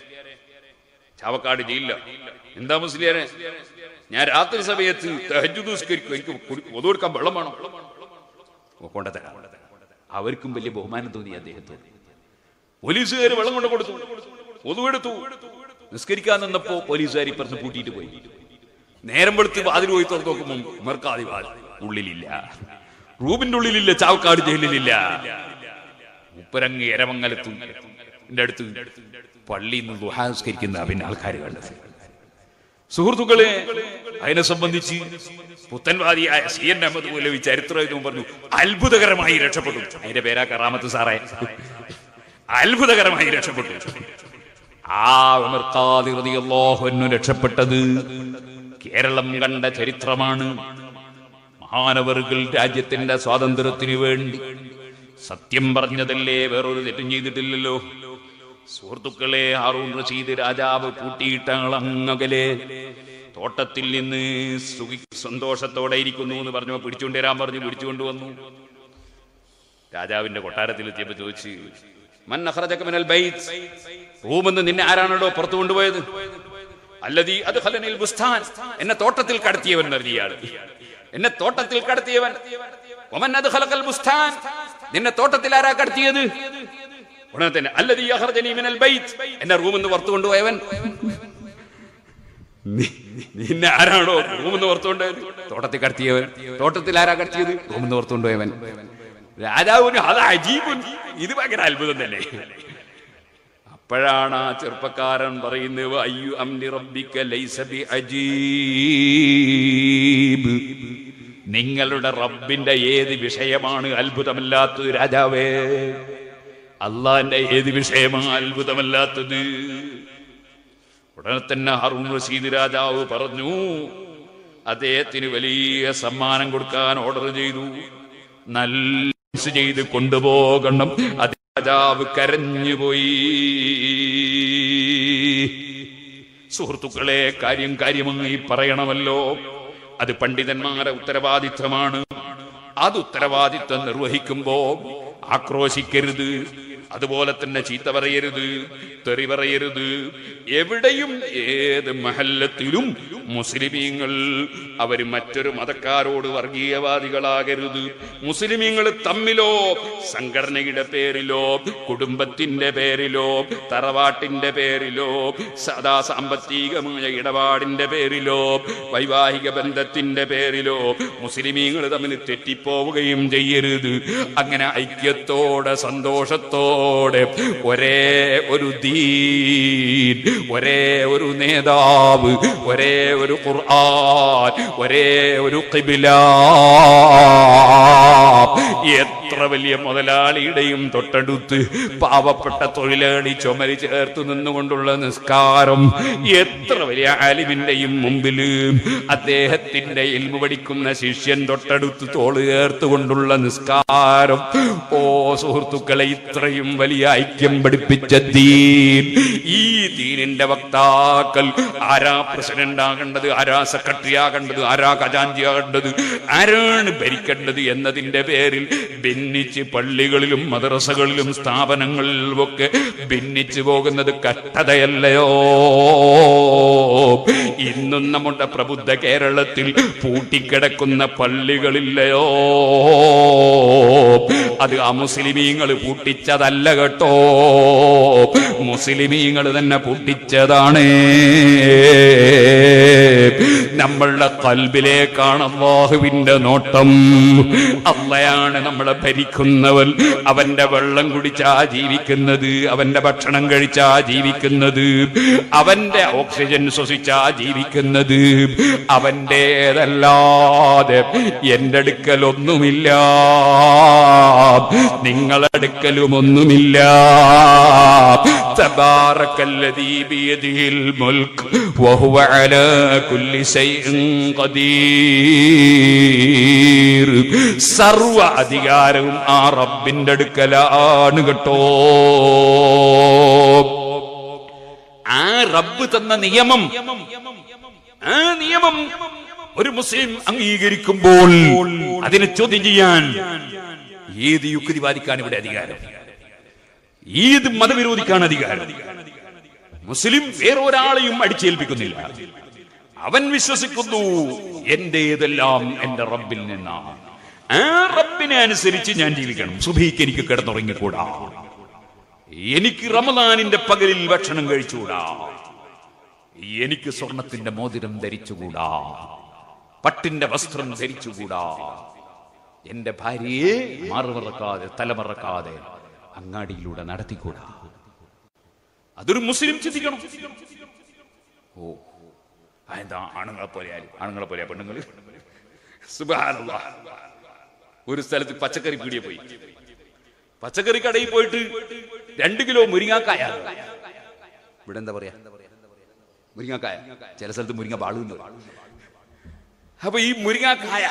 ചാവക്കാട് ജയിലില്ല എന്താ മുസ്ലിയാരെ ഞാൻ രാത്രി സമയത്ത് തഹജ്ജുദ് നിസ്കരിക്കും എനിക്ക് കുടി- ഒതു കൊടുക്കാൻ വെള്ളം വേണം ഓ, കൊണ്ടുതരാം അവർക്കും വലിയ ബഹുമാനം തോന്നി അദ്ദേഹത്തോട് പോലീസുകാർ വെള്ളം കൊണ്ട് കൊടുത്തു ഒതുവെടുത്തു നിസ്കരിക്കാൻ നിന്നപ്പോ പോലീസുകാർ ഇപ്പുറത്ത് പൂട്ടിയിട്ട് പോയി നേരം വെളുത്ത് വാതിൽ പോയി തുറന്നു നോക്കുമ്പോൾ ഉമർക്കാതി വാതിൽ ഉള്ളിലില്ല റൂമിന്റെ ഉള്ളിലില്ല ചാവക്കാട് ജയിലിലില്ല മുപ്പരങ്ങ് എരമംഗലത്തും എന്റെ അടുത്ത് പള്ളിയിൽ നിന്ന് ദുഹാസ്കരിക്കുന്ന പിന്നെ ആൾക്കാർ കണ്ടത് സുഹൃത്തുക്കളെ അതിനെ സംബന്ധിച്ച് പുത്തൻവാദിയായ സി എൻ അഹമ്മദ് മൗലവി ചരിത്രം പറഞ്ഞു അത്ഭുതകരമായി രക്ഷപ്പെട്ടു അതിന്റെ പേരാ കറാമത്ത് സാറേ അത്ഭുതകരമായി രക്ഷപ്പെട്ടു ആ ഉമർ ഖാദിർ റളിയല്ലാഹു അൻഹു രക്ഷപ്പെട്ടത് കേരളം കണ്ട ചരിത്രമാണ് മഹാനവറുകൾ രാജ്യത്തിന്റെ സ്വാതന്ത്ര്യത്തിനു വേണ്ടി സത്യം പറഞ്ഞതല്ലേ വേറൊരു തെറ്റും ചെയ്തിട്ടില്ലല്ലോ സുഹൃത്തുക്കളെ ഹാറൂൺ റഷീദ് രാജാവ് പൂട്ടിയിട്ട അങ്ങകലെ തോട്ടത്തിൽ നിന്ന് സുഖി സന്തോഷത്തോടെ ഇരിക്കുന്നു എന്ന് പറഞ്ഞു പിടിച്ചുകൊണ്ട് വരാൻ പറഞ്ഞു പിടിച്ചുകൊണ്ട് വന്നു രാജാവിന്റെ കൊട്ടാരത്തിൽ എത്തിയപ്പോ ചോദിച്ചു "മൻ അഖ്റജക മിനൽ ബൈത്ത്?" റൂമെന്ന് നിന്നെ ആരാണോ പുറത്തു കൊണ്ടുപോയത് അല്ലതീ അത് ഖലനിൽ ബുസ്താൻ എന്നെ തോട്ടത്തിൽ കടത്തിയവൻ എന്നറിയ ഇയാള് എന്നെ തോട്ടത്തിൽ കടത്തിയവൻ ഒമൻ അത് ഖലഖൽ ബുസ്താൻ നിന്നെ തോട്ടത്തിൽ ആരാ കടത്തിയത് ഉടനെ തന്നെ അല്ലതീ അഖ്റജനി മിനൽ ബൈത്ത് എന്നെ റൂമിൽ നിന്ന് പുറത്തു കൊണ്ടുപോയവൻ നി- നിന്നെ ആരാണോ റൂമിൽ നിന്ന് പുറത്തു കൊണ്ടുപോയത് തോട്ടത്തിൽ കടത്തിയവൻ തോട്ടത്തിൽ ആരാ കടത്തിയത് റൂമിൽ നിന്ന് പുറത്തു കൊണ്ടുപോയവൻ രാജാവിന് അത് അജീബുൻ ഇത് ഭയങ്കര അത്ഭുതം തന്നെ അപ്പോഴാണ് ആ ചെറുപ്പക്കാരൻ പറയുന്നത് അയ്യു അംനി റബ്ബിക ലൈസ ബി അജീബ് നിങ്ങളുടെ റബ്ബിന്റെ ഏത് വിഷയമാണ് അത്ഭുതമല്ലാത്തത് രാജാവേ അള്ളാന്റെ ഏത് വിഷയമാണ് അത്ഭുതമല്ലാത്തത് ഉടനെ തന്നെ ഹറൂൺ റഷീദ് രാജാവ് പറഞ്ഞു അദ്ദേഹത്തിന് വലിയ സമ്മാനം കൊടുക്കാൻ ഓർഡർ ചെയ്തു നല്ല ചെയ്ത് കൊണ്ടുപോകണം അത് രാജാവ് കരഞ്ഞുപോയി സുഹൃത്തുക്കളെ കാര്യം കാര്യമായി പറയണമല്ലോ അത് പണ്ഡിതന്മാരെ ഉത്തരവാദിത്വമാണ് അത് ഉത്തരവാദിത്വം നിർവഹിക്കുമ്പോ ആക്രോശിക്കരുത് അതുപോലെ തന്നെ ചീത്ത പറയരുത് തെറി പറയരുത് എവിടെയും ഏത് മഹല്ലത്തിലും മുസ്ലിമീങ്ങൾ അവർ മറ്റൊരു മതക്കാരോട് വർഗീയവാദികളാകരുത് മുസ്ലിമീങ്ങൾ തമ്മിലോ സംഘടനയുടെ പേരിലോ കുടുംബത്തിന്റെ പേരിലോ തറവാട്ടിന്റെ പേരിലോ സദാ സാമ്പത്തികമായ ഇടപാടിന്റെ പേരിലോ വൈവാഹിക ബന്ധത്തിന്റെ പേരിലോ മുസ്ലിമീങ്ങൾ തമ്മിൽ തെറ്റിപ്പോവുകയും ചെയ്യരുത് അങ്ങനെ ഐക്യത്തോടെ സന്തോഷത്തോടെ ഒരേ ഒരു ദീൻ ഒരേ ഒരു നേതാവ് ഒരേ ഒരു ഖുർആൻ ഒരേ ഒരു ഖിബില എത്ര വലിയ മുതലാളിയുടെയും തൊട്ടടുത്ത് പാവപ്പെട്ട തൊഴിലാളി ചുമരി ചേർത്ത് നിന്നുകൊണ്ടുള്ള നിസ്കാരം എത്ര വലിയ ആലിമിന്റെയും മുമ്പിൽ അദ്ദേഹത്തിന്റെ ഇൽമു പഠിക്കുന്ന ശിഷ്യൻ തൊട്ടടുത്ത് തോള് ചേർത്തുകൊണ്ടുള്ള നിസ്കാരം ഓ സുഹൃത്തുക്കളെ ഇത്രയും വലിയ ഐക്യം പഠിപ്പിച്ച ദീൻ ഈ ദീനിന്റെ വക്താക്കൾ ആരാ പ്രസിഡന്റ് ആകേണ്ടത് ആരാ സെക്രട്ടറി ആകേണ്ടത് ആരാ ഖജാൻജി ആകേണ്ടത് ആരാണ് ഭരിക്കേണ്ടത് എന്നതിന്റെ പേരിൽ ഭിന്നിച്ച് പള്ളികളിലും മദ്രസകളിലും സ്ഥാപനങ്ങളിലും ഒക്കെ ഭിന്നിച്ചു പോകുന്നത് കഷ്ടതയല്ലയോ ഇന്നും നമ്മുടെ പ്രബുദ്ധ കേരളത്തിൽ പൂട്ടിക്കിടക്കുന്ന പള്ളികളില്ലയോ അത് അമുസ്ലിമീങ്ങൾ പൂട്ടിച്ചതല്ല കേട്ടോ മുസ്ലിമീങ്ങൾ തന്നെ പൂട്ടിച്ചതാണ് നമ്മളുടെ കൽബിലേക്കാണ് അള്ളാഹുവിന്റെ നോട്ടം അള്ളയാണ് നമ്മളെ ഭരിക്കുന്നവൻ അവന്റെ വെള്ളം കുടിച്ചാ ജീവിക്കുന്നത് അവന്റെ ഭക്ഷണം കഴിച്ചാ ജീവിക്കുന്നത് അവന്റെ ഓക്സിജൻ ശ്വസിച്ചാ ജീവിക്കുന്നത് അവന്റേതല്ലാതെ എന്റെ അടുക്കൽ ഒന്നുമില്ല നിങ്ങളടുക്കലും ഒന്നുമില്ല تبارك الذي بيده الملك وهو على كل شيء قدير സർവ അധികാരവും ആ റബ്ബിന്റെ അടുക്കലാണ് കേട്ടോ ആ റബ്ബ് തന്ന നിയമം ആ നിയമം ഒരു മുസ്ലിം അംഗീകരിക്കുമ്പോൾ അതിനെ ചോദ്യം ചെയ്യാൻ ഏത് യുക്തിവാദിക്കാൻ ഇവിടെ അധികാരം ഏത് മതവിരോധിക്കാൻ അധികാരം മുസ്ലിം വേറൊരാളെയും അടിച്ചേൽപ്പിക്കുന്നില്ല അവൻ വിശ്വസിക്കുന്നു എന്റേതെല്ലാം എന്റെ റബ്ബിൽ നിന്നാണ് ആ റബ്ബിനെ അനുസരിച്ച് ഞാൻ ജീവിക്കണം സുബീക്ക് എനിക്ക് കിടന്നുറങ്ങിക്കൂടാ എനിക്ക് റമദാനിന്റെ പകലിൽ ഭക്ഷണം കഴിച്ചുകൂടാ എനിക്ക് സ്വർണത്തിന്റെ മോതിരം ധരിച്ചുകൂടാ പട്ടിന്റെ വസ്ത്രം ധരിച്ചുകൂടാ എന്റെ ഭാര്യയെ മാറുമറക്കാതെ തലമറക്കാതെ അങ്ങാടിയിലൂടെ നടത്തിക്കൂടാ അതൊരു മുസ്ലിം ചിന്തിക്കണം ഓ എന്താ ആണുങ്ങളെ പോലെ ആണുങ്ങളെ പോലെ പെണ്ണുങ്ങൾ സുബ്ഹാനല്ലാഹ്. ഒരു സ്ഥലത്ത് പച്ചക്കറി പീടിയ പോയി പച്ചക്കറി കടയിൽ പോയിട്ട് രണ്ട് കിലോ മുരിങ്ങാക്കായ ഇവിടെ എന്താ പറയാ മുരിങ്ങാക്കായ ചില സ്ഥലത്ത് മുരിങ്ങ പാളുന്നു അപ്പൊ ഈ മുരിങ്ങാക്കായ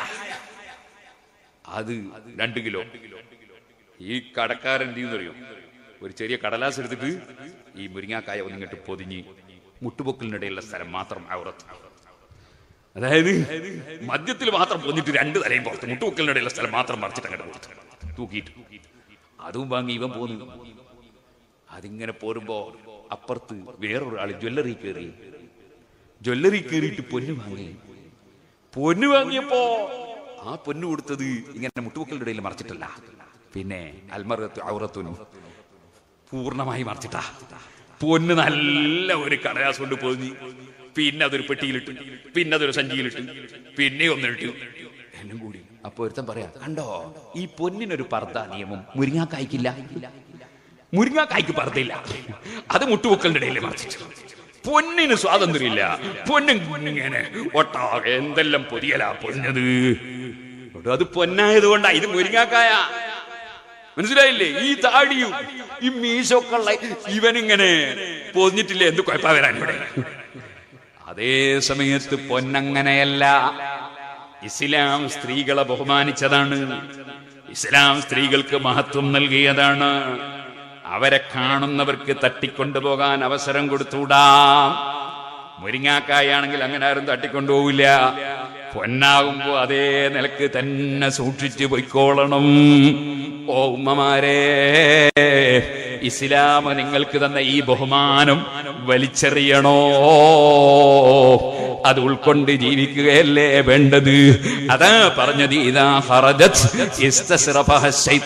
അത് രണ്ട് കിലോ ഈ കടക്കാരൻ എന്ത് ചെയ്യുന്നറിയോ ഒരു ചെറിയ കടലാസ് എടുത്തിട്ട് ഈ മുരിങ്ങാക്കായ ഒന്നിങ്ങോട്ട് പൊതിഞ്ഞ് മുട്ടുപൊക്കലിനിടയിലുള്ള സ്ഥലം മാത്രം ഔറത്ത് അതായത് മദ്യത്തിൽ മാത്രം പൊന്നിട്ട് രണ്ട് തലയും പുറത്ത് മുട്ടുപൊക്കലിനിടയിലുള്ള സ്ഥലം മാത്രം മറിച്ചിട്ട് അങ്ങോട്ട് കൊടുത്തു തൂക്കിയിട്ട് അതും വാങ്ങി ഇവൻ പോന്നു അതിങ്ങനെ പോരുമ്പോ അപ്പുറത്ത് വേറൊരാൾ ജ്വല്ലറി കയറി ജ്വല്ലറി കയറിയിട്ട് പൊന്നു വാങ്ങി പൊന്നു വാങ്ങിയപ്പോ ആ പൊന്നു കൊടുത്തത് ഇങ്ങനെ മുട്ടുപൊക്കലിന്റെ ഇടയിൽ മറിച്ചിട്ടല്ല പിന്നെ അൽമറത്ത് ഔറത്തുനും പൂർണ്ണമായി മറിച്ചിട്ടാ പൊന്ന് നല്ല ഒരു കടലാസ് കൊണ്ട് പൊതിഞ്ഞ് പിന്നെ അതൊരു പെട്ടിയിലിട്ട് പിന്നെ അതൊരു സഞ്ചിയിലിട്ട് പിന്നെ ഒന്നിട്ട് എന്നും കൂടി അപ്പൊ ഒരുത്തൻ പറയാ കണ്ടോ ഈ പൊന്നിനൊരു പർദ്ദ നിയമം മുരിങ്ങാക്കായ്ക്കില്ല മുരിങ്ങാക്കായ്ക്ക് പർദ്ദയില്ല അത് മുട്ടുപൊക്കലിന്റെ ഇടയിൽ മറിച്ചിട്ട് പൊന്നിന് സ്വാതന്ത്ര്യമില്ല പൊന്നിങ്ങനെ ഒട്ടാകെ എന്തെല്ലാം പൊതിയലാ പൊന്നത് അത് പൊന്നായത് കൊണ്ടാ ഇത് മുരിങ്ങാക്കായ മനസ്സിലായില്ലേ ഈ താടിയും ഈ മീശൊക്കെയുള്ള ഇവനിങ്ങനെ പൊതിഞ്ഞിട്ടില്ലേ എന്ത് കുഴപ്പ വരാൻ ഇവിടെ അതേ സമയത്ത് പൊന്നങ്ങനെയല്ല ഇസ്ലാം സ്ത്രീകളെ ബഹുമാനിച്ചതാണ് ഇസ്ലാം സ്ത്രീകൾക്ക് മഹത്വം നൽകിയതാണ് അവരെ കാണുന്നവർക്ക് തട്ടിക്കൊണ്ടുപോകാൻ അവസരം കൊടുത്തൂടാ മുരിങ്ങാക്കായാണെങ്കിൽ അങ്ങനെ ആരും തട്ടിക്കൊണ്ടുപോകില്ല പൊന്നാകുമ്പോ അതേ നിലക്ക് തന്നെ സൂക്ഷിച്ചു പൊയ്ക്കോളണം ഓ ഉമ്മമാരെ ഇസ്ലാം നിങ്ങൾക്ക് തന്ന ഈ ബഹുമാനം വലിച്ചെറിയണോ അത് ഉൾക്കൊണ്ട് ജീവിക്കുകയല്ലേ വേണ്ടത് അതാ പറഞ്ഞത് ഇതാ ഹറജത് ഇസ്തസ്റഫഹ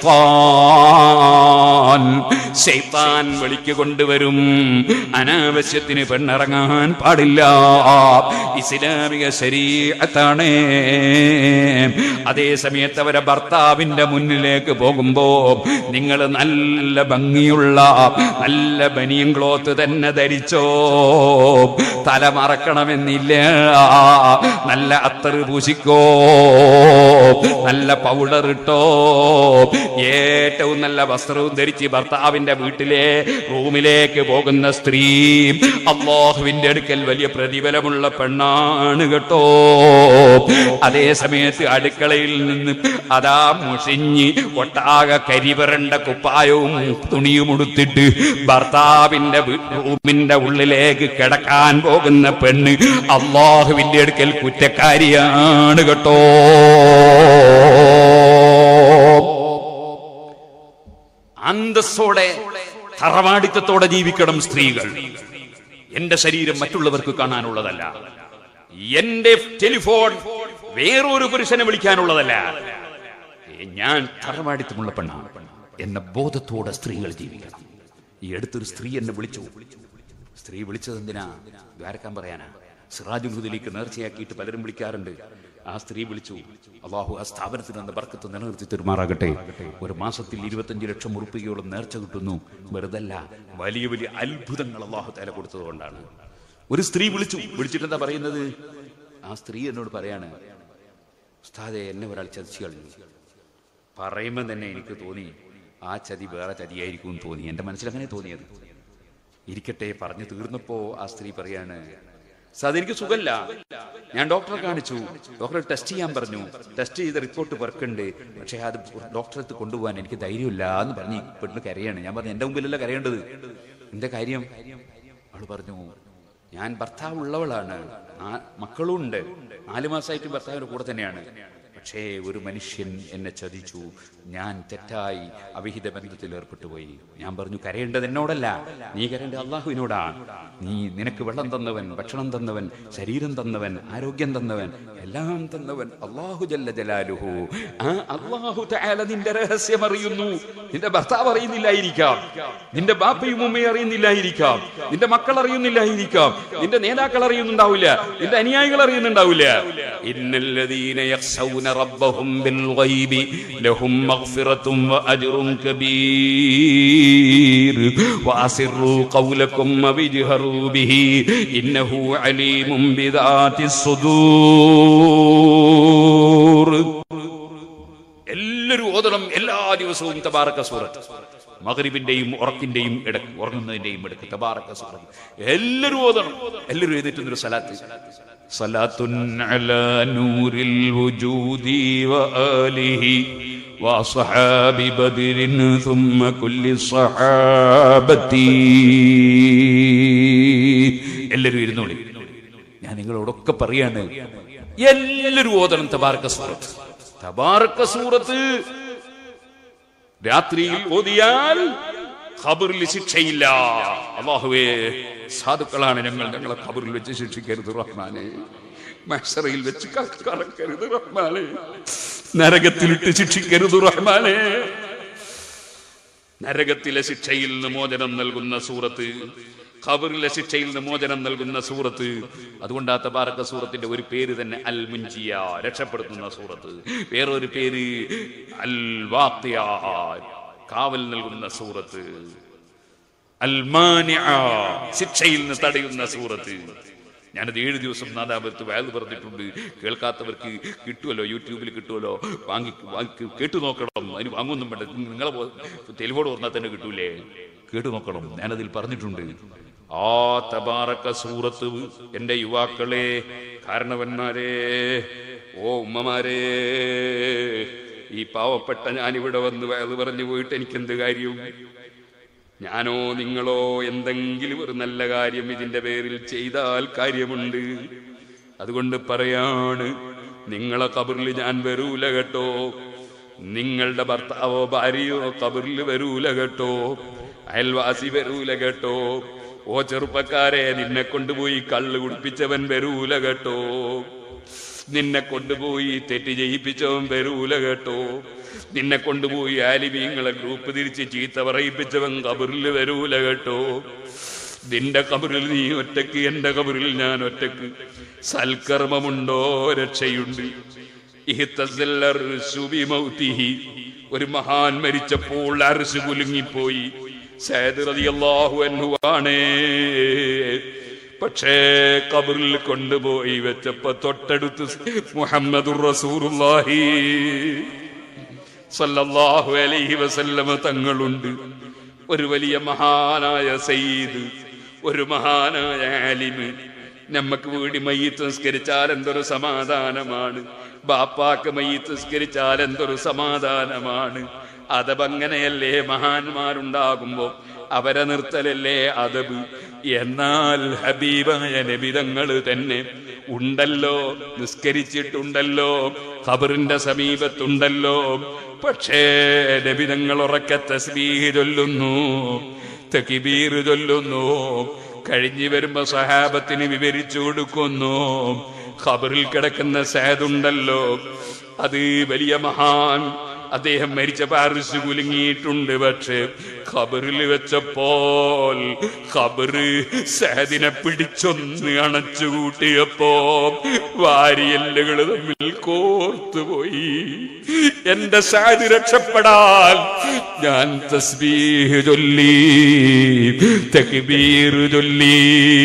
ശൈത്താൻ ശൈത്താൻ വിളിക്ക് കൊണ്ടുവരും അനാവശ്യത്തിന് പെണ്ണിറങ്ങാൻ പാടില്ല ഇസ്ലാമിക ശരീരത്താണ് അതേ സമയത്ത് അവരെ ഭർത്താവിന്റെ മുന്നിലേക്ക് പോകുമ്പോ നിങ്ങൾ നല്ല ഭംഗിയുള്ള നല്ല ബനിയൻ ക്ലോത്ത് തന്നെ ധരിച്ചോ തല മറക്കണമെന്നില്ല നല്ല അത്തറ് പൂശിക്കോ നല്ല പൗഡർ ഇട്ടോ ഏറ്റവും നല്ല വസ്ത്രവും ധരിച്ച് ഭർത്താവിന്റെ വീട്ടിലെ റൂമിലേക്ക് പോകുന്ന സ്ത്രീ അള്ളാഹുവിന്റെ അടുക്കൽ വലിയ പ്രതിഫലമുള്ള പെണ്ണാണ് കേട്ടോ അതേ സമയത്ത് അടുക്കളയിൽ നിന്ന് അതാ മുഷിഞ്ഞ് ഒട്ടാകെ കരിവരണ്ട കുപ്പായവും തുണിയും ഉടുത്തിട്ട് ഭർത്താവിന്റെ വീ- റൂമിന്റെ ഉള്ളിലേക്ക് കിടക്കാൻ പോകുന്ന പെണ്ണ് അള്ളാഹുവിന്റെ അടുക്കൽ കുറ്റക്കാരിയാണ് കേട്ടോ അന്തസ്സോടെ തറവാടിത്തത്തോടെ ജീവിക്കണം സ്ത്രീകൾ എന്റെ ശരീരം മറ്റുള്ളവർക്ക് കാണാനുള്ളതല്ല എന്റെ ടെലിഫോൺ വേറൊരു പുരുഷനെ വിളിക്കാനുള്ളതല്ല ഞാൻ തറവാടിത്തമുള്ള പെണ്ണാണ് എന്ന ബോധത്തോടെ സ്ത്രീകൾ ജീവിക്കണം ഈ അടുത്തൊരു സ്ത്രീ എന്നെ വിളിച്ചു സ്ത്രീ വിളിച്ചത് എന്തിനാ ദ്വാരക്കാൻ പറയാനാ സിറാജുൽ ഹുദിലേക്ക് നേർച്ചയാക്കിയിട്ട് പലരും വിളിക്കാറുണ്ട് ആ സ്ത്രീ വിളിച്ചു അള്ളാഹു ആ സ്ഥാപനത്തിന് അന്ന് ബർക്കത്ത് നിലനിർത്തി തെരുമാറാകട്ടെ ഒരു മാസത്തിൽ ഇരുപത്തഞ്ച് ലക്ഷം ഉറുപ്പികയോളം നേർച്ച കിട്ടുന്നു വെറുതല്ല വലിയ വലിയ അത്ഭുതങ്ങൾ അള്ളാഹു തല കൊടുത്തതുകൊണ്ടാണ് ഒരു സ്ത്രീ വിളിച്ചു വിളിച്ചിട്ട് എന്താ പറയുന്നത് ആ സ്ത്രീ എന്നോട് പറയാണ് ഉസ്താദെ എന്നെ ഒരാൾ ചതിച്ചു കളഞ്ഞു പറയുമ്പോൾ തന്നെ എനിക്ക് തോന്നി ആ ചതി വേറെ ചതിയായിരിക്കും എന്ന് തോന്നി എൻ്റെ മനസ്സിലങ്ങനെ തോന്നിയത് ഇരിക്കട്ടെ പറഞ്ഞു തീർന്നപ്പോ ആ സ്ത്രീ പറയാണ് "സാർ, എനിക്ക് സുഖല്ല ഞാൻ ഡോക്ടറെ കാണിച്ചു ഡോക്ടറെ ടെസ്റ്റ് ചെയ്യാൻ പറഞ്ഞു ടെസ്റ്റ് ചെയ്ത റിപ്പോർട്ട് വർക്കുണ്ട് പക്ഷേ അത് ഡോക്ടറെ അടുത്ത് കൊണ്ടുപോകാൻ എനിക്ക് ധൈര്യമില്ല എന്ന് പറഞ്ഞ് ഈ പെണ്ണ് കരയാണ് ഞാൻ പറഞ്ഞു എൻ്റെ മുമ്പിലല്ല കരയേണ്ടത് എന്റെ കാര്യം അവള് പറഞ്ഞു ഞാൻ ഭർത്താവ് ഉള്ളവളാണ് ആ- മക്കളും ഉണ്ട് നാല് മാസമായിട്ട് ഭർത്താവിന്റെ കൂടെ തന്നെയാണ് പക്ഷേ ഒരു മനുഷ്യൻ എന്നെ ചതിച്ചു ഞാൻ തെറ്റായി അവിഹിത ബന്ധത്തിൽ ഏർപ്പെട്ടു പോയി ഞാൻ പറഞ്ഞു കരയേണ്ടത് എന്നോടല്ല നീ കരയേണ്ടത് അള്ളാഹുവിനോടാണ് നീ നിനക്ക് വെള്ളം തന്നവൻ ഭക്ഷണം തന്നവൻ ശരീരം തന്നവൻ ആരോഗ്യം തന്നവൻ എല്ലാം തന്നവൻ അള്ളാഹു ജല്ല ജലാലുഹു ആ അള്ളാഹു തആല നിന്റെ രഹസ്യം അറിയുന്നു നിന്റെ ഭർത്താവ് അറിയുന്നില്ലായിരിക്കാം നിന്റെ ബാപ്പയും ഉമ്മയും അറിയുന്നില്ലായിരിക്കാം നിന്റെ മക്കൾ അറിയുന്നില്ലായിരിക്കാം നിന്റെ നേതാക്കൾ അറിയുന്നുണ്ടാവില്ല നിന്റെ അനുയായികൾ അറിയുന്നുണ്ടാവില്ല ഇന്നല്ലദീന യഖ്ശൗന റബ്ബഹും ബിൽ ഗൈബി ലഹും മഗ്ഫിറത്തും വഅജ്റും കബീർ വഅസിറു ഖൗലക്കും വജ്ഹറു ബിഹി ഇന്നഹു അലീമും ബിദാത്തി സുദൂർ എല്ലാവരും ഓതണം എല്ലാ ദിവസവും തബാറക്ക സൂറത്ത് മകരിബിന്റെയും ഉറക്കിന്റെയും ഇടക്ക് ഉറങ്ങുന്നതിന്റെയും ഇടക്ക് തബാറക്ക സൂറത്ത് എല്ലാവരും ഓതണം എല്ലാവരും എഴുതിയിട്ടൊരു സലാത്ത് സലാത്തുൻ അലാ നൂറിൽ വുജൂദി വആലിഹി وأصحاب بدر ثم كل الصحابة എല്ലാവരും ഇരുന്നോളി ഞാൻ നിങ്ങളോടൊക്കെ പറയാണ് എല്ലാവരും ഓതണം തബാറക്ക സൂറത്ത് തബാറക്ക സൂറത്ത് രാത്രിയിൽ ഓതിയാൽ ഖബറിൽ ശിക്ഷയില്ല അള്ളാഹുവേ സാധുക്കളാണ് ഞങ്ങൾ ഞങ്ങളെ ഖബറിൽ വെച്ച് ശിക്ഷിക്കരുത് റഹ്മാനെ മഹ്സറയിൽ വെച്ച് ക- കറക്കരുത് റഹ്മാനെ നരകത്തിലിട്ട് ശിക്ഷിക്കരുത് റഹ്മാനെ നരകത്തിലെ ശിക്ഷയിൽ നിന്ന് മോചനം നൽകുന്ന സൂറത്ത് ഖബറിലെ ശിക്ഷയിൽ നിന്ന് മോചനം നൽകുന്ന സൂറത്ത് അതുകൊണ്ട് ആ തബാറക്ക സൂറത്തിന്റെ ഒരു പേര് തന്നെ അൽ മുൻജിയ രക്ഷപ്പെടുത്തുന്ന സൂറത്ത് വേറൊരു പേര് അൽ വാഖിയ കാവൽ നൽകുന്ന സൂറത്ത് അൽ മാനിഅ ശിക്ഷയിൽ നിന്ന് തടയുന്ന സൂറത്ത് ഞാനത് ഏഴ് ദിവസം നാദാപുരത്ത് വയത് പറഞ്ഞിട്ടുണ്ട് കേൾക്കാത്തവർക്ക് കിട്ടുമല്ലോ യൂട്യൂബിൽ കിട്ടുമല്ലോ വാങ്ങി വാങ്ങി കേട്ടു നോക്കണം അതിന് വാങ്ങൊന്നും വേണ്ട നിങ്ങളെ ടെലിഫോൺ പറഞ്ഞാൽ തന്നെ കിട്ടൂലേ കേട്ടു നോക്കണം ഞാനതിൽ പറഞ്ഞിട്ടുണ്ട് ആ തബാറക്ക സൂറത്ത് എന്റെ യുവാക്കളെ കാരണവന്മാരെ ഓ ഉമ്മമാരെ ഈ പാവപ്പെട്ട ഞാനിവിടെ വന്ന് വയത് പറഞ്ഞു പോയിട്ട് എനിക്കെന്ത് കാര്യം ഞാനോ നിങ്ങളോ എന്തെങ്കിലും ഒരു നല്ല കാര്യം ഇതിന്റെ പേരിൽ ചെയ്താൽ കാര്യമുണ്ട് അതുകൊണ്ട് പറയാണ് നിങ്ങളെ കബറിൽ ഞാൻ വരൂല കേട്ടോ നിങ്ങളുടെ ഭർത്താവോ ഭാര്യയോ കബറിൽ വരൂല കേട്ടോ അയൽവാസി വരൂല കേട്ടോ ഓ ചെറുപ്പക്കാരെ നിന്നെ കൊണ്ടുപോയി കള്ള് കുടിപ്പിച്ചവൻ വരൂല കേട്ടോ നിന്നെ കൊണ്ടുപോയി തെറ്റ് ചെയ്യിപ്പിച്ചവൻ വരൂല കേട്ടോ നിന്നെ കൊണ്ടുപോയി ആലിമീങ്ങളെ ഗ്രൂപ്പ് തിരിച്ച് ചീത്ത പറയിപ്പിച്ചവൻ കബറിൽ വരൂല കേട്ടോ നിന്റെ കബറിൽ നീ ഒറ്റക്ക് എന്റെ കബറിൽ ഞാൻ ഒറ്റക്ക് സൽക്കർമ്മമുണ്ടോ രക്ഷയുണ്ട് ഇഹ്തസൽ അർശു ബിമൗതിഹി. ഒരു മഹാൻ മരിച്ചപ്പോൾ അർശ് കുലുങ്ങിപ്പോയി സയ്യിദ് റളിയല്ലാഹു അൻഹു ആണേ പക്ഷേ കബറിൽ കൊണ്ടുപോയി വെച്ചപ്പോ തൊട്ടടുത്ത് മുഹമ്മദുർ റസൂറുല്ലാഹി സല്ലല്ലാഹു അലൈഹി വസല്ലമ തങ്ങളുണ്ട് ഒരു വലിയ മഹാനായ സയ്യിദ് ഒരു മഹാനായ ആലിമ് നമ്മക്ക് വീടി മയ്യത്ത് നിസ്കരിച്ചാൽ എന്തൊരു സമാധാനമാണ് ബാപ്പാക്ക് മയ്യത്ത് നിസ്കരിച്ചാൽ എന്തൊരു സമാധാനമാണ് അതബങ്ങനെയല്ലേ മഹാന്മാരുണ്ടാകുമ്പോ അവരെ നിർത്തലല്ലേ അതബ് എന്നാൽ ഹബീബായ നബിതങ്ങള് തന്നെ ഉണ്ടല്ലോ നിസ്കരിച്ചിട്ടുണ്ടല്ലോ ഖബറിന്റെ സമീപത്തുണ്ടല്ലോ പക്ഷേ നബിതങ്ങൾ ഉറക്കെ തസ്ബീഹ് ചൊല്ലുന്നു തകിബീർ ചൊല്ലുന്നു കഴിഞ്ഞു വരുമ്പോ സഹാബത്തിന് വിവരിച്ചു കൊടുക്കുന്നു ഖബറിൽ കിടക്കുന്ന സേതുണ്ടല്ലോ അത് വലിയ മഹാൻ അദ്ദേഹം മരിച്ച പാരിസ് കുലുങ്ങിയിട്ടുണ്ട് പക്ഷേ ഖബറിൽ വെച്ചപ്പോൾ ഖബറ് സഹദിനെ പിടിച്ചൊന്ന് അണച്ചു കൂട്ടിയപ്പോ വാരിയല്ലുകൾ തമ്മിൽ കോർത്തുപോയി എന്റെ സാധി രക്ഷപ്പെടാൻ ഞാൻ തസ്ബീഹ് ചൊല്ലി തക്ബീർ ചൊല്ലി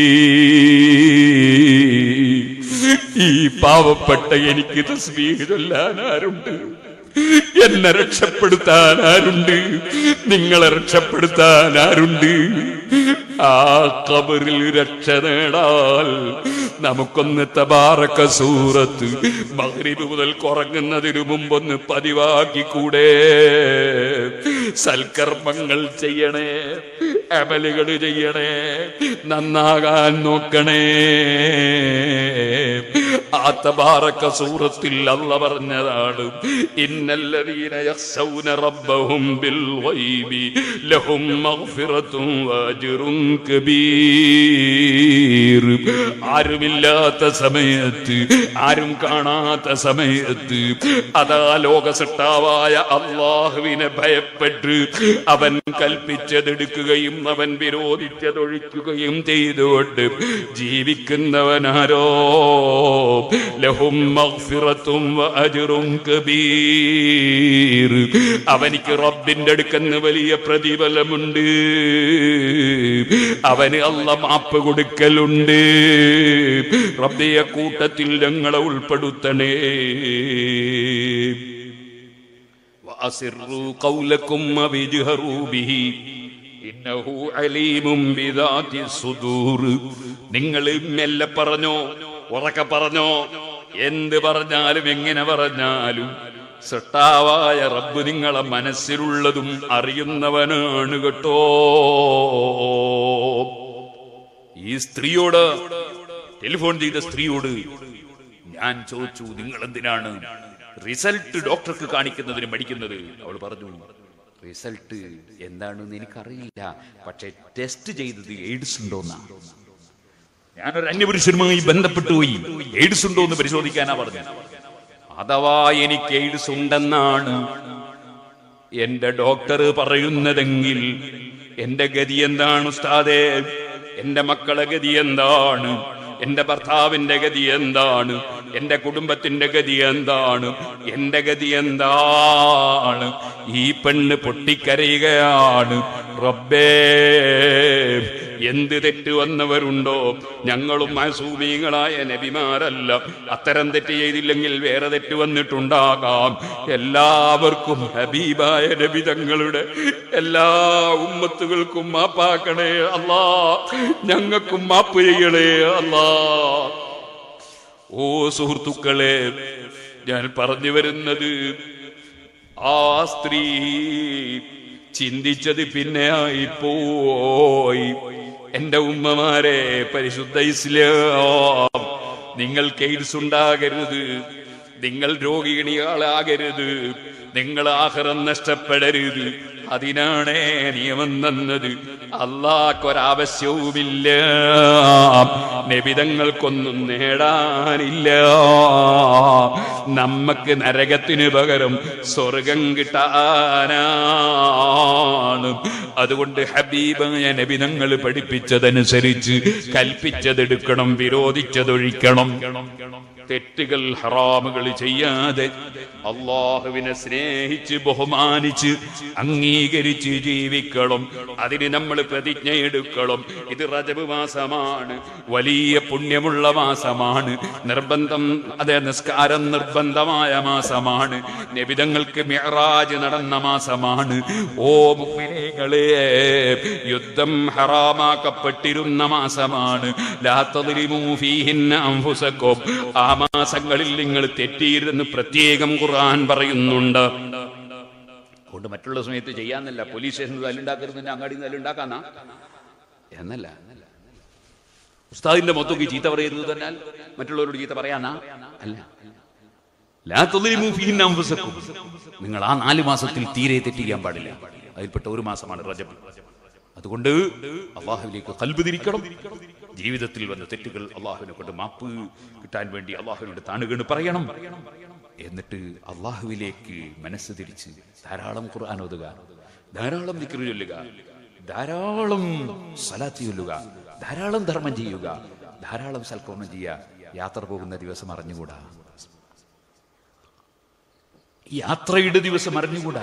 ഈ പാവപ്പെട്ട എനിക്ക് തസ്ബീഹ് ചൊല്ലാൻ ആരുണ്ട് എന്നെ രക്ഷപ്പെടുത്താൻ ആരുണ്ട് നിങ്ങളെ രക്ഷപ്പെടുത്താൻ ആരുണ്ട് ആ കബറിൽ രക്ഷ നേടാൽ നമുക്കൊന്ന് തബാറക്ക സൂറത്ത് മഗ്രിബ് മുതൽ കുറങ്ങുന്നതിനു മുമ്പൊന്ന് പതിവാക്കിക്കൂടെ സൽക്കർമ്മങ്ങൾ ചെയ്യണേ അമലുകൾ ചെയ്യണേ നന്നാകാൻ നോക്കണേ ആ തബാറക്ക സൂറത്തിൽ അല്ല പറഞ്ഞതാണ് ഇന്നല്ലദീന യഖ്ശൗന റബ്ബഹും ബിൽ ഗൈബി ലഹും മഗ്ഫിറത്തും വഅജ്റുൻ കബീർ ആരുമില്ലാത്ത സമയത്ത് ആരും കാണാത്ത സമയത്ത് അതാ ലോകസട്ടാവായ അള്ളാഹുവിനെ ഭയപ്പെട്ട് അവൻ കൽപ്പിച്ചതെടുക്കുകയും അവൻ വിരോധിച്ചതൊഴിക്കുകയും ചെയ്തുകൊണ്ട് ജീവിക്കുന്നവനാരോ ലഹും മഗ്ഫിറത്തും വഅജ്റും കബീർ അവനിക്ക് റബ്ബിന്റെ അടുക്കന്ന് വലിയ പ്രതിഫലമുണ്ട് അവന് അല്ല മാപ്പ് കൊടുക്കലുണ്ട് റബ്ബിയ കൂട്ടത്തിൽ ഞങ്ങളെ ഉൾപ്പെടുത്തണേ وأسروا قولكم وجهروا به إنه عليم بذات الصدور നിങ്ങൾ മെല്ലെ പറഞ്ഞോ ഉറക്കെ പറഞ്ഞോ എന്ത് പറഞ്ഞാലും എങ്ങനെ പറഞ്ഞാലും സൃഷ്ടാവായ റബ്ബ് നിങ്ങളെ മനസ്സിലുള്ളതും അറിയുന്നവനാണ് കേട്ടോ ഈ സ്ത്രീയോട് ടെലിഫോൺ ചെയ്ത സ്ത്രീയോട് ഞാൻ ചോദിച്ചു നിങ്ങൾ എന്തിനാണ് റിസൾട്ട് ഡോക്ടർക്ക് കാണിക്കുന്നതിന് മടിക്കുന്നത് അവൾ പറഞ്ഞു റിസൾട്ട് എന്താണെന്ന് എനിക്കറിയില്ല പക്ഷെ ടെസ്റ്റ് ചെയ്തത് എയ്ഡ്സ് ഉണ്ടോന്നാ ഞാനൊരു അന്യപുരുഷനുമായി ബന്ധപ്പെട്ടു പോയി എയ്ഡ്സ് ഉണ്ടോ എന്ന് പരിശോധിക്കാനാ പറഞ്ഞു അഥവാ എനിക്ക് എയ്ഡ്സ് ഉണ്ടെന്നാണ് എന്റെ ഡോക്ടർ പറയുന്നതെങ്കിൽ എന്റെ ഗതി എന്താണ് ഉസ്താദേ എന്റെ മക്കളെ ഗതി എന്താണ് എന്റെ ഭർത്താവിന്റെ ഗതി എന്താണ് എന്റെ കുടുംബത്തിന്റെ ഗതി എന്താണ് എന്റെ ഗതി എന്താണ് ഈ പെണ്ണ് പൊട്ടിക്കരയുകയാണ് റബ്ബേ എന്ത് തെറ്റ് വന്നവരുണ്ടോ ഞങ്ങളും മാസൂമീങ്ങളായ നബിമാരല്ല അത്തരം തെറ്റ് ചെയ്തില്ലെങ്കിൽ വേറെ തെറ്റ് വന്നിട്ടുണ്ടാകാം എല്ലാവർക്കും ഹബീബായ നബി തങ്ങളുടെ എല്ലാ ഉമ്മത്തുകൾക്കും മാപ്പാക്കണേ അല്ലാ ഞങ്ങൾക്കും മാപ്പ് ചെയ്യണേ അല്ലാ ഓ സുഹൃത്തുക്കളെ ഞാൻ പറഞ്ഞു വരുന്നത് ആ സ്ത്രീ ചിന്തിച്ചത് പിന്നെ ആയിപ്പോയി എന്റെ ഉമ്മമാരെ പരിശുദ്ധ ഇസ്ലാം നിങ്ങൾക്ക് എയ്ഡ്സ് ഉണ്ടാകരുത് നിങ്ങൾ രോഗിണികളാകരുത് നിങ്ങൾ ആഹാരം നഷ്ടപ്പെടരുത് അതിനാണേ നിയമം തന്നത് അള്ളാഹ്ക്കൊരാവശ്യവുമില്ല നബിതങ്ങൾക്കൊന്നും നേടാനില്ല നമ്മക്ക് നരകത്തിന് പകരം സ്വർഗം കിട്ടാനാണ് അതുകൊണ്ട് ഹബീബായ നബിതങ്ങൾ പഠിപ്പിച്ചതനുസരിച്ച് കൽപ്പിച്ചതെടുക്കണം വിരോധിച്ചതൊഴിക്കണം തെറ്റുകൾ ഹറാമുകൾ ചെയ്യാതെ അള്ളാഹുവിനെ സ്നേഹിച്ച് ബഹുമാനിച്ച് അംഗീകരിച്ച് ജീവിക്കണം അതിന് നമ്മൾ പ്രതിജ്ഞ എടുക്കണം ഇത് റജബ് മാസമാണ് വലിയ പുണ്യമുള്ള മാസമാണ് നിർബന്ധം അതെ നിസ്കാരം നിർബന്ധമായ മാസമാണ് നബിതങ്ങൾക്ക് മിഹറാജ് നടന്ന മാസമാണ് ഓ മുഅ്മിനീങ്ങളെ യുദ്ധം ഹറാമാക്കപ്പെട്ടിരുന്ന മാസമാണ് ലാ തദ്ലിമൂ ഫീഹിന്ന അൻഫുസക്കും ആ മാസങ്ങളിൽ നിങ്ങൾ തെറ്റിയിരുന്ന് പ്രത്യേകം ഖുർആൻ പറയുന്നുണ്ട് അതുകൊണ്ട് മറ്റുള്ള സമയത്ത് ചെയ്യാന്നല്ല പോലീസ് സ്റ്റേഷനിൽ തല്ലുണ്ടാക്കരുത് അങ്ങാടി തല്ലുണ്ടാക്കാന്നാ എന്നല്ല ഉസ്താദിന്റെ മൊത്തം ചീത്ത പറയരുത് തന്നാൽ മറ്റുള്ളവരോട് ചീത്ത പറയാനാ അല്ല ലാ തദ്ലിമൂ ഫീഹിന്ന അൻഫുസക്കും നിങ്ങൾ ആ നാല് മാസത്തിൽ തീരെ തെറ്റിക്കാൻ പാടില്ല അതിൽപ്പെട്ട ഒരു മാസമാണ് റജബ് അതുകൊണ്ട് അള്ളാഹുവിലേക്ക് കൽബ് തിരിക്കണം ജീവിതത്തിൽ വന്ന തെറ്റുകൾ അള്ളാഹുവിനെ കൊണ്ട് മാപ്പ് കിട്ടാൻ വേണ്ടി അള്ളാഹുവിനോട് താണുകണ് പറയണം എന്നിട്ട് അള്ളാഹുവിലേക്ക് മനസ്സ് തിരിച്ച് ധാരാളം ഖുർആൻ ഓതുക ധാരാളം ദിക്റ് ചൊല്ലുക ധാരാളം സലാത്ത് ചൊല്ലുക ധാരാളം ധർമ്മം ചെയ്യുക ധാരാളം സൽക്കർമ്മം ചെയ്യുക യാത്ര പോകുന്ന ദിവസം അറിഞ്ഞുകൂടാ യാത്രയുടെ ദിവസം അറിഞ്ഞുകൂടാ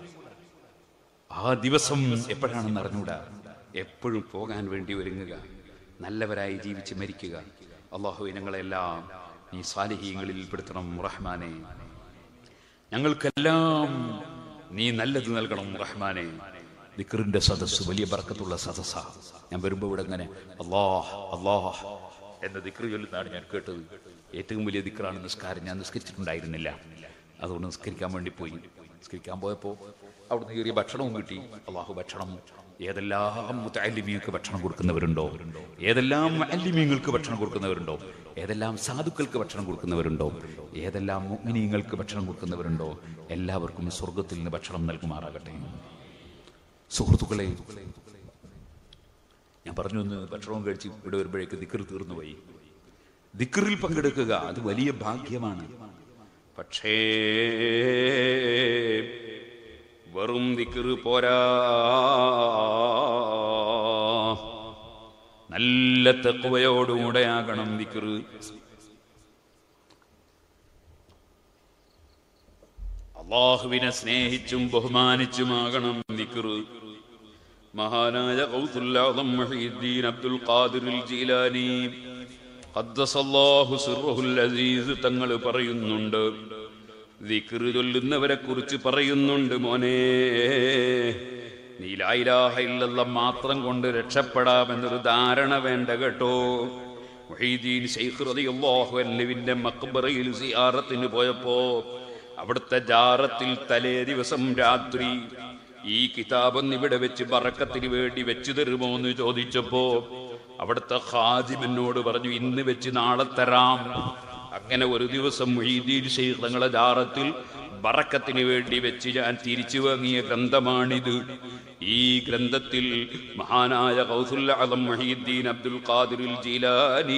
ആ ദിവസം എപ്പോഴാണെന്ന് അറിഞ്ഞുകൂടാ എപ്പോഴും പോകാൻ വേണ്ടി ഒരുങ്ങുക നല്ലവരായി ജീവിച്ച് മരിക്കുക അള്ളാഹു ഞങ്ങളെല്ലാം നീ സാലിഹീങ്ങളിൽ പെടുത്തണം റഹ്മാനെ ഞങ്ങൾക്കെല്ലാം നീ നല്ലത് നൽകണം റഹ്മാനെ ദിക്കറിന്റെ സദസ്സ് വലിയ ബർക്കത്തുള്ള സദസ്സാ ഞാൻ വരുമ്പോൾ ഇവിടെ ഇങ്ങനെ അള്ളാഹ് അള്ളാഹ് എന്ന ദിക്റ് ചൊല്ലുന്നതാണ് ഞാൻ കേട്ടത് ഏറ്റവും വലിയ ദിക്റാണ് നിസ്കാരം ഞാൻ നിസ്കരിച്ചിട്ടുണ്ടായിരുന്നില്ല അതുകൊണ്ട് നിസ്കരിക്കാൻ വേണ്ടി പോയി നിസ്കരിക്കാൻ പോയപ്പോൾ അവിടുന്ന് കയറിയ ഭക്ഷണവും കിട്ടി അള്ളാഹു ഭക്ഷണം ഏതെല്ലാം മുത്തല്ലിമീങ്ങൾക്ക് ഭക്ഷണം കൊടുക്കുന്നവരുണ്ടോ ഏതെല്ലാം അല്ലിമീങ്ങൾക്ക് ഭക്ഷണം കൊടുക്കുന്നവരുണ്ടോ ഏതെല്ലാം സാധുക്കൾക്ക് ഭക്ഷണം കൊടുക്കുന്നവരുണ്ടോ ഏതെല്ലാം മുഗ്മിനീങ്ങൾക്ക് ഭക്ഷണം കൊടുക്കുന്നവരുണ്ടോ എല്ലാവർക്കും സ്വർഗത്തിൽ നിന്ന് ഭക്ഷണം നൽകുമാറാകട്ടെ സുഹൃത്തുക്കളെ ഞാൻ പറഞ്ഞു ഒന്ന് ഭക്ഷണവും കഴിച്ച് ഇവിടെ വരുമ്പോഴേക്ക് ദിക്കർ തീർന്നു പോയി ദിക്കറിൽ പങ്കെടുക്കുക അത് വലിയ ഭാഗ്യമാണ് പക്ഷേ വെറും ദിക്കറ് പോരാ നല്ല തെക്കുവയോടുകൂടെ ആകണം ദിക്കറ് അള്ളാഹുവിനെ സ്നേഹിച്ചും ബഹുമാനിച്ചുമാകണം ദിക്കറ് മഹാനായ ഗൗസുല്ലാദം മഹീദ്ദീൻ അബ്ദുൽ ഖാദിറുൽ ജീലാനി ഖദ്ദസല്ലാഹു സിർറുൽ അസീസ് തങ്ങൾ പറയുന്നുണ്ട് ദിക്റ് ചൊല്ലുന്നവരെ കുറിച്ച് പറയുന്നുണ്ട് മോനെ നീ ലായിലാഹ ഇല്ലല്ല മാത്രം കൊണ്ട് രക്ഷപ്പെടാമെന്നൊരു ധാരണ വേണ്ട കേട്ടോ മൊഹീദ്ദീൻ ശൈഖ് റളിയല്ലാഹു അൻഹുവിന്റെ മക്ബറയിൽ സിയാറത്തിന് പോയപ്പോ അവിടുത്തെ ജാറത്തിൽ തലേ ദിവസം രാത്രി ഈ കിതാബൊന്ന് ഇവിടെ വെച്ച് ബറക്കത്തിന് വേണ്ടി വെച്ചു തരുമോ എന്ന് ചോദിച്ചപ്പോ അവിടുത്തെ ഖാദിമിനോട് പറഞ്ഞു ഇന്ന് വെച്ച് നാളെ തരാം അങ്ങനെ ഒരു ദിവസം മൊയ്തീൻ ഷെയ്ഖ് തങ്ങളെ ജാറത്തിൽ ബറക്കത്തിന് വേണ്ടി വെച്ച് ഞാൻ തിരിച്ചു വാങ്ങിയ ഗ്രന്ഥമാണിത് ഈ ഗ്രന്ഥത്തിൽ മഹാനായ ഗൗസുൽ അലം മഹീദ്ദീൻ അബ്ദുൽ ഖാദിറുൽ ജീലാനി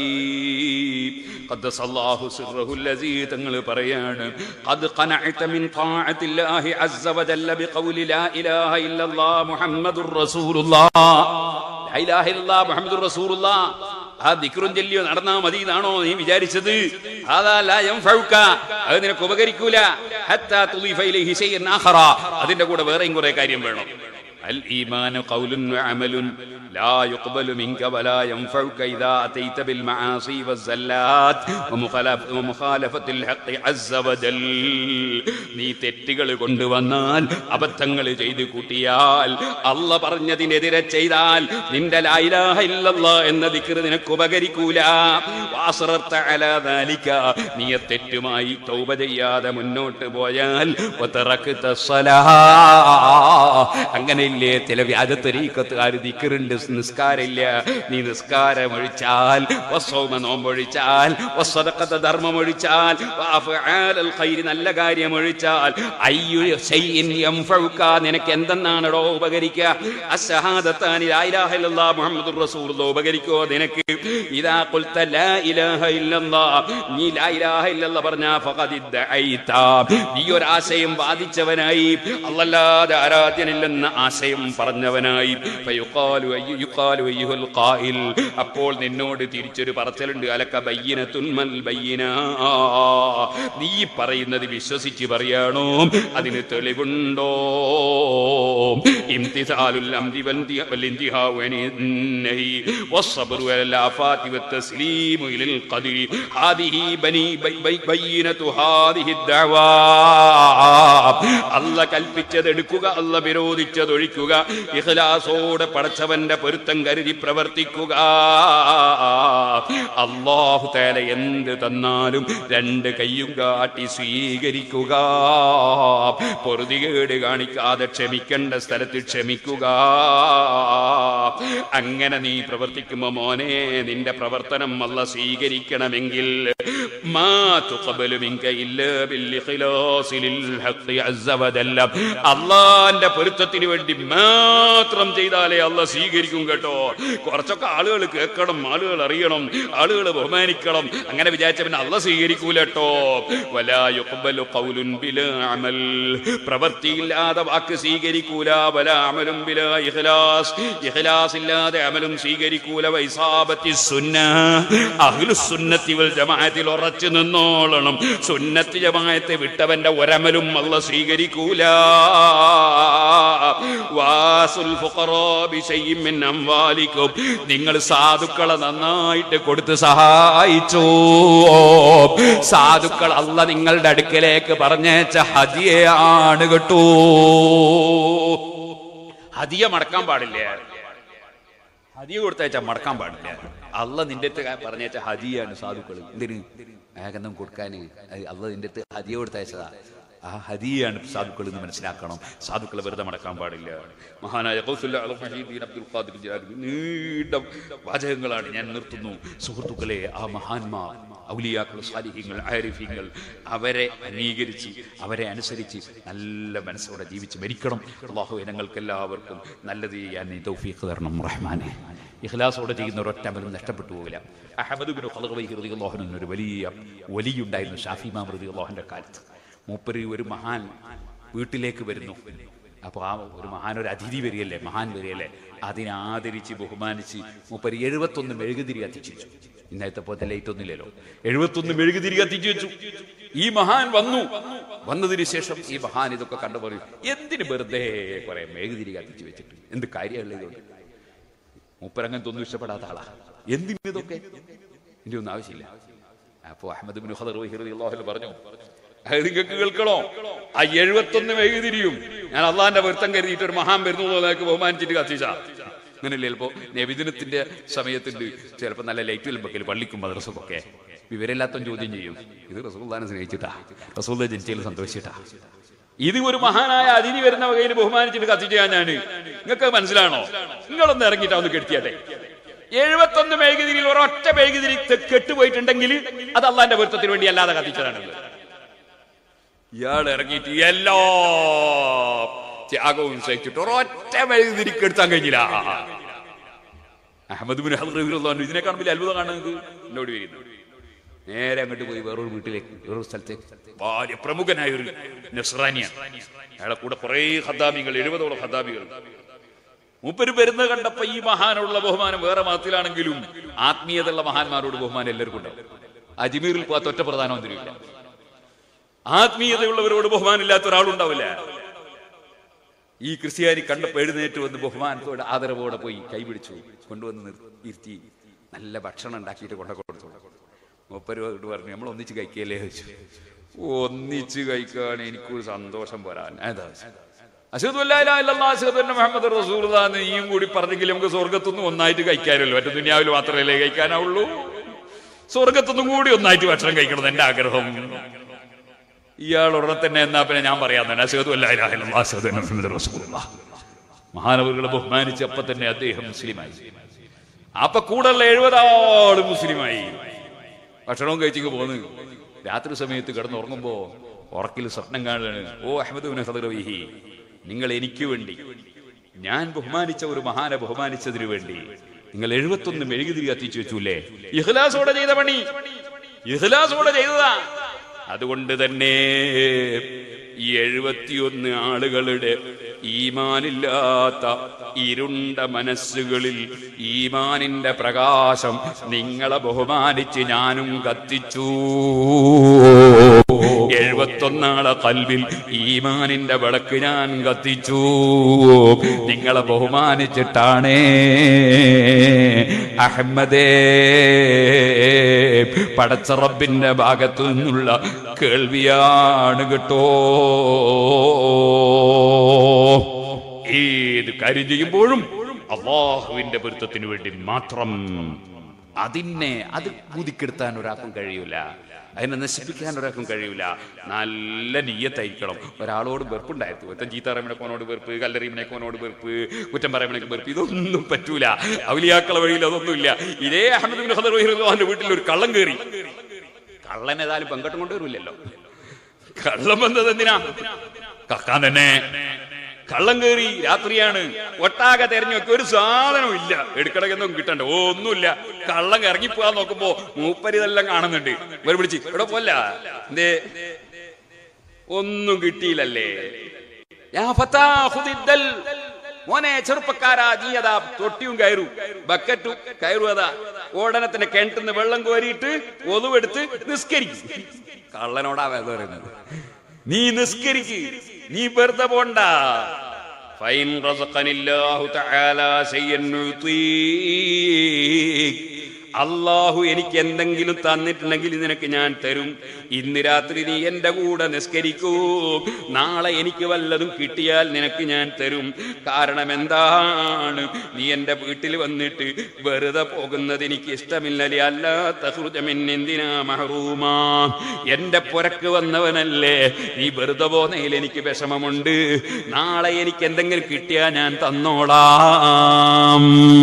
ഖദ്ദസല്ലാഹു സിർറഹുൽ അസീസ് തങ്ങൾ പറയാണ് ഖദ് ഖനഅത മിൻ ത്വാഅത്തില്ലാഹി അസ്സ വജല്ല ബിഖൗലി ലാ ഇലാഹ ഇല്ലല്ലാഹ് മുഹമ്മദുർ റസൂലുള്ളാഹ് ലാ ഇലാഹ ഇല്ലല്ലാഹ് മുഹമ്മദുർ റസൂലുള്ളാഹ് ആ ദിക്റും ചൊല്ലിയോ നടന്നാ മതി എന്നാണോ നീ വിചാരിച്ചത് അതാ ലാ യൻഫഉക അത് നിനക്ക് ഉപകരിക്കൂല ഹത്താ തുളീഫ ഇലൈഹി ശൈഅൻ ആഖറ അതിന്റെ കൂടെ വേറെയും കുറെ കാര്യം വേണം الإيمان قول وعمل لا يقبل منك ولا ينفعك إذا أتيت بالمعاصي والزلات ومخالف ومخالفة الحق عز وجل നീ തെറ്റുകൾ കൊണ്ടുവന്നാൽ അബദ്ധങ്ങൾ ചെയ്ത് കൂട്ടിയാൽ അല്ല പറഞ്ഞതിനെതിരെ ചെയ്താൽ നിന്റെ ലായിലാഹ ഇല്ലല്ലാ എന്ന ദിക്ർ നിനക്ക് ഉപകരിക്കൂല വാസറത്ത അലാ ദാലിക നീ തെറ്റുമായി തൗബ ചെയ്യാതെ മുന്നോട്ട് പോയാൽ വതറക്ത സ്വലാ അങ്ങനെയില്ലേ ചില വ്യാജത്തൊരീക്കത്തുകാർ ദിക്കറുണ്ട് നിസ്കാരമില്ല നീ നിസ്കാരം ഒഴിച്ചാൽ വസ്സൗമ നോമ്പൊഴിച്ചാൽ വസ്സദഖത ധർമ്മം ഒഴിച്ചാൽ വഅഫ്ആലൽ ഖൈരി നല്ല കാര്യം ഒഴിച്ചാൽ അയ്യു ശൈഇൻ യൻഫഉക നിനക്ക് എന്തെന്നാണടോ ഉപകരിക്കുക അസ്സഹാദത്താനി ലാ ഇലാഹ ഇല്ലല്ലാഹ് മുഹമ്മദുർ റസൂലുള്ളാഹ് ഉപകരിക്കോ നിനക്ക് ഇദാ ഖുൽത ലാ ഇലാഹ ഇല്ലല്ലാഹ് നീ ലാ ഇലാഹ ഇല്ലല്ലാഹ് പറഞ്ഞാ ഫഖദ് ഇദ്ദഅയ്ത നീ ഒരു ആശയം വാദിച്ചവനായി അല്ലല്ലാതെ ആരാധ്യനില്ലെന്ന ആശയം ആശയം പറഞ്ഞവനായി ഫയുഖാലു അയ്യു- യുഖാലു അയ്യുഹൽ ഖായിൽ. അപ്പോൾ നിന്നോട് തിരിച്ചൊരു പറച്ചലുണ്ട് അലക്ക ബയ്യനത്തുൻ മൽ ബയ്യന നീ പറയുന്നത് വിശ്വസിച്ച് പറയാണോ അതിന് തെളിവുണ്ടോ ഇംതിസാലുൽ അംരി വൽന്തി- വൽഇന്തിഹാഉ അനിൻ നഹി والصبر على الآفات والتسليم إلى القدر هذه بني بي- بي- بينة هذه الدعوة അല്ല കൽപ്പിച്ചത് എടുക്കുക അല്ല വിരോധിച്ചത് ഒഴിക്കുക ഇഖ്ലാസോടെ പടച്ചവന്റെ പൊരുത്തം കരുതി പ്രവർത്തിക്കുക അള്ളാഹു തേല എന്ത് തന്നാലും രണ്ട് കൈയും കാട്ടി സ്വീകരിക്കുക പൊറുതികേട് കാണിക്കാതെ ക്ഷമിക്കേണ്ട സ്ഥലത്ത് ക്ഷമിക്കുക അങ്ങനെ നീ പ്രവർത്തിക്കുമ്പോ മോനെ നിന്റെ പ്രവർത്തനം അല്ല സ്വീകരിക്കണമെങ്കിൽ മാ തുഖബലു മിൻക ഇല്ലാ ബിൽ ഇഖ്ലാസി ലിൽ ഹഖ് അസ്സ വജല്ല അള്ളാന്റെ പൊരുത്തത്തിന് വേണ്ടി മാത്രം ചെയ്താലേ അല്ല സ്വീകരിക്കും കേട്ടോ കുറച്ചൊക്കെ ആളുകൾ കേൾക്കണം ആളുകൾ അറിയണം ആളുകൾ ബഹുമാനിക്കണം അങ്ങനെ വിചാരിച്ച പിന്നെ അല്ല സ്വീകരിക്കൂല കേട്ടോ വലാ യുഖ്ബലു ഖൗലുൻ ബിലാ അമൽ പ്രവൃത്തിയില്ലാതെ വാക്ക് സ്വീകരിക്കൂല വലാ അമലും ബിലാ ഇഖ്ലാസ് ഇഖ്ലാസ് ഇല്ലാതെ അമലും സ്വീകരിക്കൂല വൈസാബത്തി സുന്ന അഹ്ലു സുന്നത്തി വൽ ജമാഅത്തിൽ ഉറച്ചു നിന്നോളണം സുന്നത്ത് ജമാഅത്തെ വിട്ടവന്റെ ഒരമലും അല്ല സ്വീകരിക്കൂല വാസുൽ ഫുഖറാ ബിശൈഇൻ മിൻ അംവാലിക്കും നിങ്ങൾ സാധുക്കളെ നന്നായിട്ട് കൊടുത്ത് സഹായിച്ചു സാധുക്കൾ അല്ല നിങ്ങളുടെ അടുക്കലേക്ക് പറഞ്ഞേച്ച ഹദിയയാണ് കേട്ടോ ഹദിയ മടക്കാൻ പാടില്ല ഹദിയ കൊടുത്തയച്ചാൽ മടക്കാൻ പാടില്ല അല്ല നിന്റെ അടുത്ത് പറഞ്ഞേച്ച ഹദിയാണ് സാധുക്കൾ എന്തിന് ഏകനം കൊടുക്കാന് അത് അല്ല നിന്റെ അടുത്ത് ഹദിയ കൊടുത്തയച്ചതാ ആ ഹദിയാണ് സാധുക്കൾ എന്ന് മനസ്സിലാക്കണം സാധുക്കളെ വെറുതെ മടക്കാൻ പാടില്ല മഹാനായ ഖൗസുല്ല അൽ ഫഹീദീൻ അബ്ദുൽ ഖാദിർ ജിലാനി നീണ്ട വാചകങ്ങളാണ് ഞാൻ നിർത്തുന്നു സുഹൃത്തുക്കളെ ആ മഹാന്മാർ ഔലിയാക്കൾ സാലിഹ്യങ്ങൾ ആരിഫ്യങ്ങൾ അവരെ അംഗീകരിച്ച് അവരെ അനുസരിച്ച് നല്ല മനസ്സോടെ ജീവിച്ച് മരിക്കണം അള്ളാഹു ഞങ്ങൾക്ക് എല്ലാവർക്കും നല്ലത് ചെയ്യാൻ നീ തൗഫീഖ് തരണം റഹ്മാനെ ഇഖ്ലാസോടെ ചെയ്യുന്ന ഒരൊറ്റ അമലും നഷ്ടപ്പെട്ടു പോകില്ല അഹമ്മദ് ബിൻ ഖലഖ് ഒരു വലിയ വലിയുണ്ടായിരുന്നു ഷാഫി മാം റതി അള്ളാഹുന്റെ കാലത്ത് മൂപ്പര് ഒരു മഹാൻ വീട്ടിലേക്ക് വരുന്നു അപ്പോൾ ആ ഒരു മഹാൻ ഒരു അതിഥി വരികയല്ലേ മഹാൻ വരികയല്ലേ അതിനെ ആദരിച്ച് ബഹുമാനിച്ച് മൂപ്പര് എഴുപത്തൊന്ന് മെഴുകുതിരി കത്തിച്ചു വെച്ചു ഇന്നത്തെ പോലത്തെ ലൈറ്റ് ഒന്നുമില്ലല്ലോ എഴുപത്തൊന്ന് മെഴുകുതിരി കത്തിച്ചു വെച്ചു ഈ മഹാൻ വന്നു വന്നതിന് ശേഷം ഈ മഹാൻ ഇതൊക്കെ കണ്ടു പറയും എന്തിന് വെറുതെ കുറെ മെഴുകുതിരി കത്തിച്ചു വെച്ചിട്ട് എന്ത് കാര്യമുള്ള ഇതുകൊണ്ട് മൂപ്പരങ്ങനത്തെ ഒന്നും ഇഷ്ടപ്പെടാത്ത ആളാ എന്തിന് ഇതൊക്കെ ഇതിന്റെ ഒന്നും ആവശ്യമില്ല അപ്പോ അഹമ്മദ് ബിൻ ഖദർ വഹിറതി അള്ളാഹു പറഞ്ഞു അത് നിങ്ങൾക്ക് കേൾക്കണോ ആ എഴുപത്തൊന്ന് മെഴുകുതിരിയും ഞാൻ അള്ളാന്റെ വൃത്തം കരുതിയിട്ട് ഒരു മഹാൻ വരുന്നു എന്നൊക്കെ ബഹുമാനിച്ചിട്ട് കത്തിച്ച അങ്ങനെയല്ലേ ചിലപ്പോ നബിദിനത്തിന്റെ സമയത്തുണ്ട് ചിലപ്പോ നല്ല ലൈറ്റ് വെല്ലുമ്പോൾ പള്ളിക്കും മദ്രസക്കും ഒക്കെ വിവരമില്ലാത്ത ചോദ്യം ചെയ്യും ഇത് റസൂൽദാനെ സ്നേഹിച്ചിട്ടാ റസൂൽ ജനിച്ചതിൽ സന്തോഷിച്ചിട്ടാ ഇത് ഒരു മഹാനായ അതിഥി വരുന്ന വകയിൽ ബഹുമാനിച്ചിട്ട് കത്തിച്ചാ ഞാന് നിങ്ങൾക്ക് മനസ്സിലാണോ നിങ്ങളൊന്ന് ഇറങ്ങിയിട്ട് ഒന്ന് കെട്ടിയാട്ടെ എഴുപത്തൊന്ന് മെഴുകുതിരിയിൽ ഒരൊറ്റ മെഴുകുതിരി തെ- കെട്ടുപോയിട്ടുണ്ടെങ്കിൽ അത് അള്ളാന്റെ വൃത്തത്തിന് വേണ്ടി അല്ലാതെ കത്തിച്ചതാണത് ഇയാൾ ഇറങ്ങിയിട്ട് എല്ലാ ത്യാഗവും സഹിച്ചിട്ട് ഒരൊറ്റ മെഴുകുതിരി കെടുത്താൻ കഴിഞ്ഞില്ല അഹമ്മദ് ബിൻ ഹദ്റു ഇതിനെ കാണുമ്പോൾ അത്ഭുതം കാണുന്നത് എന്നോട് വരുന്നു നേരെ അങ്ങോട്ട് പോയി വേറൊരു വീട്ടിലേക്ക് വേറൊരു സ്ഥലത്തേക്ക് വലിയ പ്രമുഖനായ ഒരു നസ്രാനിയാണ് അയാളെ കൂടെ കുറെ ഹദാമികൾ എഴുപതോളം ഹദാമികൾ മൂപ്പര് വരുന്നത് കണ്ടപ്പോ ഈ മഹാനുള്ള ബഹുമാനം വേറെ മതത്തിലാണെങ്കിലും ആത്മീയതയുള്ള മഹാന്മാരോട് ബഹുമാനം എല്ലാവർക്കും ഉണ്ടാവും അജ്മീറിൽ പോകാത്ത ഒറ്റ പ്രധാനമന്ത്രിയില്ല ആത്മീയതയുള്ളവരോട് ബഹുമാനമില്ലാത്ത ഒരാളുണ്ടാവില്ല ഈ ക്രിസ്ത്യാനി കണ്ടപ്പോൾ എഴുന്നേറ്റ് വന്ന് ബഹുമാനത്തോടെ ആദരവോടെ പോയി കൈപിടിച്ചു കൊണ്ടുവന്ന് നിർ- ഇരുത്തി നല്ല ഭക്ഷണം ഉണ്ടാക്കിയിട്ട് കൊണ്ട കൊടുത്തു മൂപ്പരോട് പറഞ്ഞു നമ്മൾ ഒന്നിച്ച് കഴിക്കല്ലേ ചോദിച്ചു ഒന്നിച്ച് കഴിക്കാൻ എനിക്കൊരു സന്തോഷം വരാൻ അതാ അഷദു അല്ലാ ഇലാഹ ഇല്ലല്ലാഹ് അഷ്ഹദു അന്ന മുഹമ്മദ് റസൂലുള്ളാഹ് എന്ന് നീയും കൂടി പറഞ്ഞെങ്കിൽ നമുക്ക് സ്വർഗത്തുനിന്ന് ഒന്നായിട്ട് കഴിക്കാനല്ലോ മറ്റേ ദുനിയാവിൽ മാത്രമല്ലേ കഴിക്കാനാവുള്ളൂ സ്വർഗത്തുനിന്നും കൂടി ഒന്നായിട്ട് ഭക്ഷണം കഴിക്കണം എന്ന് എന്റെ ആഗ്രഹം ഇയാൾ ഉടനെ തന്നെ എന്നാ പിന്നെ ഞാൻ പറയാൻ തന്നെ അഷഹദു അല്ലാ ഇലാഹ ഇല്ലല്ലാഹ് അഷ്ഹദു അന്ന മുഹമ്മദ് റസൂലുള്ളാഹ് മഹാനവറുകളെ ബഹുമാനിച്ച് അപ്പൊ തന്നെ അദ്ദേഹം മുസ്ലിമായി അപ്പൊ കൂടെയുള്ള എഴുപതാളും മുസ്ലിമായി ഭക്ഷണവും കഴിച്ചിങ്ങ് പോന്ന് രാത്രി സമയത്ത് കിടന്നുറങ്ങുമ്പോ ഉറക്കിൽ സ്വപ്നം കാണുകയാണ് ഓ അഹമ്മദ് ബിൻ ഹദറവിഹി നിങ്ങൾ എനിക്ക് വേണ്ടി ഞാൻ ബഹുമാനിച്ച ഒരു മഹാനെ ബഹുമാനിച്ചതിന് വേണ്ടി നിങ്ങൾ എഴുപത്തൊന്ന് മെഴുകുതിരി കത്തിച്ചു വെച്ചൂല്ലേ ഇഖ്ലാസോടെ ചെയ്ത പണി ഇഖ്ലാസോടെ ചെയ്തതാ അതുകൊണ്ട് തന്നെ ഈ എഴുപത്തിയൊന്ന് ആളുകളുടെ ഈമാനില്ലാത്ത ഇരുണ്ട മനസ്സുകളിൽ ഈമാനിന്റെ പ്രകാശം നിങ്ങളെ ബഹുമാനിച്ച് ഞാനും കത്തിച്ചു എഴുപത്തൊന്നാളെ കൽവിൽ ഈമാനിന്റെ വിളക്ക് ഞാൻ കത്തിച്ചു നിങ്ങളെ ബഹുമാനിച്ചിട്ടാണേ അഹമ്മദേ പടച്ച റബ്ബിന്റെ ഭാഗത്തു നിന്നുള്ള കേൾവിയാണ് കേട്ടോ ഏത് കാര്യം ചെയ്യുമ്പോഴും അള്ളാഹുവിന്റെ പൊരുത്തത്തിന് വേണ്ടി മാത്രം അതിനെ അത് കുതിക്കെടുത്താൻ ഒരാൾക്കും കഴിയൂല അതിനെ നശിപ്പിക്കാൻ ഒരാൾക്കും കഴിയൂല നല്ല നീയത്തായിരിക്കണം ഒരാളോട് വെറുപ്പുണ്ടായിരുന്നു ഒറ്റ ചീത്ത പറയുമ്പോഴേക്കോനോട് വെറുപ്പ് കല്ലറിയുമ്പോഴേക്കോനോട് വെറുപ്പ് കുറ്റം പറയുമ്പോഴേക്ക് വെറുപ്പ് ഇതൊന്നും പറ്റൂല ഔലിയാക്കളെ വഴിയിൽ അതൊന്നുമില്ല ഇതേ അഹമ്മദ് ബിൻ ഖദർ റളിയല്ലാഹുവിന്റെ വീട്ടിൽ ഒരു കള്ളം കയറി കള്ളൻ ഏതായാലും പെങ്കട്ടം കൊണ്ടുവരില്ലല്ലോ കള്ളം വന്നത് എന്തിനാ കക്കാൻ തന്നെ കള്ളം കയറി രാത്രിയാണ് ഒട്ടാകെ തെരഞ്ഞു നോക്കി ഒരു സാധനവും ഇല്ല എടുക്കണമെന്നും കിട്ടണ്ട ഓ ഒന്നുമില്ല കള്ളം ഇറങ്ങി പോകാൻ നോക്കുമ്പോ മൂപ്പരി ഇതെല്ലാം കാണുന്നുണ്ട് ഇവർ വിളിച്ച് ഇവിടെ പോല്ല എന്തേ ഒന്നും കിട്ടിയില്ലല്ലേ യാ ഫത്താ ഖുദിദ്ദൽ. മോനെ ചെറുപ്പക്കാരാ നീ അതാ തൊട്ടിയും കയറും ബക്കറ്റും കയറും അതാ ഉടനെ തന്നെ കിണറ്റിന്ന് വെള്ളം കോരിയിട്ട് ഒതുവെടുത്ത് നിസ്കരിക്കും കള്ളനോടാ വേദ പറയുന്നത് നീ നിസ്കരിക്ക് നീ വെറുതെ പോണ്ട ഫൈൻ റസഖനില്ലാഹു തആല ശൈഅൻ യുതീക്. അള്ളാഹു എനിക്ക് എന്തെങ്കിലും തന്നിട്ടുണ്ടെങ്കിൽ നിനക്ക് ഞാൻ തരും ഇന്ന് രാത്രി നീ എന്റെ കൂടെ നിസ്കരിക്കൂ നാളെ എനിക്ക് വല്ലതും കിട്ടിയാൽ നിനക്ക് ഞാൻ തരും കാരണം എന്താണ് നീ എന്റെ വീട്ടിൽ വന്നിട്ട് വെറുതെ പോകുന്നത് എനിക്ക് ഇഷ്ടമില്ലല്ലേ അല്ലാത്ത എന്തിനാ മഹറൂമാ എന്റെ പുരക്ക് വന്നവനല്ലേ നീ വെറുതെ പോകുന്നതിൽ എനിക്ക് വിഷമമുണ്ട് നാളെ എനിക്ക് എന്തെങ്കിലും കിട്ടിയാൽ ഞാൻ തന്നോളാം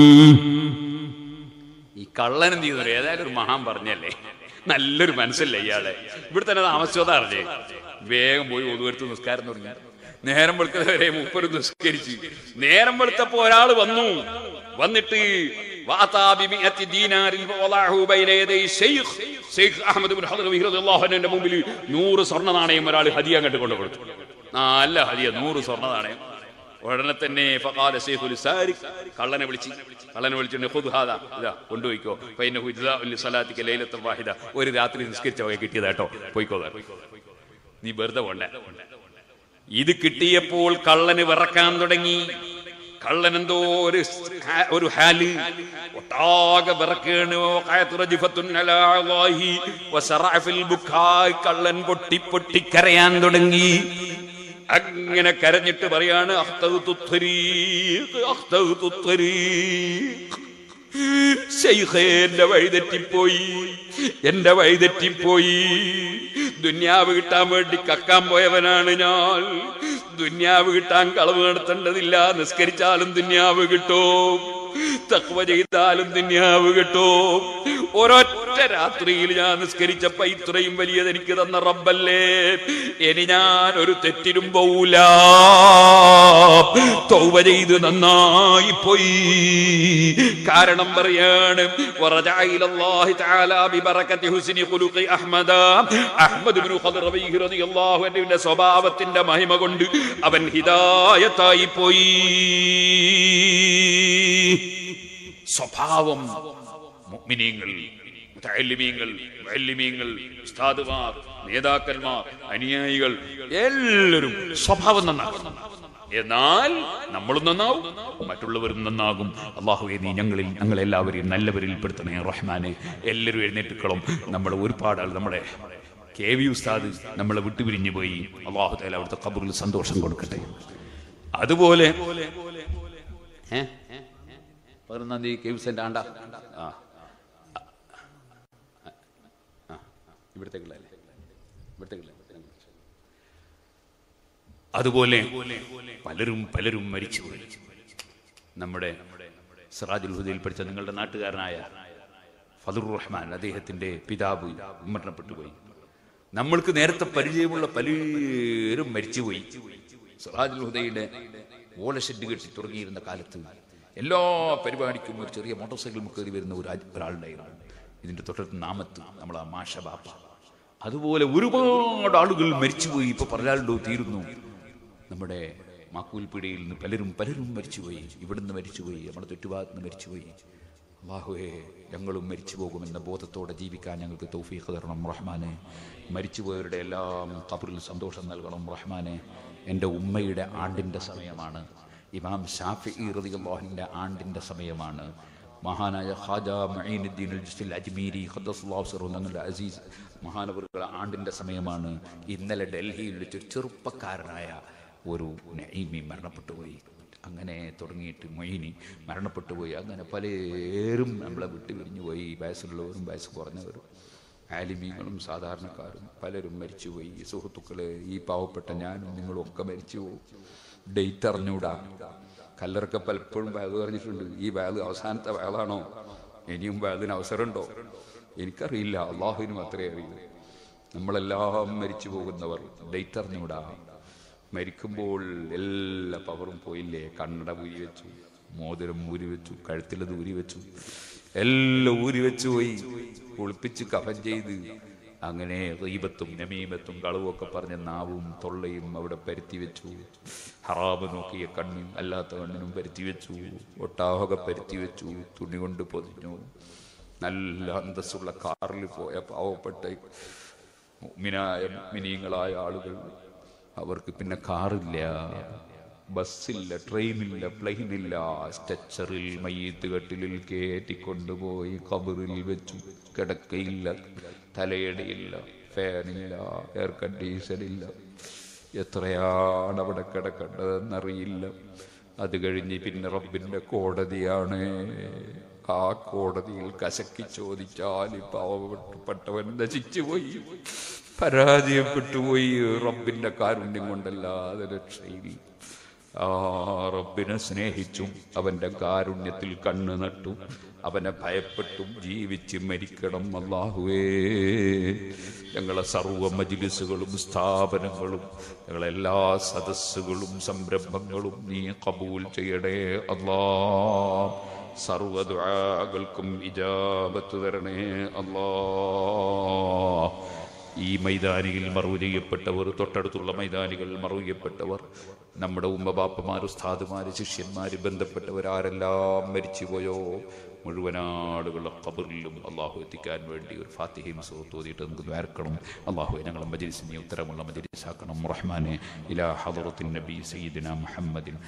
ഈ കള്ളൻ എന്ത് ചെയ്യുന്നു ഏതായാലും ഒരു മഹാൻ പറഞ്ഞല്ലേ നല്ലൊരു മനസ്സല്ലേ ഇയാളെ ഇവിടെ തന്നെ താമസിച്ചതാ അറിഞ്ഞേ വേഗം പോയി ഒതുവരുത്ത് നിസ്കാരം തുടങ്ങി നേരം വെളുക്കുന്നത് വരെ മുപ്പര് നിസ്കരിച്ച് നേരം വെളുത്തപ്പോ ഒരാൾ വന്നു വന്നിട്ട് വാതാ ബിമിഅത്തി ദീനാരിൻ വളഅഹു ബൈന യദൈ Sheikh Sheikh Ahmad ibn Hadar റളിയല്ലാഹു അൻഹുവിന്റെ മുമ്പിൽ 100 സ്വർണ്ണ നാണയം ഒരാൾ ഹദിയ അങ്ങോട്ട് കൊണ്ടു കൊടുത്തു നല്ല ഹദിയ 100 സ്വർണ്ണ നാണയം ഉടനെ തന്നെ ഫഖാല ശൈഖുൽ സാരിഖ് കള്ളനെ വിളിച്ച് കള്ളനെ വിളിച്ചിട്ട് ഖുദ് ഹാദാ ഇതാ കൊണ്ടുപോയിക്കോ ഫൈനഹു ഇജ്സാഉ ലിസലാത്തിക ലൈലത്തുൻ വാഹിദ ഒരു രാത്രി നിസ്കരിച്ച വക കിട്ടിയതാട്ടോ പോയിക്കോ നീ വെറുതെ പോണ്ട ഇത് കിട്ടിയപ്പോൾ കള്ളന് വിറക്കാൻ തുടങ്ങി കള്ളൻ എന്തോ ഒരു ഹാ- ഒരു ഹാല് ഒട്ടാകെ വിറക്കാണ് വഖഅത്ത് റജിഫത്തുൻ അലാ അല്ലാഹി വസറഅ ഫിൽ ബുക്കായ് കള്ളൻ പൊട്ടി പൊട്ടി കരയാൻ തുടങ്ങി അങ്ങനെ കരഞ്ഞിട്ട് പറയാണ് അഖ്തൗതു ത്വരീഖ്, അഖ്തൗതു ത്വരീഖ്. ശൈഖേ, എന്റെ വഴിതെറ്റിപ്പോയി എന്റെ വഴിതെറ്റിപ്പോയി ദുന്യാവ് കിട്ടാൻ വേണ്ടി കക്കാൻ പോയവനാണ് ഞാൻ ദുന്യാവ് കിട്ടാൻ കളവ് നടത്തേണ്ടതില്ല നിസ്കരിച്ചാലും ദുന്യാവ് കിട്ടും തക്വ ചെയ്താലും ദുന്യാവ് കിട്ടും ഒരൊറ്റ രാത്രിയിൽ ഞാൻ നിസ്കരിച്ചപ്പോ ഇത്രയും വലിയത് എനിക്ക് തന്ന റബ്ബല്ലേ ഇനി ഞാൻ ഒരു തെറ്റിനും പോവൂല തൗബ ചെയ്ത് നന്നായി പോയി കാരണം പറയാണ് ورجع إلى الله تعالى ببركة حسن خلق أحمد അഹ്മദ് ഇബ്നു ഖദർ റബീഹി റളിയല്ലാഹു അൻഹുവിന്റെ സ്വഭാവത്തിന്റെ മഹിമ കൊണ്ട് അവൻ ഹിദായത്തായി പോയി സ്വഭാവം മുഅ്മിനീങ്ങൾ മുതഅല്ലിമീങ്ങൾ മുഅല്ലിമീങ്ങൾ ഉസ്താദുമാർ നേതാക്കന്മാർ അനുയായികൾ എല്ലാവരും സ്വഭാവം നന്നാക്കും എന്നാൽ നമ്മളും നന്നാവും മറ്റുള്ളവരും നന്നാകും അള്ളാഹുവെ നീ ഞങ്ങളിൽ ഞങ്ങളെല്ലാവരെയും നല്ലവരിൽ പെടുത്തണേ റഹ്മാനെ എല്ലാവരും എഴുന്നേറ്റുക്കളും നമ്മുടെ ഒരുപാട് ആൾ നമ്മുടെ കെ വി ഉസ്താദ് നമ്മളെ വിട്ടുപിരിഞ്ഞു പോയി അള്ളാഹു തആല അവിടുത്തെ ഖബറിൽ സന്തോഷം കൊടുക്കട്ടെ അതുപോലെ ഏ? പതിനൊന്നാം തീയതി കെ വി സെന്റ് ആണ്ട ആ ആ. ഇവിടത്തേക്കുള്ളതല്ലേ ഇവിടത്തേക്കുള്ള അതുപോലെ പലരും പലരും മരിച്ചുപോയി നമ്മുടെ സിറാജുൽ ഹുദയിൽ പഠിച്ച നിങ്ങളുടെ നാട്ടുകാരനായ ഫതുർ റഹ്മാൻ അദ്ദേഹത്തിന്റെ പിതാവ് മരണപ്പെട്ടുപോയി നമ്മൾക്ക് നേരത്തെ പരിചയമുള്ള പലരും മരിച്ചുപോയി സിറാജുൽ ഹുദയുടെ ഓലഷെഡ് കെട്ടി തുടങ്ങിയിരുന്ന കാലത്ത് എല്ലാ പരിപാടിക്കും ഒരു ചെറിയ മോട്ടോർ സൈക്കിൾ കയറി വരുന്ന ഒരു ആ- ഒരാളുണ്ടായിരുന്നു ഇതിന്റെ തൊട്ടടുത്ത് നാമത്ത് നമ്മൾ ആ മാഷ ബാപ്പ അതുപോലെ ഒരുപാട് ആളുകൾ മരിച്ചുപോയി ഇപ്പൊ പറഞ്ഞാലുണ്ടോ തീരുന്നു നമ്മുടെ മാക്കൂൽപ്പിടിയിൽ നിന്ന് പലരും പലരും മരിച്ചുപോയി ഇവിടുന്ന് മരിച്ചുപോയി നമ്മുടെ ചുറ്റുഭാഗത്ത് നിന്ന് മരിച്ചുപോയി അള്ളാഹുവേ ഞങ്ങളും മരിച്ചു പോകുമെന്ന ബോധത്തോടെ ജീവിക്കാൻ ഞങ്ങൾക്ക് തൗഫീഖ് തരണം റഹ്മാനെ മരിച്ചുപോയവരുടെ എല്ലാം കബറിൽ സന്തോഷം നൽകണം റഹ്മാനെ എൻ്റെ ഉമ്മയുടെ ആണ്ടിൻ്റെ സമയമാണ് ഇമാം ഷാഫി റളിയല്ലാഹുവിൻ്റെ ആണ്ടിൻ്റെ സമയമാണ് മഹാനായ ഖാജ മഈനുദ്ദീൻ അൽ ജുസ്തിൽ അജ്മീരി ഖദ്ദസുല്ലാഹു സിറഹു തങ്ങളുടെ അസീസ് മഹാനവറുകളുടെ ആണ്ടിൻ്റെ സമയമാണ് ഇന്നലെ ഡൽഹിയിൽ വെച്ചൊരു ചെറുപ്പക്കാരനായ ഒരു നഈമി മരണപ്പെട്ടു പോയി അങ്ങനെ തുടങ്ങിയിട്ട് മൊയ്നി മരണപ്പെട്ടു പോയി അങ്ങനെ പലരും നമ്മളെ വിട്ടു പിരിഞ്ഞു പോയി വയസ്സുള്ളവരും വയസ്സ് കുറഞ്ഞവരും ആലിമീങ്ങളും സാധാരണക്കാരും പലരും മരിച്ചുപോയി സുഹൃത്തുക്കള് ഈ പാവപ്പെട്ട ഞാനും നിങ്ങളും ഒക്കെ മരിച്ചു പോകും ഡേറ്റ് അറിഞ്ഞൂടാ കല്ലറൊക്കെ പലപ്പോഴും വയത് പറഞ്ഞിട്ടുണ്ട് ഈ വയത് അവസാനത്തെ വയലാണോ ഇനിയും വയതിന് അവസരമുണ്ടോ എനിക്കറിയില്ല അള്ളാഹുവിനും അത്രേ അറിയൂ നമ്മളെല്ലാം മരിച്ചു പോകുന്നവർ ഡേറ്റ് അറിഞ്ഞൂടാ മരിക്കുമ്പോൾ എല്ലാ പവറും പോയില്ലേ കണ്ണട ഊരി വെച്ചു മോതിരം ഊരി വെച്ചു കഴുത്തിലത് ഊരി വെച്ചു എല്ലാം ഊരി വെച്ചു പോയി കുളിപ്പിച്ച് കഫൻ ചെയ്ത് അങ്ങനെ റീബത്തും നമീമത്തും കളവുമൊക്കെ പറഞ്ഞ നാവും തൊള്ളയും അവിടെ പരുത്തി വെച്ചു ഹറാബ് നോക്കിയ കണ്ണും അല്ലാത്ത കണ്ണിനും പരുത്തി വെച്ചു ഒട്ടാഹൊക്കെ പരുത്തി വെച്ചു തുണി കൊണ്ട് പൊതിഞ്ഞു നല്ല അന്തസ്സുള്ള കാറിൽ പോയ പാവപ്പെട്ട മുഅ്മിനായ മിനിയങ്ങളായ ആളുകൾ അവർക്ക് പിന്നെ കാറില്ല ബസ്സില്ല ട്രെയിനില്ല പ്ലെയിനില്ല സ്റ്റച്ചറിൽ മയ്യത്ത് കട്ടിലിൽ കയറ്റിക്കൊണ്ടുപോയി കബറിൽ വെച്ചു കിടക്കയില്ല തലയടിയില്ല ഫാനില്ല എയർ കണ്ടീഷൻ ഇല്ല എത്രയാണ് അവിടെ കിടക്കേണ്ടതെന്നറിയില്ല അത് കഴിഞ്ഞ് പിന്നെ റബ്ബിന്റെ കോടതിയാണ് ആ കോടതിയിൽ കശക്കി ചോദിച്ചാൽ ഈ പാവപ്പെട്ടവൻ നശിച്ചുപോയി പരാജയപ്പെട്ടുപോയി റബ്ബിന്റെ കാരുണ്യം കൊണ്ടല്ലാതെ രക്ഷയില്ല ആ റബ്ബിനെ സ്നേഹിച്ചും അവന്റെ കാരുണ്യത്തിൽ കണ്ണു നട്ടും അവനെ ഭയപ്പെട്ടും ജീവിച്ച് മരിക്കണം അല്ലാഹുവേ ഞങ്ങളെ സർവ മജിലിസുകളും സ്ഥാപനങ്ങളും ഞങ്ങളെ എല്ലാ സദസ്സുകളും സംരംഭങ്ങളും നീ കബൂൽ ചെയ്യണേ അല്ലാ സർവ ദുആകൾക്കും ഇജാബത്ത് തരണേ അല്ലാ ഈ മൈതാനിയിൽ മറവ് ചെയ്യപ്പെട്ടവർ തൊട്ടടുത്തുള്ള മൈതാനികൾ മറവ് ചെയ്യപ്പെട്ടവർ നമ്മുടെ ഉമ്മബാപ്പമാർ ഉസ്താദുമാർ ശിഷ്യന്മാർ ബന്ധപ്പെട്ടവർ ആരെല്ലാം മരിച്ചുപോയോ മുഴുവൻ ആളുകളെ ഖബറിലും അള്ളാഹു എത്തിക്കാൻ വേണ്ടി ഒരു ഫാത്തിഹയും സുഹൃത്ത് ഓതിയിട്ട് നമുക്ക് ദ്വാരക്കണം അള്ളാഹു ഞങ്ങളെ മജിലിസിനെ ഉത്തരമുള്ള മജിലിസാക്കണം റഹ്മാനെ ഇലാ ഹദറത്തിൻ നബി സയ്യിദിന മുഹമ്മദിൻ